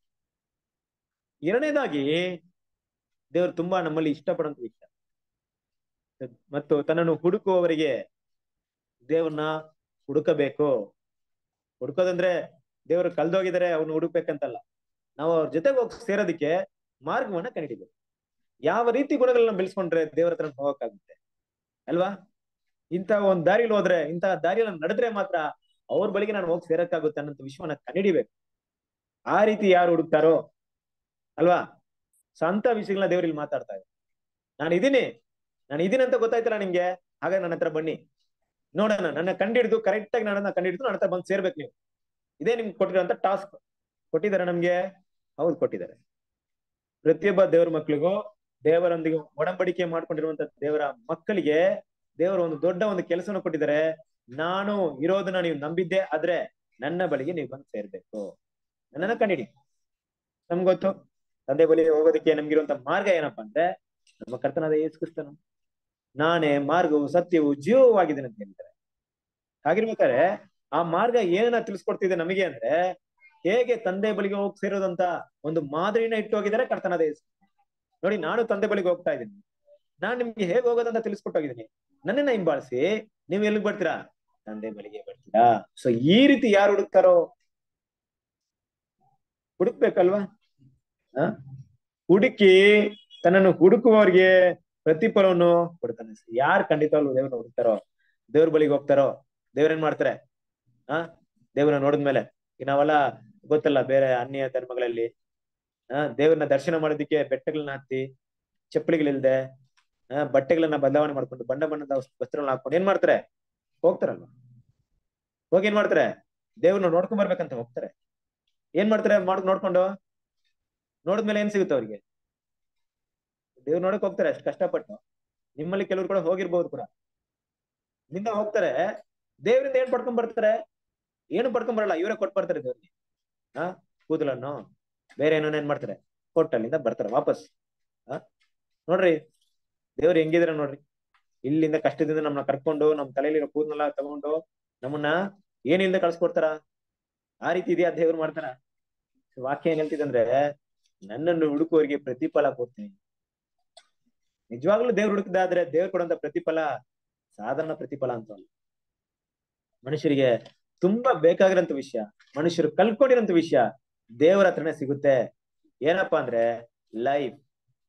ಎರಡನೇದಾಗಿ ದೇವರು ತುಂಬಾ ನಮ್ಮಲ್ಲಿ ಇಷ್ಟಪಡುವಂತ ವಿಷಯ ಮತ್ತು ತನ್ನನ್ನು ಹುಡುಕುವವರಿಗೆ ದೇವ್ರನ್ನ ಹುಡುಕಬೇಕು ಹುಡುಕೋದಂದ್ರೆ ದೇವರು ಕಲ್ದೋಗಿದ್ದಾರೆ ಅವ್ನು ಹುಡುಕ್ಬೇಕಂತಲ್ಲ ನಾವು ಅವ್ರ ಜೊತೆಗೆ ಹೋಗಿ ಸೇರೋದಕ್ಕೆ ಮಾರ್ಗವನ್ನ ಕಂಡಿಡಿಬೇಕು ಯಾವ ರೀತಿ ಗುಣಗಳನ್ನ ಬೆಳೆಸ್ಕೊಂಡ್ರೆ ದೇವರ ಹತ್ರ ಹೋಗಕ್ಕಾಗುತ್ತೆ ಅಲ್ವಾ ಇಂಥ ಒಂದ್ ದಾರಿಲಿ ಹೋದ್ರೆ ಇಂತಹ ದಾರಿಯಲ್ಲಿ ನಡೆದ್ರೆ ಮಾತ್ರ ಅವ್ರ ಬಳಿಗೆ ನಾನು ಹೋಗಿ ಸೇರಕ್ಕಾಗುತ್ತೆ ಅನ್ನೋ ವಿಶ್ವನ ಕಂಡಿಡಿಬೇಕು ಆ ರೀತಿ ಯಾರು ಹುಡುಕ್ತಾರೋ ಅಲ್ವಾ ಸೊ ಅಂತ ವಿಷಯಗಳನ್ನ ದೇವ್ರಲ್ಲಿ ಮಾತಾಡ್ತಾ ಇದೆ ನಾನು ಇದೀನಿ ನಾನು ಇದೀನಿ ಅಂತ ಗೊತ್ತಾಯ್ತಲ್ಲ ನಿಮ್ಗೆ ಹಾಗಾಗಿ ನನ್ನ ಹತ್ರ ಬನ್ನಿ ನೋಡೋಣ ನನ್ನ ಕಂಡಿಡಿದು ಕರೆಕ್ಟ್ ಆಗಿ ನನ್ನ ಕಂಡಿಡಿದು ನನ್ನ ಹತ್ರ ಬಂದು ಸೇರ್ಬೇಕು ನೀವು ಇದೇ ನಿಮ್ಗೆ ಕೊಟ್ಟಿರೋಂತ ಟಾಸ್ಕ್ ಕೊಟ್ಟಿದ್ದಾರೆ ನಮ್ಗೆ ಹೌದು ಕೊಟ್ಟಿದ್ದಾರೆ ಪ್ರತಿಯೊಬ್ಬ ದೇವರ ಮಕ್ಕಳಿಗೂ ದೇವರೊಂದಿಗೆ ಒಡಂಬಡಿಕೆ ಮಾಡ್ಕೊಂಡಿರುವಂತ ದೇವರ ಮಕ್ಕಳಿಗೆ ದೇವರು ಒಂದು ದೊಡ್ಡ ಒಂದು ಕೆಲಸವನ್ನು ಕೊಟ್ಟಿದ್ದಾರೆ ನಾನು ಇರೋದನ್ನ ನೀವು ನಂಬಿದ್ದೆ ಆದ್ರೆ ನನ್ನ ಬಳಿಗೆ ನೀವು ಬಂದು ಸೇರ್ಬೇಕು ನನ್ನನ್ನ ಕಂಡಿಡಿ ನಮ್ಗೆ ಗೊತ್ತು ತಂದೆ ಬಳಿ ಹೋಗೋದಕ್ಕೆ ನಮ್ಗಿರುವಂತ ಮಾರ್ಗ ಏನಪ್ಪಾ ಅಂದ್ರೆ ನಮ್ಮ ಕರ್ತನಾದ ಯೇಸು ಕ್ರಿಸ್ತನು ನಾನೇ ಮಾರ್ಗವು ಸತ್ಯವು ಜೀವವಾಗಿದ್ದೇನೆ ಅಂತ ಹೇಳ್ತಾರೆ ಹಾಗಿರ್ಬೇಕಾದ್ರೆ ಆ ಮಾರ್ಗ ಏನನ್ನ ತಿಳಿಸ್ಕೊಡ್ತಿದೆ ನಮಗೆ ಅಂದ್ರೆ ಹೇಗೆ ತಂದೆ ಬಳಿಗೆ ಹೋಗಿ ಸೇರೋದಂತ ಒಂದು ಮಾದರಿನ ಇಟ್ಟು ಹೋಗಿದ್ದಾರೆ ಕರ್ತನಾದ ಯೇಸು ನೋಡಿ ನಾನು ತಂದೆ ಬಳಿಗೆ ಹೋಗ್ತಾ ಇದ್ದೀನಿ ನಾನ್ ನಿಮ್ಗೆ ಹೇಗೆ ಹೋಗೋದಂತ ತಿಳಿಸ್ಕೊಟ್ಟೋಗಿದ್ದೀನಿ ನನ್ನನ್ನ ಹಿಂಬಾಲಿಸಿ ನೀವು ಎಲ್ಲಿಗೆ ಬರ್ತೀರಾ ತಂದೆ ಬಳಿಗೆ ಬರ್ತೀರಾ ಸೊ ಈ ರೀತಿ ಯಾರು ಹುಡುಕ್ತಾರೋ ಹುಡುಕ್ಬೇಕಲ್ವಾ ಆ ಹುಡುಕಿ ತನ್ನನ್ನು ಹುಡುಕುವವರಿಗೆ ಪ್ರತಿಫಲವನ್ನು ಕೊಡ್ತಾನೆ ಯಾರು ಖಂಡಿತವಾಗ್ಲು ದೇವ್ರನ್ನ ಹುಡುಕ್ತಾರೋ ದೇವ್ರ ಬಳಿಗೆ ಹೋಗ್ತಾರೋ ದೇವ್ರೇನ್ ಮಾಡ್ತಾರೆ ಆ ದೇವ್ರನ್ನ ನೋಡಿದ್ಮೇಲೆ ಈಗ ನಾವೆಲ್ಲ ಗೊತ್ತಲ್ಲ ಬೇರೆ ಅನ್ಯ ಧರ್ಮಗಳಲ್ಲಿ ಆ ದೇವ್ರನ್ನ ದರ್ಶನ ಮಾಡೋದಿಕ್ಕೆ ಬೆಟ್ಟಗಳನ್ನ ಹತ್ತಿ ಚಪ್ಪಲಿಗಳಿಲ್ದೆ ಆ ಬಟ್ಟೆಗಳನ್ನ ಬದಲಾವಣೆ ಮಾಡ್ಕೊಂಡು ಬಣ್ಣ ಬಣ್ಣದ ವಸ್ತ್ರಗಳನ್ನ ಹಾಕೊಂಡು ಏನ್ ಮಾಡ್ತಾರೆ ಹೋಗ್ತಾರಲ್ವಾ ಹೋಗಿ ಏನ್ ಮಾಡ್ತಾರೆ ದೇವ್ರನ್ನ ನೋಡ್ಕೊಂಡ್ ಬರ್ಬೇಕಂತ ಹೋಗ್ತಾರೆ ಏನ್ ಮಾಡ್ತಾರೆ ಮಾಡ್ ನೋಡ್ಕೊಂಡು ನೋಡಿದ್ಮೇಲೆ ಏನ್ ಸಿಗುತ್ತೆ ಅವ್ರಿಗೆ ದೇವ್ರ ನೋಡಕ್ ಹೋಗ್ತಾರೆ ಅಷ್ಟು ಕಷ್ಟಪಟ್ಟು ನಿಮ್ಮಲ್ಲಿ ಕೆಲವರು ಕೂಡ ಹೋಗಿರ್ಬೋದು ಕೂಡ ನಿಂದ ಹೋಗ್ತಾರೆ ದೇವರಿಂದ ಏನ್ ಪಡ್ಕೊಂಡ್ ಬರ್ತಾರೆ ಏನು ಪಡ್ಕೊಂಡ್ ಬರಲ್ಲ ಇವರೇ ಕೊಟ್ ಬರ್ತಾರೆ ದೇವ್ರಿಗೆ ಹಾ ಕೂದಲನ್ನು ಬೇರೆ ಏನೋ ಏನ್ ಮಾಡ್ತಾರೆ ಕೊಟ್ಟು ಅಲ್ಲಿಂದ ಬರ್ತಾರೆ ವಾಪಸ್ ಹಾ ನೋಡ್ರಿ ದೇವ್ರು ಹೆಂಗಿದಾರೆ ನೋಡ್ರಿ ಇಲ್ಲಿಂದ ಕಷ್ಟದಿಂದ ನಮ್ಮನ್ನ ಕರ್ಕೊಂಡು ನಮ್ ತಲೆಯಲ್ಲಿರೋ ಕೂದನೆಲ್ಲ ತಗೊಂಡು ನಮ್ಮನ್ನ ಏನಿಲ್ದೆ ಕಳ್ಸ್ಕೊಡ್ತಾರ ಆ ರೀತಿ ಇದೆಯಾ ದೇವ್ರು ಮಾಡ್ತಾರ ವಾಕ್ಯ ಏನ್ ಹೇಳ್ತಿದೆ ಅಂದ್ರೆ ನನ್ನನ್ನು ಹುಡುಕುವವರಿಗೆ ಪ್ರತಿಫಲ ಕೊಡ್ತೀನಿ ನಿಜವಾಗ್ಲೂ ದೇವ್ರು ಹುಡುಕದಾದ್ರೆ ದೇವ್ರು ಕೊಡುವಂತ ಪ್ರತಿಫಲ ಸಾಧಾರಣ ಪ್ರತಿಫಲ ಅಂತ ಅಲ್ಲ ಮನುಷ್ಯರಿಗೆ ತುಂಬಾ ಬೇಕಾಗಿರೋಂತ ವಿಷಯ ಮನುಷ್ಯರು ಕಲ್ಕೊಂಡಿರೋಂತ ವಿಷಯ ದೇವರ ಹತ್ರನೇ ಸಿಗುತ್ತೆ ಏನಪ್ಪಾ ಅಂದ್ರೆ ಲೈಫ್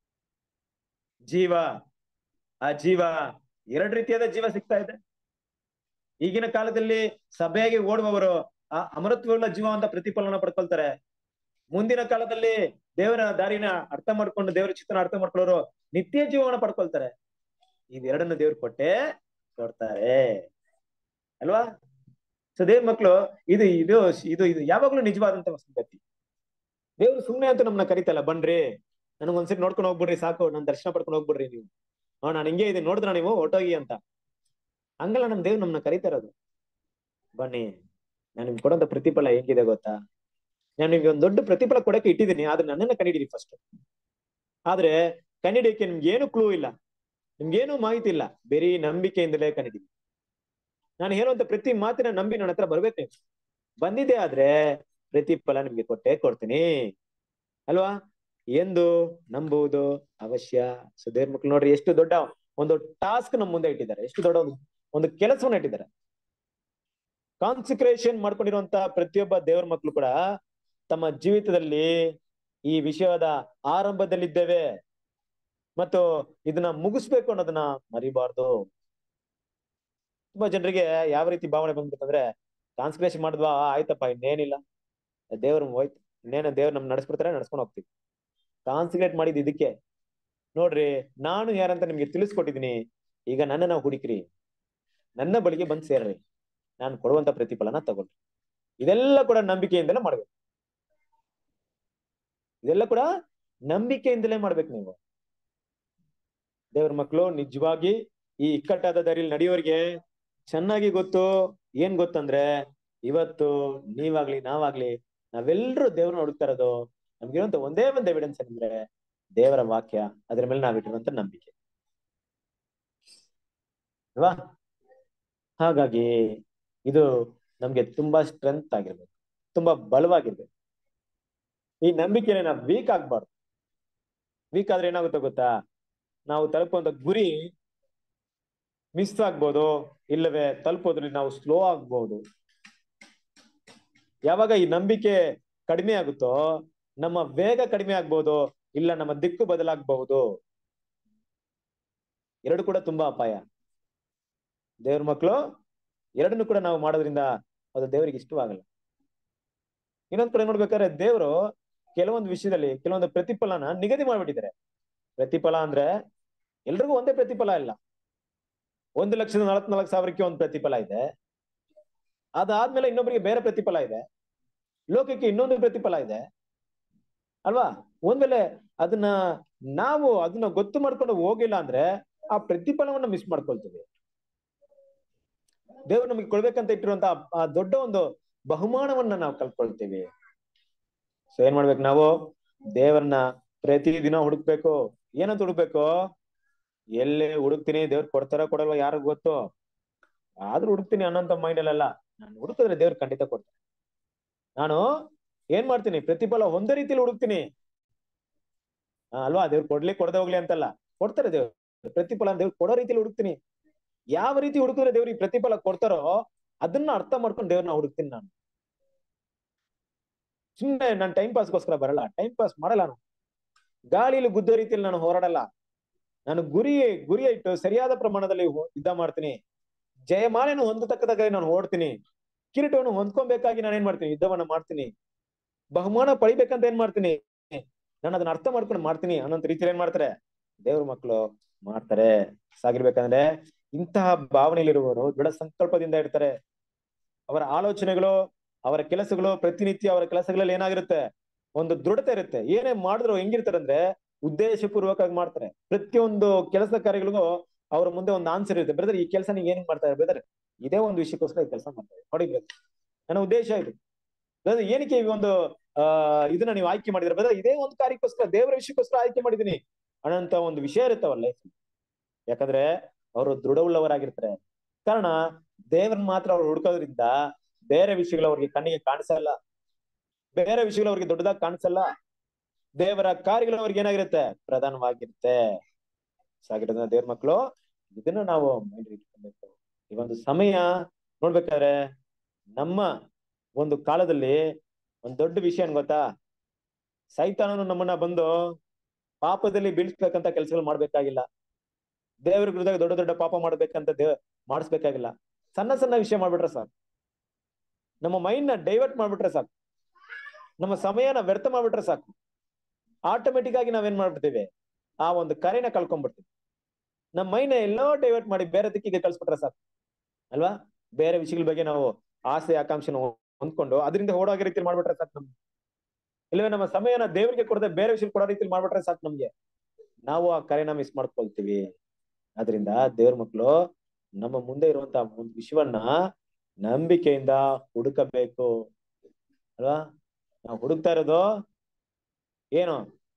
ಜೀವ ಆ ಜೀವ ಎರಡ್ ರೀತಿಯಾದ ಜೀವ ಸಿಗ್ತಾ ಇದೆ ಈಗಿನ ಕಾಲದಲ್ಲಿ ಸಭೆಯಾಗಿ ಓಡುವವರು ಆ ಅಮರತ್ವವುಳ್ಳ ಜೀವ ಅಂತ ಪ್ರತಿಫಲನ ಪಡ್ಕೊಳ್ತಾರೆ ಮುಂದಿನ ಕಾಲದಲ್ಲಿ ದೇವರ ದಾರಿನ ಅರ್ಥ ಮಾಡ್ಕೊಂಡು ದೇವರ ಚಿತ್ರನ ಅರ್ಥ ಮಾಡ್ಕೊಳ್ಳೋರು ನಿತ್ಯ ಜೀವನ ಪಡ್ಕೊಳ್ತಾರೆ ಇದೆರಡನ್ನು ದೇವ್ರು ಕೊಟ್ಟೆ ಕೊಡ್ತಾರೆ ಅಲ್ವಾ ಸೊ ದೇವ್ರ ಮಕ್ಳು ಇದು ಇದು ಇದು ಇದು ಯಾವಾಗ್ಲೂ ನಿಜವಾದಂತ ಸಂಗತಿ ದೇವ್ರು ಸುಮ್ನೆ ಅಂತ ನಮ್ಮನ್ನ ಕರಿತಲ್ಲ ಬನ್ರಿ ನನಗ್ ಒಂದ್ಸರಿ ನೋಡ್ಕೊಂಡು ಹೋಗ್ಬಿಡ್ರಿ ಸಾಕು ನನ್ ದರ್ಶನ ಪಡ್ಕೊಂಡು ಹೋಗ್ಬಿಡ್ರಿ ನೀವು ಹಾ ನಾನು ಹಿಂಗೆ ಇದೆ ನೋಡಿದ್ರ ನೀವು ಹೊಟ್ಟೋಗಿ ಅಂತ ಹಂಗಲ್ಲ ನಮ್ ದೇವ್ರು ನಮ್ಮನ್ನ ಕರಿತಾ ಇರೋದು ಬನ್ನಿ ನಾನು ನಿಮ್ಗೆ ಕೊಡೋಂತ ಪ್ರತಿಫಲ ಹೆಂಗಿದೆ ಗೊತ್ತಾ ನಾನು ನಿಮ್ಗೆ ಒಂದ್ ದೊಡ್ಡ ಪ್ರತಿಫಲ ಕೊಡಕ್ಕೆ ಇಟ್ಟಿದ್ದೀನಿ ಆದ್ರೆ ನನ್ನನ್ನ ಕಂಡಿಡಿರಿ ಫಸ್ಟ್ ಆದ್ರೆ ಕಂಡಿಡಿಯಕ್ಕೆ ನಿಮ್ಗೆ ಏನು ಕ್ಲೂ ಇಲ್ಲ ನಿಮ್ಗೇನು ಮಾಹಿತಿ ಇಲ್ಲ ಬರೀ ನಂಬಿಕೆಯಿಂದಲೇ ಕಂಡಿದ್ದೀವಿ ನಾನು ಹೇಳುವಂತ ಪ್ರತಿ ಮಾತಿನ ನಂಬಿ ನನ್ನ ಹತ್ರ ಬರ್ಬೇಕು ನೀವು ಬಂದಿದ್ದೆ ಆದ್ರೆ ಪ್ರತಿಫಲ ನಿಮ್ಗೆ ಕೊಟ್ಟೆ ಕೊಡ್ತೀನಿ ಅಲ್ವಾ ಎಂದು ನಂಬುವುದು ಅವಶ್ಯ ಸೊ ದೇವ್ರ ಮಕ್ಳು ನೋಡ್ರಿ ಎಷ್ಟು ದೊಡ್ಡ ಒಂದು ಟಾಸ್ಕ್ ನಮ್ಮ ಮುಂದೆ ಇಟ್ಟಿದ್ದಾರೆ ಎಷ್ಟು ದೊಡ್ಡ ಒಂದು ಒಂದು ಕೆಲಸವನ್ನ ಇಟ್ಟಿದ್ದಾರೆ ಕಾನ್ಸಿಕ್ರೇಷನ್ ಮಾಡ್ಕೊಂಡಿರುವಂತ ಪ್ರತಿಯೊಬ್ಬ ದೇವ್ರ ಮಕ್ಳು ಕೂಡ ತಮ್ಮ ಜೀವಿತದಲ್ಲಿ ಈ ವಿಷಯದ ಆರಂಭದಲ್ಲಿದ್ದೇವೆ ಮತ್ತು ಇದನ್ನ ಮುಗಿಸ್ಬೇಕು ಅನ್ನೋದನ್ನ ಮರಿಬಾರ್ದು ತುಂಬಾ ಜನರಿಗೆ ಯಾವ ರೀತಿ ಭಾವನೆ ಬಂದ್ಬಿಟ್ಟಂದ್ರೆ ಕಾನ್ಸಂಟ್ರೇಷನ್ ಮಾಡಿದ್ವಾ ಆಯ್ತಪ್ಪ ಇನ್ನೇನಿಲ್ಲ ದೇವ್ರ ಹೋಯ್ತು ಇನ್ನೇನು ದೇವ್ರು ನಮ್ ನಡ್ಸ್ಬಿಡ್ತಾರೆ ನಡ್ಸ್ಕೊಂಡು ಹೋಗ್ತೀವಿ ಕಾನ್ಸಂಟ್ರೇಟ್ ಮಾಡಿದ್ ಇದಕ್ಕೆ ನೋಡ್ರಿ ನಾನು ಯಾರಂತ ನಿಮ್ಗೆ ತಿಳಿಸ್ಕೊಟ್ಟಿದೀನಿ ಈಗ ನನ್ನನ್ನ ಹುಡುಕ್ರಿ ನನ್ನ ಬಳಿಗೆ ಬಂದ್ ಸೇರ್ರಿ ನಾನು ಕೊಡುವಂತ ಪ್ರತಿಫಲನ ತಗೊಳ್ರಿ ಇದೆಲ್ಲ ಕೂಡ ನಂಬಿಕೆಯಿಂದಲೇ ಮಾಡ್ಬೇಕು ಇದೆಲ್ಲ ಕೂಡ ನಂಬಿಕೆಯಿಂದಲೇ ಮಾಡ್ಬೇಕು ನೀವು ದೇವ್ರ ಮಕ್ಕಳು ನಿಜವಾಗಿ ಈ ಇಕ್ಕಟ್ಟಾದ ದಾರಿಯಲ್ಲಿ ನಡೆಯೋರಿಗೆ ಚೆನ್ನಾಗಿ ಗೊತ್ತು ಏನ್ ಗೊತ್ತಂದ್ರೆ ಇವತ್ತು ನೀವಾಗ್ಲಿ ನಾವಾಗ್ಲಿ ನಾವೆಲ್ಲರೂ ದೇವ್ರನ್ನ ಹುಡುಕ್ತಾ ಇರೋದು ನಮ್ಗಿರುವಂತ ಒಂದೇ ಒಂದ್ ಎವಿಡೆನ್ಸ್ ಅಂದ್ರೆ ದೇವರ ವಾಕ್ಯ ಅದ್ರ ಮೇಲೆ ನಾವಿಟ್ಟಿರುವಂತ ನಂಬಿಕೆ ಅಲ್ವಾ ಹಾಗಾಗಿ ಇದು ನಮ್ಗೆ ತುಂಬಾ ಸ್ಟ್ರೆಂತ್ ಆಗಿರ್ಬೇಕು ತುಂಬಾ ಬಲವಾಗಿರ್ಬೇಕು ಈ ನಂಬಿಕೆನ ನಾವು ವೀಕ್ ಆಗ್ಬಾರ್ದು ವೀಕ್ ಆದ್ರೆ ಏನಾಗುತ್ತೆ ಗೊತ್ತಾ ನಾವು ತಲುಪುವಂತ ಗುರಿ ಮಿಸ್ ಆಗ್ಬೋದು ಇಲ್ಲವೇ ತಲುಪೋದ್ರಲ್ಲಿ ನಾವು ಸ್ಲೋ ಆಗ್ಬೋದು ಯಾವಾಗ ಈ ನಂಬಿಕೆ ಕಡಿಮೆ ಆಗುತ್ತೋ ನಮ್ಮ ವೇಗ ಕಡಿಮೆ ಆಗ್ಬೋದು ಇಲ್ಲ ನಮ್ಮ ದಿಕ್ಕು ಬದಲಾಗಬಹುದು ಎರಡು ಕೂಡ ತುಂಬಾ ಅಪಾಯ ದೇವ್ರ ಮಕ್ಕಳು ಎರಡನ್ನು ಕೂಡ ನಾವು ಮಾಡೋದ್ರಿಂದ ಅದು ದೇವರಿಗೆ ಇಷ್ಟವಾಗಲ್ಲ ಇನ್ನೊಂದ್ ಕಡೆ ನೋಡ್ಬೇಕಾದ್ರೆ ದೇವರು ಕೆಲವೊಂದು ವಿಷಯದಲ್ಲಿ ಕೆಲವೊಂದು ಪ್ರತಿಫಲನ ನಿಗದಿ ಮಾಡ್ಬಿಟ್ಟಿದ್ದಾರೆ ಪ್ರತಿಫಲ ಅಂದ್ರೆ ಎಲ್ರಿಗೂ ಒಂದೇ ಪ್ರತಿಫಲ ಇಲ್ಲ ಒಂದು ಲಕ್ಷದ ನಲವತ್ನಾಲ್ಕು ಸಾವಿರಕ್ಕೆ ಒಂದು ಪ್ರತಿಫಲ ಇದೆ ಅದಾದ್ಮೇಲೆ ಇನ್ನೊಬ್ಬರಿಗೆ ಬೇರೆ ಪ್ರತಿಫಲ ಇದೆ ಲೋಕಕ್ಕೆ ಇನ್ನೊಂದು ಪ್ರತಿಫಲ ಇದೆ ಅಲ್ವಾ ಒಂದ್ ವೇಳೆ ಅದನ್ನ ನಾವು ಅದನ್ನ ಗೊತ್ತು ಮಾಡ್ಕೊಂಡು ಹೋಗಿಲ್ಲ ಅಂದ್ರೆ ಆ ಪ್ರತಿಫಲವನ್ನ ಮಿಸ್ ಮಾಡ್ಕೊಳ್ತೀವಿ ದೇವ್ರು ನಮಗೆ ಕೊಡ್ಬೇಕಂತ ಇಟ್ಟಿರುವಂತ ಆ ದೊಡ್ಡ ಒಂದು ಬಹುಮಾನವನ್ನ ನಾವು ಕಲ್ಕೊಳ್ತೀವಿ ಸೊ ಏನ್ ಮಾಡ್ಬೇಕು ನಾವು ದೇವರನ್ನ ಪ್ರತಿದಿನ ಹುಡುಕ್ಬೇಕು ಏನಂತ ಹುಡುಕ್ಬೇಕು ಎಲ್ಲೇ ಹುಡುಕ್ತೀನಿ ದೇವ್ರು ಕೊಡ್ತಾರ ಕೊಡಲ್ವಾ ಯಾರಿಗ್ ಗೊತ್ತು ಆದ್ರೂ ಹುಡುಕ್ತೀನಿ ಅನ್ನೋಂತ ಮೈಂಡ್ ಅಲ್ಲ ನಾನು ಹುಡುಕಿದ್ರೆ ದೇವ್ರು ಖಂಡಿತ ಕೊಡ್ತಾರೆ ನಾನು ಏನ್ ಮಾಡ್ತೀನಿ ಪ್ರತಿಫಲ ಒಂದೇ ರೀತಿಲಿ ಹುಡುಕ್ತೀನಿ ಆ, ಅಲ್ವಾ ದೇವ್ರು ಕೊಡ್ಲಿ ಕೊಡದೆ ಹೋಗ್ಲಿ ಅಂತಲ್ಲ ಕೊಡ್ತಾರೆ ದೇವ್ರು ಪ್ರತಿಫಲ ದೇವ್ರು ಕೊಡೋ ರೀತಿಲಿ ಹುಡುಕ್ತೀನಿ ಯಾವ ರೀತಿ ಹುಡುಕಿದ್ರೆ ದೇವ್ರಿಗೆ ಪ್ರತಿಫಲ ಕೊಡ್ತಾರೋ ಅದನ್ನ ಅರ್ಥ ಮಾಡ್ಕೊಂಡು ದೇವ್ರನ್ನ ಹುಡುಕ್ತೀನಿ ನಾನು ಸುಮ್ಮನೆ ನಾನು ಟೈಮ್ ಪಾಸ್ಗೋಸ್ಕರ ಬರಲ್ಲ ಟೈಮ್ ಪಾಸ್ ಮಾಡಲ್ಲ ನಾನು ಗಾಳಿಲಿ ಗುದ್ದೋ ರೀತಿಯಲ್ಲಿ ನಾನು ಹೋರಾಡಲ್ಲ ನಾನು ಗುರಿ ಗುರಿ ಇಟ್ಟು ಸರಿಯಾದ ಪ್ರಮಾಣದಲ್ಲಿ ಹೋ- ಯುದ್ಧ ಮಾಡ್ತೀನಿ ಜಯಮಾಲೆಯನ್ನು ಹೊಂದತಕ್ಕದಾಗಿ ನಾನು ಓಡ್ತೀನಿ ಕಿರೀಟವನ್ನು ಹೊಂದ್ಕೊಬೇಕಾಗಿ ನಾನು ಏನ್ ಮಾಡ್ತೀನಿ ಯುದ್ಧವನ್ನ ಮಾಡ್ತೀನಿ ಬಹುಮಾನ ಪಡಿಬೇಕಂತ ಏನ್ ಮಾಡ್ತೀನಿ ನಾನು ಅದನ್ನ ಅರ್ಥ ಮಾಡ್ಕೊಂಡು ಮಾಡ್ತೀನಿ ಅನ್ನೋಂತ ರೀತಿಯಲ್ಲಿ ಏನ್ ಮಾಡ್ತಾರೆ ದೇವ್ರ ಮಕ್ಕಳು ಮಾಡ್ತಾರೆ ಸಾಗಿರ್ಬೇಕಂದ್ರೆ ಇಂತಹ ಭಾವನೆಯಲ್ಲಿರುವವರು ದೃಢ ಸಂಕಲ್ಪದಿಂದ ಇರ್ತಾರೆ ಅವರ ಆಲೋಚನೆಗಳು ಅವರ ಕೆಲಸಗಳು ಪ್ರತಿನಿತ್ಯ ಅವರ ಕೆಲಸಗಳಲ್ಲಿ ಏನಾಗಿರುತ್ತೆ ಒಂದು ದೃಢತೆ ಇರುತ್ತೆ ಏನೇ ಮಾಡಿದ್ರು ಹೆಂಗಿರ್ತಾರೆ ಅಂದ್ರೆ ಉದ್ದೇಶಪೂರ್ವಕವಾಗಿ ಮಾಡ್ತಾರೆ ಪ್ರತಿಯೊಂದು ಕೆಲಸ ಕಾರ್ಯಗಳಿಗೂ ಅವ್ರ ಮುಂದೆ ಒಂದು ಆನ್ಸರ್ ಇರುತ್ತೆ ಬ್ರದರ್ ಈ ಕೆಲಸ ನೀವು ಏನ್ ಮಾಡ್ತಾರೆ ಬ್ರದರ್ ಇದೇ ಒಂದು ವಿಷಯಕ್ಕೋಸ್ಕರ ಈ ಕೆಲಸ ಮಾಡ್ತಾರೆ ನೋಡಿ ಬ್ರದರ್ ನನ್ನ ಉದ್ದೇಶ ಇದು ಬ್ರದರ್ ಏನಕ್ಕೆ ಈ ಒಂದು ಆ ಇದನ್ನ ನೀವು ಆಯ್ಕೆ ಮಾಡಿದ್ರೆ ಬ್ರದರ್ ಇದೇ ಒಂದು ಕಾರ್ಯಕ್ಕೋಸ್ಕರ ದೇವರ ವಿಷಯಕ್ಕೋಸ್ಕರ ಆಯ್ಕೆ ಮಾಡಿದೀನಿ ಅನ್ನೋಂತ ಒಂದು ವಿಷಯ ಇರ್ತಾವಲ್ಲ ಲೈಫ್ ಯಾಕಂದ್ರೆ ಅವರು ದೃಢವುಳ್ಳವರಾಗಿರ್ತಾರೆ ಕಾರಣ ದೇವ್ರನ್ನ ಮಾತ್ರ ಅವ್ರು ಹುಡ್ಕೋದ್ರಿಂದ ಬೇರೆ ವಿಷಯಗಳು ಅವ್ರಿಗೆ ಕಣ್ಣಿಗೆ ಕಾಣಿಸಲ್ಲ ಬೇರೆ ವಿಷಯಗಳು ಅವ್ರಿಗೆ ದೊಡ್ಡದಾಗಿ ಕಾಣಿಸಲ್ಲ ದೇವರ ಕಾರ್ಯಗಳು ಅವ್ರಿಗೆ ಏನಾಗಿರುತ್ತೆ ಪ್ರಧಾನವಾಗಿರುತ್ತೆ ಸಾಗಿರೋದ್ರಿಂದ ದೇವ್ರ ಮಕ್ಕಳು ಇದನ್ನ ನಾವು ಮೈಂಡ್ ಇಟ್ಕೊಬೇಕು ಈ ಒಂದು ಸಮಯ ನೋಡ್ಬೇಕಾದ್ರೆ ನಮ್ಮ ಒಂದು ಕಾಲದಲ್ಲಿ ಒಂದ್ ದೊಡ್ಡ ವಿಷಯ ಏನ್ ಗೊತ್ತಾ ಸೈತಾನನು ನಮ್ಮನ್ನ ಬಂದು ಪಾಪದಲ್ಲಿ ಬೀಳ್ಸ್ಬೇಕಂತ ಕೆಲಸಗಳು ಮಾಡ್ಬೇಕಾಗಿಲ್ಲ ದೇವ್ರ ವಿರುದ್ಧ ದೊಡ್ಡ ದೊಡ್ಡ ಪಾಪ ಮಾಡ್ಬೇಕಂತ ದೇವ್ ಮಾಡಿಸ್ಬೇಕಾಗಿಲ್ಲ ಸಣ್ಣ ಸಣ್ಣ ವಿಷಯ ಮಾಡ್ಬಿಟ್ರೆ ಸಾಕು ನಮ್ಮ ಮೈಂಡ್ ನ ಡೈವರ್ಟ್ ಮಾಡ್ಬಿಟ್ರೆ ಸಾಕು ನಮ್ಮ ಸಮಯನ ವ್ಯರ್ಥ ಮಾಡ್ಬಿಟ್ರೆ ಸಾಕು ಆಟೋಮೆಟಿಕ್ ಆಗಿ ನಾವೇನ್ ಮಾಡ್ಬಿಡ್ತೀವಿ ಆ ಒಂದು ಕರೆನ ಕಳ್ಕೊಂಡ್ಬಿಡ್ತೀವಿ ನಮ್ಮ ಮೈಂಡ್ ಎಲ್ಲೋ ಡೈವರ್ಟ್ ಮಾಡಿ ಬೇರೆ ದಿಕ್ಕಿಗೆ ಕಳ್ಸ್ಬಿಟ್ರೆ ಸಾಕು ಅಲ್ವಾ ಬೇರೆ ವಿಷಯಗಳ ಬಗ್ಗೆ ನಾವು ಆಸೆ ಆಕಾಂಕ್ಷೆನ ಹೊಂದ್ಕೊಂಡು ಅದರಿಂದ ಓಡೋಗೋ ರೀತಿಯಲ್ಲಿ ಮಾಡ್ಬಿಟ್ರೆ ಸಾಕು ನಮ್ಗೆ ಇಲ್ಲವೇ ನಮ್ಮ ಸಮಯನ ದೇವರಿಗೆ ಕೊಡದೆ ಬೇರೆ ವಿಷಯ ಕೊಡೋ ರೀತಿಯಲ್ಲಿ ಮಾಡ್ಬಿಟ್ರೆ ಸಾಕು ನಮ್ಗೆ ನಾವು ಆ ಕರೆನ ಮಿಸ್ ಮಾಡ್ಕೊಳ್ತೀವಿ ಅದರಿಂದ ದೇವ್ರ ಮಕ್ಕಳು ನಮ್ಮ ಮುಂದೆ ಇರುವಂತಹ ಒಂದು ವಿಷಯವನ್ನ ನಂಬಿಕೆಯಿಂದ ಹುಡುಕಬೇಕು ಅಲ್ವಾ ನಾವು ಹುಡುಕ್ತಾ ಇರೋದು ಏನು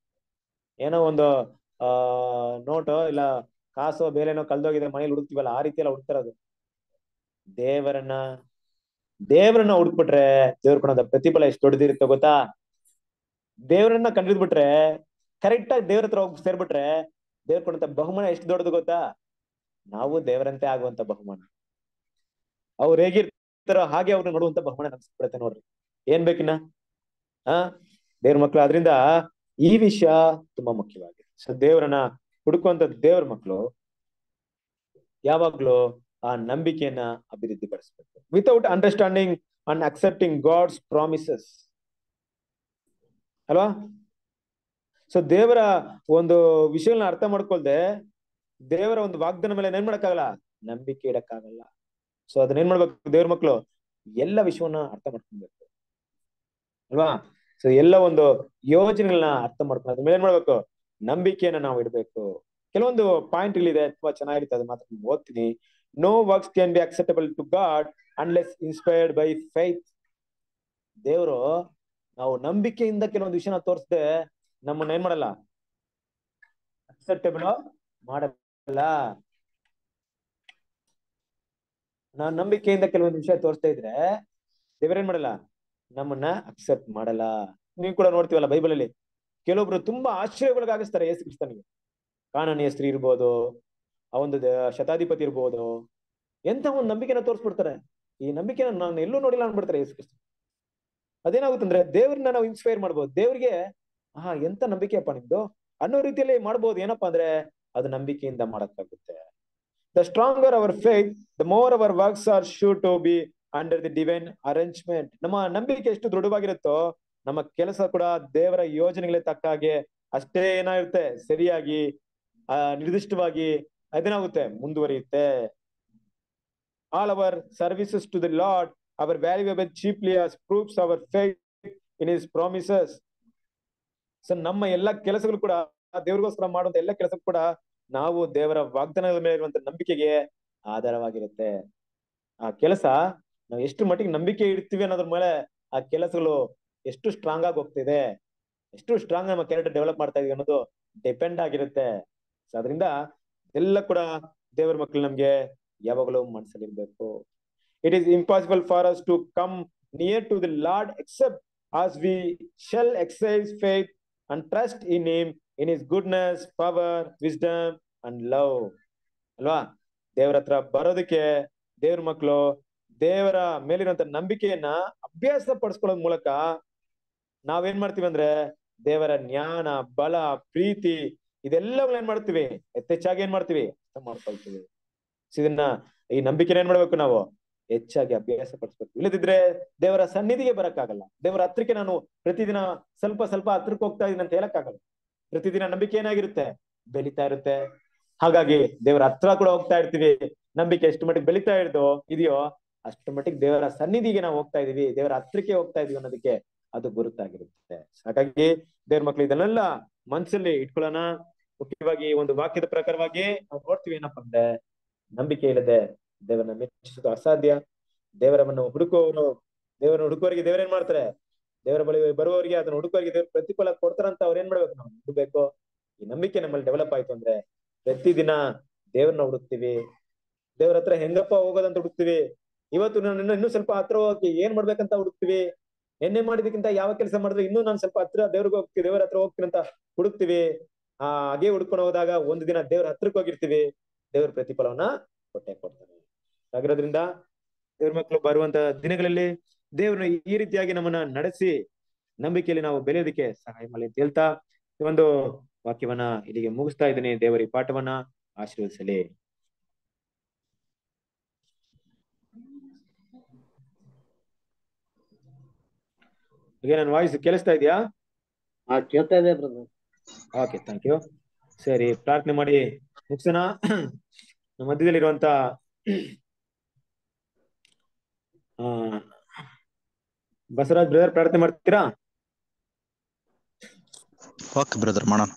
ಏನೋ ಒಂದು ಆ ನೋಟು ಇಲ್ಲ ಕಾಸು ಬೇರೆನೋ ಕಳ್ದೋಗಿದೆ ಮನೇಲಿ ಹುಡುಕ್ತಿವಲ್ಲ ಆ ರೀತಿ ಎಲ್ಲ ಹುಡುಕ್ತಾ ಇರೋದು ದೇವರನ್ನ ದೇವರನ್ನ ಹುಡುಕ್ಬಿಟ್ರೆ ದೇವ್ರ ಕೊಡೋದ ಪ್ರತಿಫಲ ಎಷ್ಟು ದೊಡ್ಡದಿರುತ್ತೆ ಗೊತ್ತಾ ದೇವರನ್ನ ಕಂಡಿಡ್ಬಿಟ್ರೆ ಕರೆಕ್ಟ್ ಆಗಿ ದೇವ್ರ ಹತ್ರ ಹೋಗಿ ಸೇರ್ಬಿಟ್ರೆ ದೇವ್ರ ಕೊಡಂತ ಬಹುಮಾನ ಎಷ್ಟು ದೊಡ್ಡದು ಗೊತ್ತಾ ನಾವು ದೇವರಂತೆ ಆಗುವಂತ ಬಹುಮಾನ ಅವ್ರು ಹೇಗಿರ್ತಾರೋ ಹಾಗೆ ಅವ್ರನ್ನ ನೋಡುವಂತ ಬಹುಮಾನ ನಮ್ಗೆ ಸಿಕ್ಬಿಡುತ್ತೆ ನೋಡ್ರಿ ಏನ್ ಬೇಕಿನ್ನ ಆ ದೇವ್ರ ಮಕ್ಳು ಆದ್ರಿಂದ ಈ ವಿಷಯ ತುಂಬಾ ಮುಖ್ಯವಾಗಿದೆ ಸೊ ದೇವರನ್ನ ಹುಡುಕುವಂತ ದೇವ್ರ ಮಕ್ಳು ಯಾವಾಗ್ಲೂ ಆ ನಂಬಿಕೆಯನ್ನ ಅಭಿವೃದ್ಧಿ ಪಡಿಸ್ಬೇಕು without understanding and accepting God's promises ಅಲ್ವಾ ಸೊ ದೇವರ ಒಂದು ವಿಷಯಗಳನ್ನ ಅರ್ಥ ಮಾಡ್ಕೊಳ್ದೆ ದೇವರ ಒಂದು ವಾಗ್ದಾನ ಮೇಲೆ ಏನ್ ಮಾಡಕ್ಕಾಗಲ್ಲ ನಂಬಿಕೆ ಇಡಕ್ಕಾಗಲ್ಲ ಸೊ ಅದನ್ನ ಏನ್ ಮಾಡ್ಬೇಕು ದೇವ್ರ ಮಕ್ಳು ಎಲ್ಲ ವಿಷಯವನ್ನ ಅರ್ಥ ಮಾಡ್ಕೊಬೇಕು ಅಲ್ವಾ ಸೊ ಎಲ್ಲ ಒಂದು ಯೋಜನೆಗಳನ್ನ ಅರ್ಥ ಮಾಡ್ಕೊಂಡು ಅದ್ರ ಮೇಲೆ ಏನ್ ಮಾಡ್ಬೇಕು ನಂಬಿಕೆಯನ್ನ ನಾವು ಇಡ್ಬೇಕು ಕೆಲವೊಂದು ಪಾಯಿಂಟ್ ಇದೆ ತುಂಬಾ ಚೆನ್ನಾಗಿರುತ್ತೆ ಅದು ಮಾತ್ರ ನಾನು ಓದ್ತೀನಿ no works can be acceptable to God unless inspired by faith ದೇವರು ನಾವು ನಂಬಿಕೆಯಿಂದ ಕೆಲವೊಂದು ವಿಷಯನ ತೋರಿಸದೆ ನಮ್ಮನ್ನ ಏನ್ ಮಾಡಲ್ಲ ಅಕ್ಸೆಪ್ಟಬಲ್ ಮಾಡಲ್ಲ ನಾನ್ ನಂಬಿಕೆಯಿಂದ ಕೆಲವೊಂದು ವಿಷಯ ತೋರಿಸ್ತಾ ಇದ್ರೆ ದೇವರೇನ್ ಮಾಡಲ್ಲ ನಮ್ಮನ್ನ ಅಕ್ಸೆಪ್ಟ್ ಮಾಡಲ್ಲ ನೀವು ಕೂಡ ನೋಡ್ತೀವಲ್ಲ ಬೈಬಲ್ ಅಲ್ಲಿ ಕೆಲವೊಬ್ರು ತುಂಬಾ ಆಶ್ಚರ್ಯಗೊಳಗಾಗಿಸ್ತಾರೆ ಯೇಸು ಕ್ರಿಸ್ತನಿಗೆ ಕಾನನೀಯ ಸ್ತ್ರೀ ಇರ್ಬೋದು ಆ ಒಂದು ದ- ಶತಾಧಿಪತಿ ಇರ್ಬೋದು ಎಂತ ಒಂದು ನಂಬಿಕೆನ ತೋರಿಸ್ಬಿಡ್ತಾರೆ ಈ ನಂಬಿಕೆನ ನಾನು ಎಲ್ಲೂ ನೋಡಿಲ್ಲ ಅನ್ಬಿಡ್ತಾರೆ ಯೇಸು ಕ್ರಿಸ್ತ ಅದೇನಾಗುತ್ತಂದ್ರೆ ದೇವ್ರನ್ನ ನಾವು ಇನ್ಸ್ಪೈರ್ ಮಾಡ್ಬೋದು ದೇವ್ರಿಗೆ ಹಾ ಎಂತ ನಂಬಿಕೆಯಪ್ಪ ನಿಮ್ದು ಅನ್ನೋ ರೀತಿಯಲ್ಲಿ ಮಾಡ್ಬೋದು ಏನಪ್ಪಾ ಅಂದ್ರೆ ಅದು ನಂಬಿಕೆಯಿಂದ ಮಾಡಕ್ಕಾಗುತ್ತೆ the stronger our faith the more our works are sure to be under the divine arrangement ನಮ್ಮ ನಂಬಿಕೆ ಎಷ್ಟು ದೃಢವಾಗಿರುತ್ತೋ ನಮ್ಮ ಕೆಲಸ ಕೂಡ ದೇವರ ಯೋಜನೆಗಳಿಗೆ ತಕ್ಕ ಹಾಗೆ ಅಷ್ಟೇ ಏನಾಗಿರುತ್ತೆ ಸರಿಯಾಗಿ ಆ ನಿರ್ದಿಷ್ಟವಾಗಿ ಅದೇನಾಗುತ್ತೆ ಮುಂದುವರಿಯುತ್ತೆ all our services to the Lord are valuable chiefly as proofs our faith in his promises so ನಮ್ಮ ಎಲ್ಲಾ ಕೆಲಸಗಳು ಕೂಡ ದೇವರಿಗೋಸ್ಕರ ಮಾಡುವಂತ ಎಲ್ಲ ಕೆಲಸ ಕೂಡ ನಾವು ದೇವರ ವಾಗ್ದಾನದ ಮೇಲೆ ಇರುವಂತ ನಂಬಿಕೆಗೆ ಆಧಾರವಾಗಿರುತ್ತೆ ಆ ಕೆಲಸ ನಾವು ಎಷ್ಟು ಮಟ್ಟಿಗೆ ನಂಬಿಕೆ ಇಡ್ತೀವಿ ಅನ್ನೋದ್ರ ಮೇಲೆ ಆ ಕೆಲಸಗಳು ಎಷ್ಟು ಸ್ಟ್ರಾಂಗ್ ಆಗಿ ಹೋಗ್ತಿದೆ ಎಷ್ಟು ಸ್ಟ್ರಾಂಗ್ ನಮ್ಮ ಕ್ಯಾರೆಕ್ಟರ್ ಡೆವಲಪ್ ಮಾಡ್ತಾ ಇದೀವಿ ಅನ್ನೋದು ಡಿಪೆಂಡ್ ಆಗಿರುತ್ತೆ ಸೊ ಅದರಿಂದ ಎಲ್ಲ ಕೂಡ ದೇವರ ಮಕ್ಕಳು ನಮ್ಗೆ ಯಾವಾಗಲೂ ಮನಸ್ಸಲ್ಲಿ ಇರ್ಬೇಕು it is impossible for us to come near to the Lord except as we shall exercise faith and trust in him in his goodness power wisdom and love ಅಲ್ವಾ ದೇವರ ಹತ್ರ ಬರೋದಕ್ಕೆ ದೇವ್ರ ಮಕ್ಕಳು ದೇವರ ಮೇಲಿರುವಂತ ನಂಬಿಕೆಯನ್ನ ಅಭ್ಯಾಸ ಪಡಿಸ್ಕೊಳ್ಳೋದ್ ಮೂಲಕ ನಾವೇನ್ ಮಾಡ್ತೀವಿ ಅಂದ್ರೆ ದೇವರ ಜ್ಞಾನ ಬಲ ಪ್ರೀತಿ ಇದೆಲ್ಲವನ್ನ ಏನ್ ಮಾಡ್ತೀವಿ ಯಥೇಚ್ಛಾಗಿ ಏನ್ ಮಾಡ್ತೀವಿ ಅರ್ಥ ಮಾಡ್ಕೊಳ್ತೀವಿ So ಇದನ್ನ ಈ ನಂಬಿಕೆನ ಏನ್ ಮಾಡ್ಬೇಕು ನಾವು ಹೆಚ್ಚಾಗಿ ಅಭ್ಯಾಸ ಪಡಿಸ್ಬೇಕು ಇಲ್ಲದಿದ್ರೆ ದೇವರ ಸನ್ನಿಧಿಗೆ ಬರಕ್ಕಾಗಲ್ಲ ದೇವರ ಹತ್ರಕ್ಕೆ ನಾನು ಪ್ರತಿದಿನ ಸ್ವಲ್ಪ ಸ್ವಲ್ಪ ಹತ್ರಕ್ಕೆ ಹೋಗ್ತಾ ಇದೀನಿ ಅಂತ ಹೇಳಕ್ಕಾಗಲ್ಲ ಪ್ರತಿದಿನ ನಂಬಿಕೆ ಏನಾಗಿರುತ್ತೆ ಬೆಳಿತಾ ಇರುತ್ತೆ ಹಾಗಾಗಿ ದೇವರ ಹತ್ರ ಕೂಡ ಹೋಗ್ತಾ ಇರ್ತೀವಿ ನಂಬಿಕೆ ಎಷ್ಟು ಮಟ್ಟಿಗೆ ಬೆಳಿತಾ ಇರ್ತೋ ಇದೆಯೋ ಅಷ್ಟು ಮಟ್ಟಿಗೆ ದೇವರ ಸನ್ನಿಧಿಗೆ ನಾವು ಹೋಗ್ತಾ ಇದೀವಿ ದೇವರ ಹತ್ರಕ್ಕೆ ಹೋಗ್ತಾ ಇದೀವಿ ಅನ್ನೋದಕ್ಕೆ ಅದು ಗುರುತಾಗಿರುತ್ತೆ ಹಾಗಾಗಿ ದೇವ್ರ ಮಕ್ಳು ಇದನ್ನೆಲ್ಲ ಮನ್ಸಲ್ಲಿ ಇಟ್ಕೊಳ್ಳೋಣ ಮುಖ್ಯವಾಗಿ ಒಂದು ವಾಕ್ಯದ ಪ್ರಕಾರವಾಗಿ ನಾವು ನೋಡ್ತೀವಿ ಏನಪ್ಪಾ ಅಂದ್ರೆ ನಂಬಿಕೆ ಇಲ್ಲದೆ ದೇವರನ್ನ ಮೆಚ್ಚಿಸೋದು ಅಸಾಧ್ಯ ದೇವರವನ್ನು ಹುಡುಕುವವರು ದೇವರನ್ನು ಹುಡುಕುವವರಿಗೆ ದೇವರೇನ್ ಮಾಡ್ತಾರೆ ದೇವರ ಬಳಿ ಬರುವವರಿಗೆ ಅದನ್ನ ಹುಡುಕುವವರಿಗೆ ದೇವ್ರ ಪ್ರತಿಫಲ ಕೊಡ್ತಾರಂತ ಅವ್ರ ಏನ್ ಮಾಡ್ಬೇಕು ನಾವು ಹುಡುಕ್ಬೇಕು ಈ ನಂಬಿಕೆ ನಮ್ಮಲ್ಲಿ ಡೆವಲಪ್ ಆಯ್ತು ಅಂದ್ರೆ ಪ್ರತಿದಿನ ದೇವ್ರನ್ನ ಹುಡುಕ್ತಿವಿ ದೇವ್ರ ಹತ್ರ ಹೆಂಗಪ್ಪ ಹೋಗೋದಂತ ಹುಡುಕ್ತಿವಿ ಇವತ್ತು ನಾನು ಇನ್ನೂ ಇನ್ನೂ ಸ್ವಲ್ಪ ಹತ್ರ ಹೋಗಿ ಏನ್ ಮಾಡ್ಬೇಕಂತ ಹುಡುಕ್ತಿವಿ ಎಣ್ಣೆ ಮಾಡಿದಕ್ಕಿಂತ ಯಾವ ಕೆಲಸ ಮಾಡಿದ್ರೆ ಇನ್ನೂ ನಾನು ಸ್ವಲ್ಪ ಹತ್ರ ದೇವ್ರಿಗೆ ಹೋಗ್ತೀವಿ ದೇವರ ಹತ್ರ ಹೋಗ್ತೀನಿ ಅಂತ ಹುಡುಕ್ತಿವಿ ಆ ಹಾಗೆ ಹುಡ್ಕೊಂಡು ಹೋದಾಗ ಒಂದು ದಿನ ದೇವ್ರ ಹತ್ರಕ್ಕೆ ಹೋಗಿರ್ತೀವಿ ದೇವ್ರ ಪ್ರತಿಫಲವನ್ನ ಕೊಟ್ಟೆ ಕೊಡ್ತಾನೆ ಹಾಗಿರೋದ್ರಿಂದ ದೇವ್ರ ಮಕ್ಕಳು ಬರುವಂತ ದಿನಗಳಲ್ಲಿ ದೇವ್ರನ್ನ ಈ ರೀತಿಯಾಗಿ ನಮ್ಮನ್ನ ನಡೆಸಿ ನಂಬಿಕೆಯಲ್ಲಿ ನಾವು ಬೆಳೆಯೋದಕ್ಕೆ ಸಹಾಯ ಮಾಡಲಿ ಅಂತ ಹೇಳ್ತಾ ಈ ಒಂದು ವಾಕ್ಯವನ್ನ ಇಲ್ಲಿಗೆ ಮುಗಿಸ್ತಾ ಇದ್ದೀನಿ ದೇವರ ಈ ಪಾಠವನ್ನ ಆಶೀರ್ವದಿಸಲಿ ಈಗ ನನ್ನ ವಾಯ್ಸ್ ಕೇಳಿಸ್ತಾ ಇದೆಯಾ ಹಾ ಕೇಳ್ತಾ ಇದೆ ಬ್ರದರ್ ಓಕೆ ಥ್ಯಾಂಕ್ ಯು ಸರಿ ಪ್ರಾರ್ಥನೆ ಮಾಡಿ ಮುಗಿಸೋಣ ನಮ್ಮ ಮಧ್ಯದಲ್ಲಿರುವಂತ ಆ ಬಸವರಾಜ್ ಬ್ರದರ್ ಪ್ರಾರ್ಥನೆ ಮಾಡ್ತೀರಾ ಓಕೆ ಬ್ರದರ್ ಮಾಡೋಣ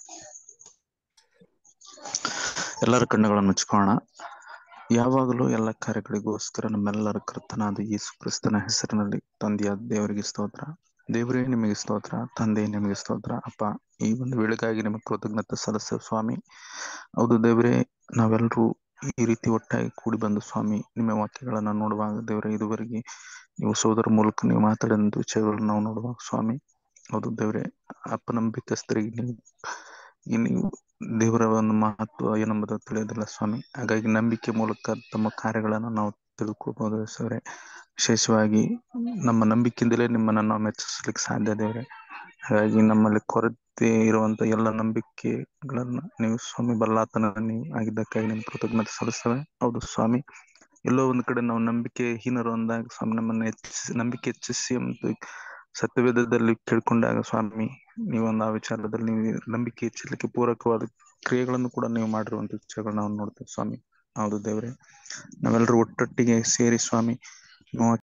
ಎಲ್ಲರ ಕಣ್ಣುಗಳನ್ನು ಮುಚ್ಕೋಣ ಯಾವಾಗಲೂ ಎಲ್ಲ ಕಾರ್ಯಗಳಿಗೋಸ್ಕರ ನಮ್ಮೆಲ್ಲರ ಕರ್ತನಾದ ಯೇಸು ಕ್ರಿಸ್ತನ ಹೆಸರಿನಲ್ಲಿ ತಂದೆಯಾದ ದೇವರಿಗೆ ಸ್ತೋತ್ರ ದೇವರೇ ನಿಮಗೆ ಸ್ತೋತ್ರ ತಂದೆ ನಿಮಗೆ ಸ್ತೋತ್ರ ಅಪ್ಪ ಈ ಒಂದು ವೇಳೆಗಾಗಿ ನಿಮಗೆ ಕೃತಜ್ಞತೆ ಸಲ್ಲಿಸ್ತೇವೆ ಸ್ವಾಮಿ ಹೌದು ದೇವರೇ ನಾವೆಲ್ಲರೂ ಈ ರೀತಿ ಒಟ್ಟಾಗಿ ಕೂಡಿ ಬಂದು ಸ್ವಾಮಿ ನಿಮ್ಮ ವಾಕ್ಯಗಳನ್ನ ನೋಡುವಾಗ ದೇವರೇ ಇದುವರೆಗೆ ನೀವು ಸೋದರ ಮೂಲಕ ನೀವು ಮಾತಾಡಿದ ವಿಷಯಗಳನ್ನು ನಾವು ನೋಡುವಾಗ ಸ್ವಾಮಿ ಹೌದು ದೇವರೇ ಅಪನಂಬಿಕಸ್ಥರಿಗೆ ನೀವು ಈ ನೀವು ದೇವರ ಒಂದು ಮಹತ್ವ ಏನೆಂಬುದು ತಿಳಿಯೋದಿಲ್ಲ ಸ್ವಾಮಿ ಹಾಗಾಗಿ ನಂಬಿಕೆ ಮೂಲಕ ತಮ್ಮ ಕಾರ್ಯಗಳನ್ನು ನಾವು ತಿಳ್ಕೊಬಹುದು ದೇವರೇ ವಿಶೇಷವಾಗಿ ನಮ್ಮ ನಂಬಿಕೆಯಿಂದಲೇ ನಿಮ್ಮನ್ನ ನಾವು ಮೆಚ್ಚಿಸ್ಲಿಕ್ಕೆ ಸಾಧ್ಯ ದೇವರೇ ಹಾಗಾಗಿ ನಮ್ಮಲ್ಲಿ ಕೊರತೆ ಇರುವಂತ ಎಲ್ಲ ನಂಬಿಕೆಗಳನ್ನ ನೀವು ಸ್ವಾಮಿ ಬಲ್ಲಾತನ ನೀವು ಆಗಿದ್ದಕ್ಕಾಗಿ ನಿಮ್ಗೆ ಕೃತಜ್ಞತೆ ಸಲ್ಲಿಸ್ತೇವೆ ಹೌದು ಸ್ವಾಮಿ ಎಲ್ಲೋ ಒಂದು ಕಡೆ ನಾವು ನಂಬಿಕೆ ಹೀನರು ಅಂದಾಗ ಸ್ವಾಮಿ ನಮ್ಮನ್ನ ಹೆಚ್ಚಿಸಿ ನಂಬಿಕೆ ಹೆಚ್ಚಿಸಿ ಮತ್ತು ಸತ್ಯವೇದದಲ್ಲಿ ಕೇಳ್ಕೊಂಡಾಗ ಸ್ವಾಮಿ ನೀವೊಂದು ಆ ವಿಚಾರದಲ್ಲಿ ನೀವು ನಂಬಿಕೆ ಹೆಚ್ಚಲಿಕ್ಕೆ ಪೂರಕವಾದ ಕ್ರಿಯೆಗಳನ್ನು ಕೂಡ ನೀವು ಮಾಡಿರುವಂತ ವಿಷಯಗಳನ್ನ ನಾವು ನೋಡ್ತೇವೆ ಸ್ವಾಮಿ ಹೌದು ದೇವ್ರೆ ನಾವೆಲ್ಲರೂ ಒಟ್ಟೊಟ್ಟಿಗೆ ಸೇರಿ ಸ್ವಾಮಿ